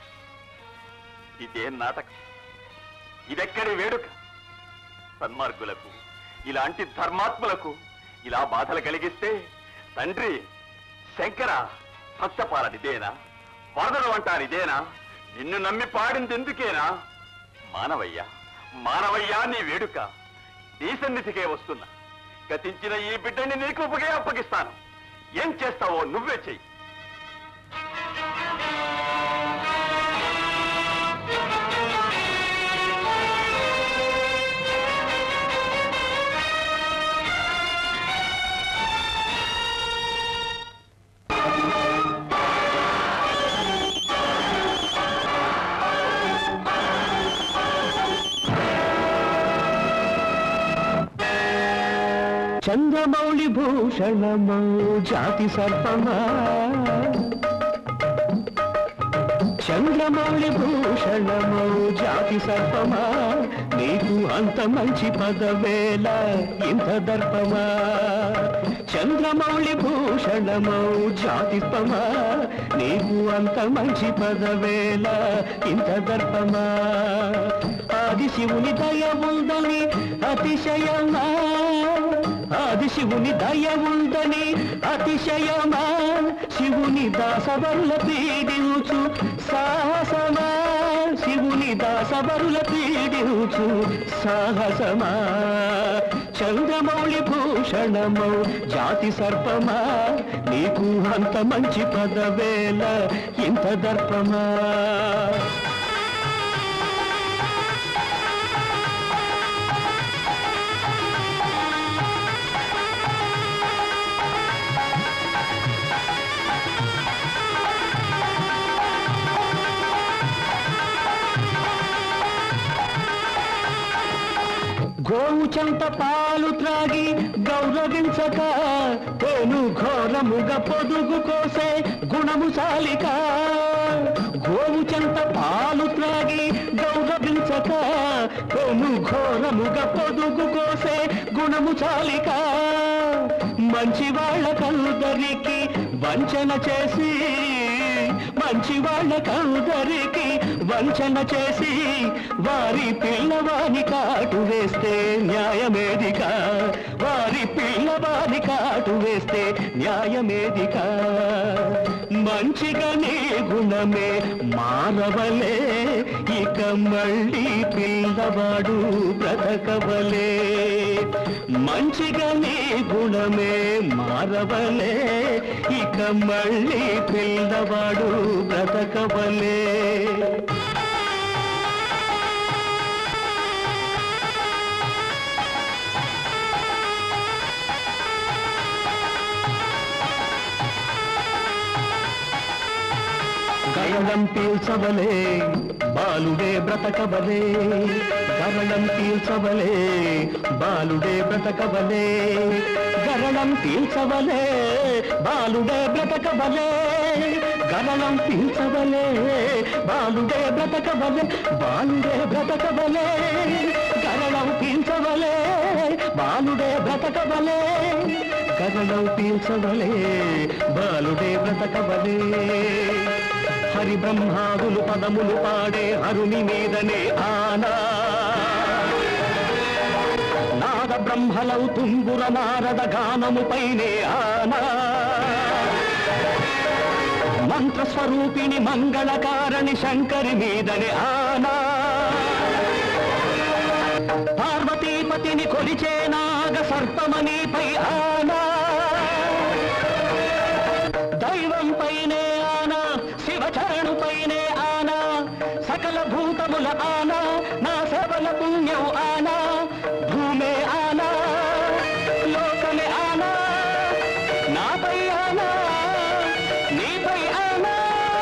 ఇదేం నాటకం ఇదెక్కడి వేడుక సన్మార్గులకు ఇలాంటి ధర్మాత్ములకు ఇలా బాధలు కలిగిస్తే తండ్రి శంకర సత్యపాలనిదేనా వరదలు అంటానిదేనా నిన్ను నమ్మి పాడింది ఎందుకేనా మానవయ్య మానవయ్య నీ వేడుక నీ సన్నిధికే వస్తున్నా గతించిన ఈ బిడ్డని నీకు ఉపగే అప్పగిస్తాను ఏం చేస్తావో నువ్వే చెయ్యి చంద్రమౌళి భూషణమౌ జాతి సర్పమా చంద్రమౌళి భూషణమౌ జాతి సర్పమా నీకు అంత మంచి పదవేల ఇంత దర్పమా చంద్రమౌళి భూషణమౌ జాతి స్పమా నీకు అంత మంచి పదవేల ఇంత దర్పమా ఆది శివుని దయ ఉందని అతిశయమా ఆది శివుని దయ ఉందని అతిశయమా శివుని దాసవరుల పీడించు సాహసమా శివుని దాసవరుల పీడించు సాహసమా చంద్రమౌళి భూషణమౌ జాతి సర్పమా నీకు అంత మంచి పదవేల ఇంత దర్పమా గోవు చెంత పాలు త్రాగి గౌరవించక తేను ఘోరముగా పొదుగు కోసే గుణము సాలిక గోవు చెంత పాలు త్రాగి గౌరవించక తేను ఘోరముగా పొదుగు కోసే గుణము చాలిక మంచి వాళ్ళకందరికి వంచన చేసి మంచి వాళ్ళకందరికి వంచన చేసి వారి పిల్లవాని కాటు వేస్తే న్యాయమేదిక వారి పిల్లవాని కాటు వేస్తే న్యాయమేదిక మంచిగా నీ గుణమే మారవలే ఇక మళ్ళీ పిల్లవాడు బ్రతకవలే మంచిగా నీ గుణమే మారవలే ఇక మళ్ళీ పిల్లవాడు బ్రతకవలే గరణం పీల్చవలే బాలుడే బ్రతకవలే గరణం పీల్చవలే బాలుడే బ్రతకవలే గరణం పీల్చవలే బాలుడే బ్రతకవలే గరణం పీల్చవలే బాలుడే బ్రతకవలే బాలుడే బ్రతకవలే గరణం పీల్చవలే బాలుడే బ్రతకవలే గరణం పీల్చవలే బాలుడే బ్రతకవలే హరి బ్రహ్మాదులు పదములు పాడే హరుని మీదనే ఆనా నాద బ్రహ్మలౌ తుంగుర నారద గానము పైనే ఆనా మంత్రస్వరూపిణి మంగళకారణి శంకరి మీదనే ఆనా పార్వతీపతిని కొలిచే నాగ సర్పమణిపై ఆనా దైవం పైనే ఆనా శివచరణు పైనే ఆనా సకల భూతముల ఆనా నా సబల పుణ్యం ఆనా భూమే ఆనా లోకమే ఆనా నాపై ఆనా నీపై ఆనా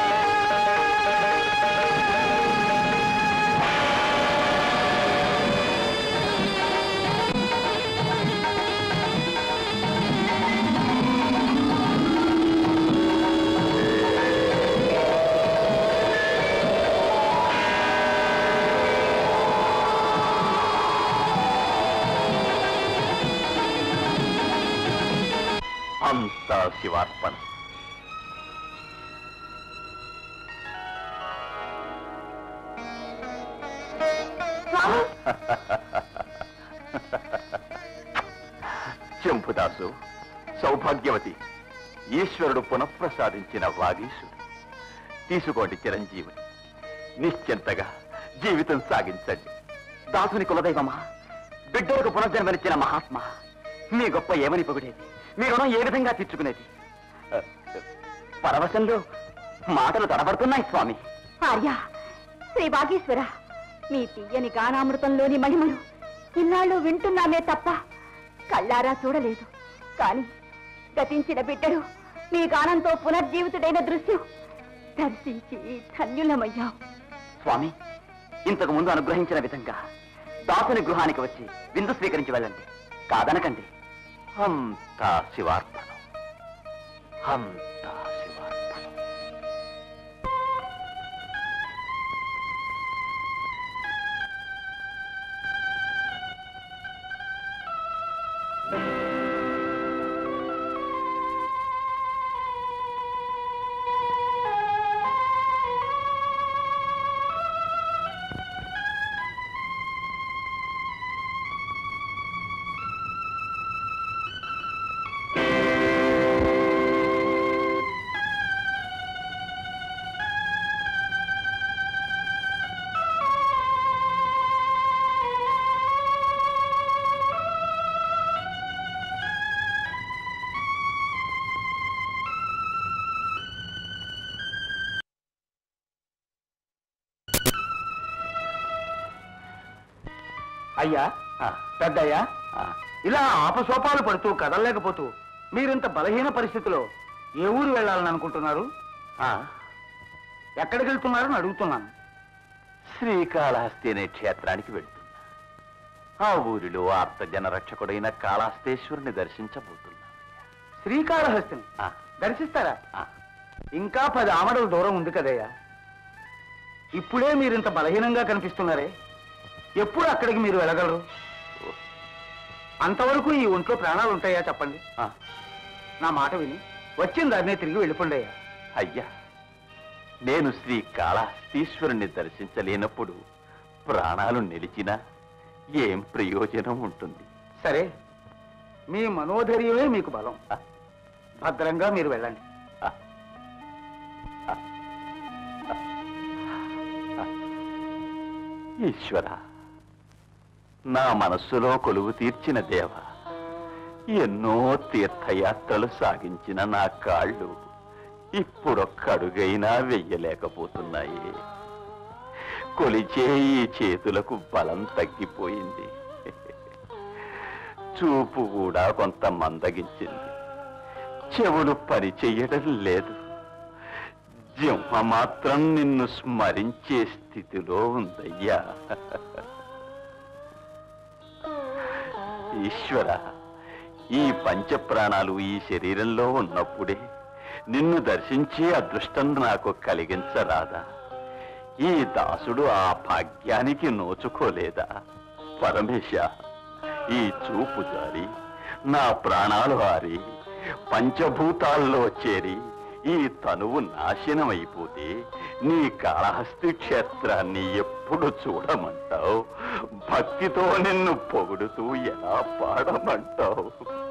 అంతా శివార్పణ శంభుదాసు సౌభాగ్యవతి ఈశ్వరుడు పునఃప్రసాదించిన వాగీశుడు తీసుకోండి చిరంజీవుని నిశ్చింతగా జీవితం సాగించండి దాసుని కులదైవమా బిడ్డలకు పునర్జన్మనిచ్చిన మహాత్మా మీ గొప్ప ఏమని పొగిడేది మీ రుణం ఏ విధంగా తీర్చుకునేది పరవశంలో మాటలు తడబడుతున్నాయి స్వామి ఆర్య శ్రీ వాగీశ్వర మీ తీయని గానామృతంలోని మహిమలు ఇన్నాళ్ళు వింటున్నామే తప్ప కళ్ళారా చూడలేదు కాని గతించిన బిడ్డడు మీ గానంతో పునర్జీవితుడైన దృశ్యం దర్శించి ధన్యులమయ్యాం స్వామి ఇంతకు ముందు అనుగ్రహించిన విధంగా దాసుని గృహానికి వచ్చి విందు స్వీకరించి వెళ్ళండి కాదనకండి అంతా శివార్పణం అంతా శివార్పణం అయ్యా పెద్దయ్యా ఆ, ఇలా ఆపసోపాలు పడుతూ కదలలేకపోతూ మీరింత బలహీన పరిస్థితిలో ఏ ఊరు వెళ్ళాలని అనుకుంటున్నారు ఆ, ఎక్కడికి వెళ్తున్నారని అడుగుతున్నాను శ్రీకాళహస్తి అనే క్షేత్రానికి వెళ్తున్నా ఆ ఊరిలో ఆర్తజన రక్షకుడైన కాళహస్తేశ్వరుని దర్శించబోతున్నా శ్రీకాళహస్తిని ఆ, దర్శిస్తారా ఆ, ఇంకా పది ఆమడల దూరం ఉంది కదయ్యా ఇప్పుడే మీరింత బలహీనంగా కనిపిస్తున్నారే ఎప్పుడు అక్కడికి మీరు వెళ్ళగలరు అంతవరకు ఈ ఒంట్లో ప్రాణాలు ఉంటాయా చెప్పండి ఆ, నా మాట విని వచ్చిన దాన్నే తిరిగి వెళ్ళిపోండి అయ్యా అయ్యా నేను శ్రీ కాళహస్తీశ్వరుని దర్శించలేనప్పుడు ప్రాణాలు నిలిచినా ఏం ప్రయోజనం ఉంటుంది సరే మీ మనోధైర్యమే మీకు బలం ఆ, భద్రంగా మీరు వెళ్ళండి ఆ, ఆ, ఆ. ఈశ్వర నా మనస్సులో కొలువు తీర్చిన దేవ ఎన్నో తీర్థయాత్రలు సాగించిన నా కాళ్ళు ఇప్పుడొక్కడుగైనా వెయ్యలేకపోతున్నాయి కొలిచే ఈ చేతులకు బలం తగ్గిపోయింది చూపు కూడా కొంత మందగించింది చెవులు పని చెయ్యడం లేదు జింహ మాత్రం నిన్ను స్మరించే స్థితిలో ఉందయ్యా ఈశ్వర ఈ పంచప్రాణాలు ఈ శరీరంలో ఉన్నప్పుడే నిన్ను దర్శించే అదృష్టం నాకు కలిగించరాదా ఈ దాసుడు ఆ భాగ్యానికి నోచుకోలేదా పరమేశ ఈ చూపు జారి నా ప్రాణాలు హారి పంచభూతాల్లో చేరి ఈ తనువు నాశనమైపోతే నీ కాళహస్తి క్షేత్రాన్ని ఎప్పుడు చూడమంటావు భక్తితో నిన్ను పొగుడుతూ ఎలా పాడమంటావు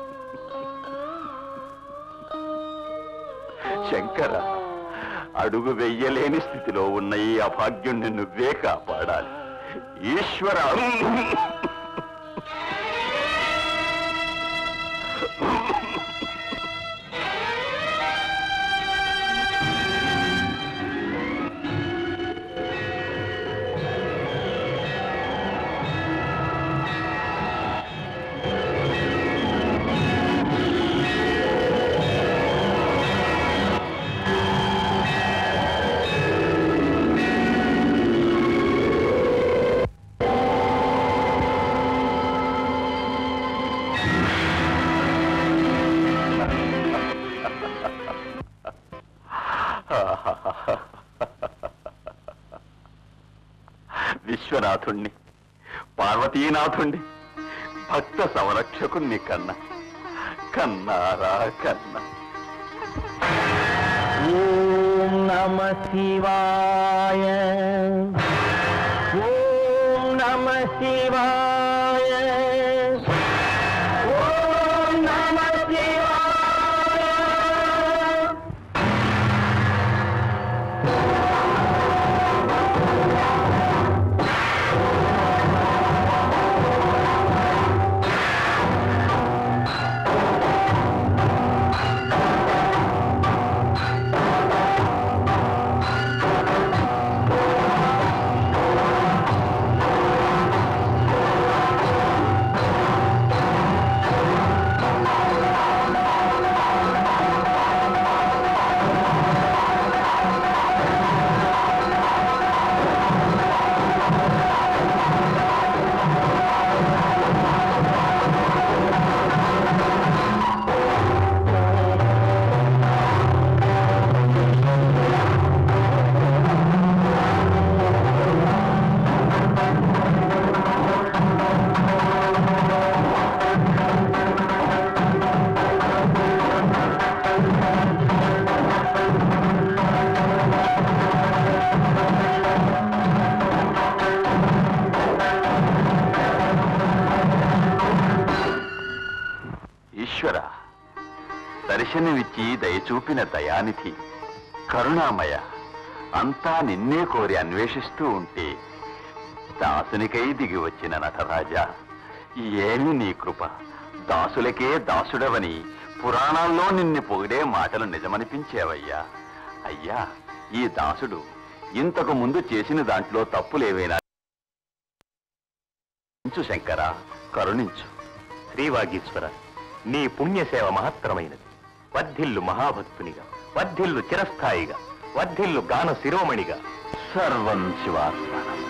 శంకర అడుగు వెయ్యలేని స్థితిలో ఉన్న ఈ అభాగ్యుణ్ణి నువ్వే కాపాడాలి ఈశ్వర విశ్వనాథుణ్ణి పార్వతీనాథుణ్ణి భక్త సంరక్షకుణ్ణి కన్నా కన్నారా కన్నా ఓం నమ శివాయ ఓం నమ శివాయ ఓం నమ శివాయ ఆ ఈశ్వర దర్శనమిచ్చి దయచూపిన దయానిధి కరుణామయ అంతా నిన్నే కోరి అన్వేషిస్తూ ఉంటే దాసునికై దిగి వచ్చిన నటరాజా ఏమి నీ కృప దాసులకే దాసుడవని పురాణాల్లో నిన్ను పొగిడే మాటలు నిజమనిపించేవయ్యా అయ్యా ఈ దాసుడు ఇంతకు ముందు చేసిన దాంట్లో తప్పులేవైనా కరుణించు శంకర కరుణించు శ్రీవాగీశ్వర నీ పుణ్యసేవ మహత్తరమైనది వర్ధిల్లు మహాభక్తునిగా వర్ధిల్లు చిరస్థాయిగా వర్ధిల్లు గాన శిరోమణిగా సర్వం శివార్పణం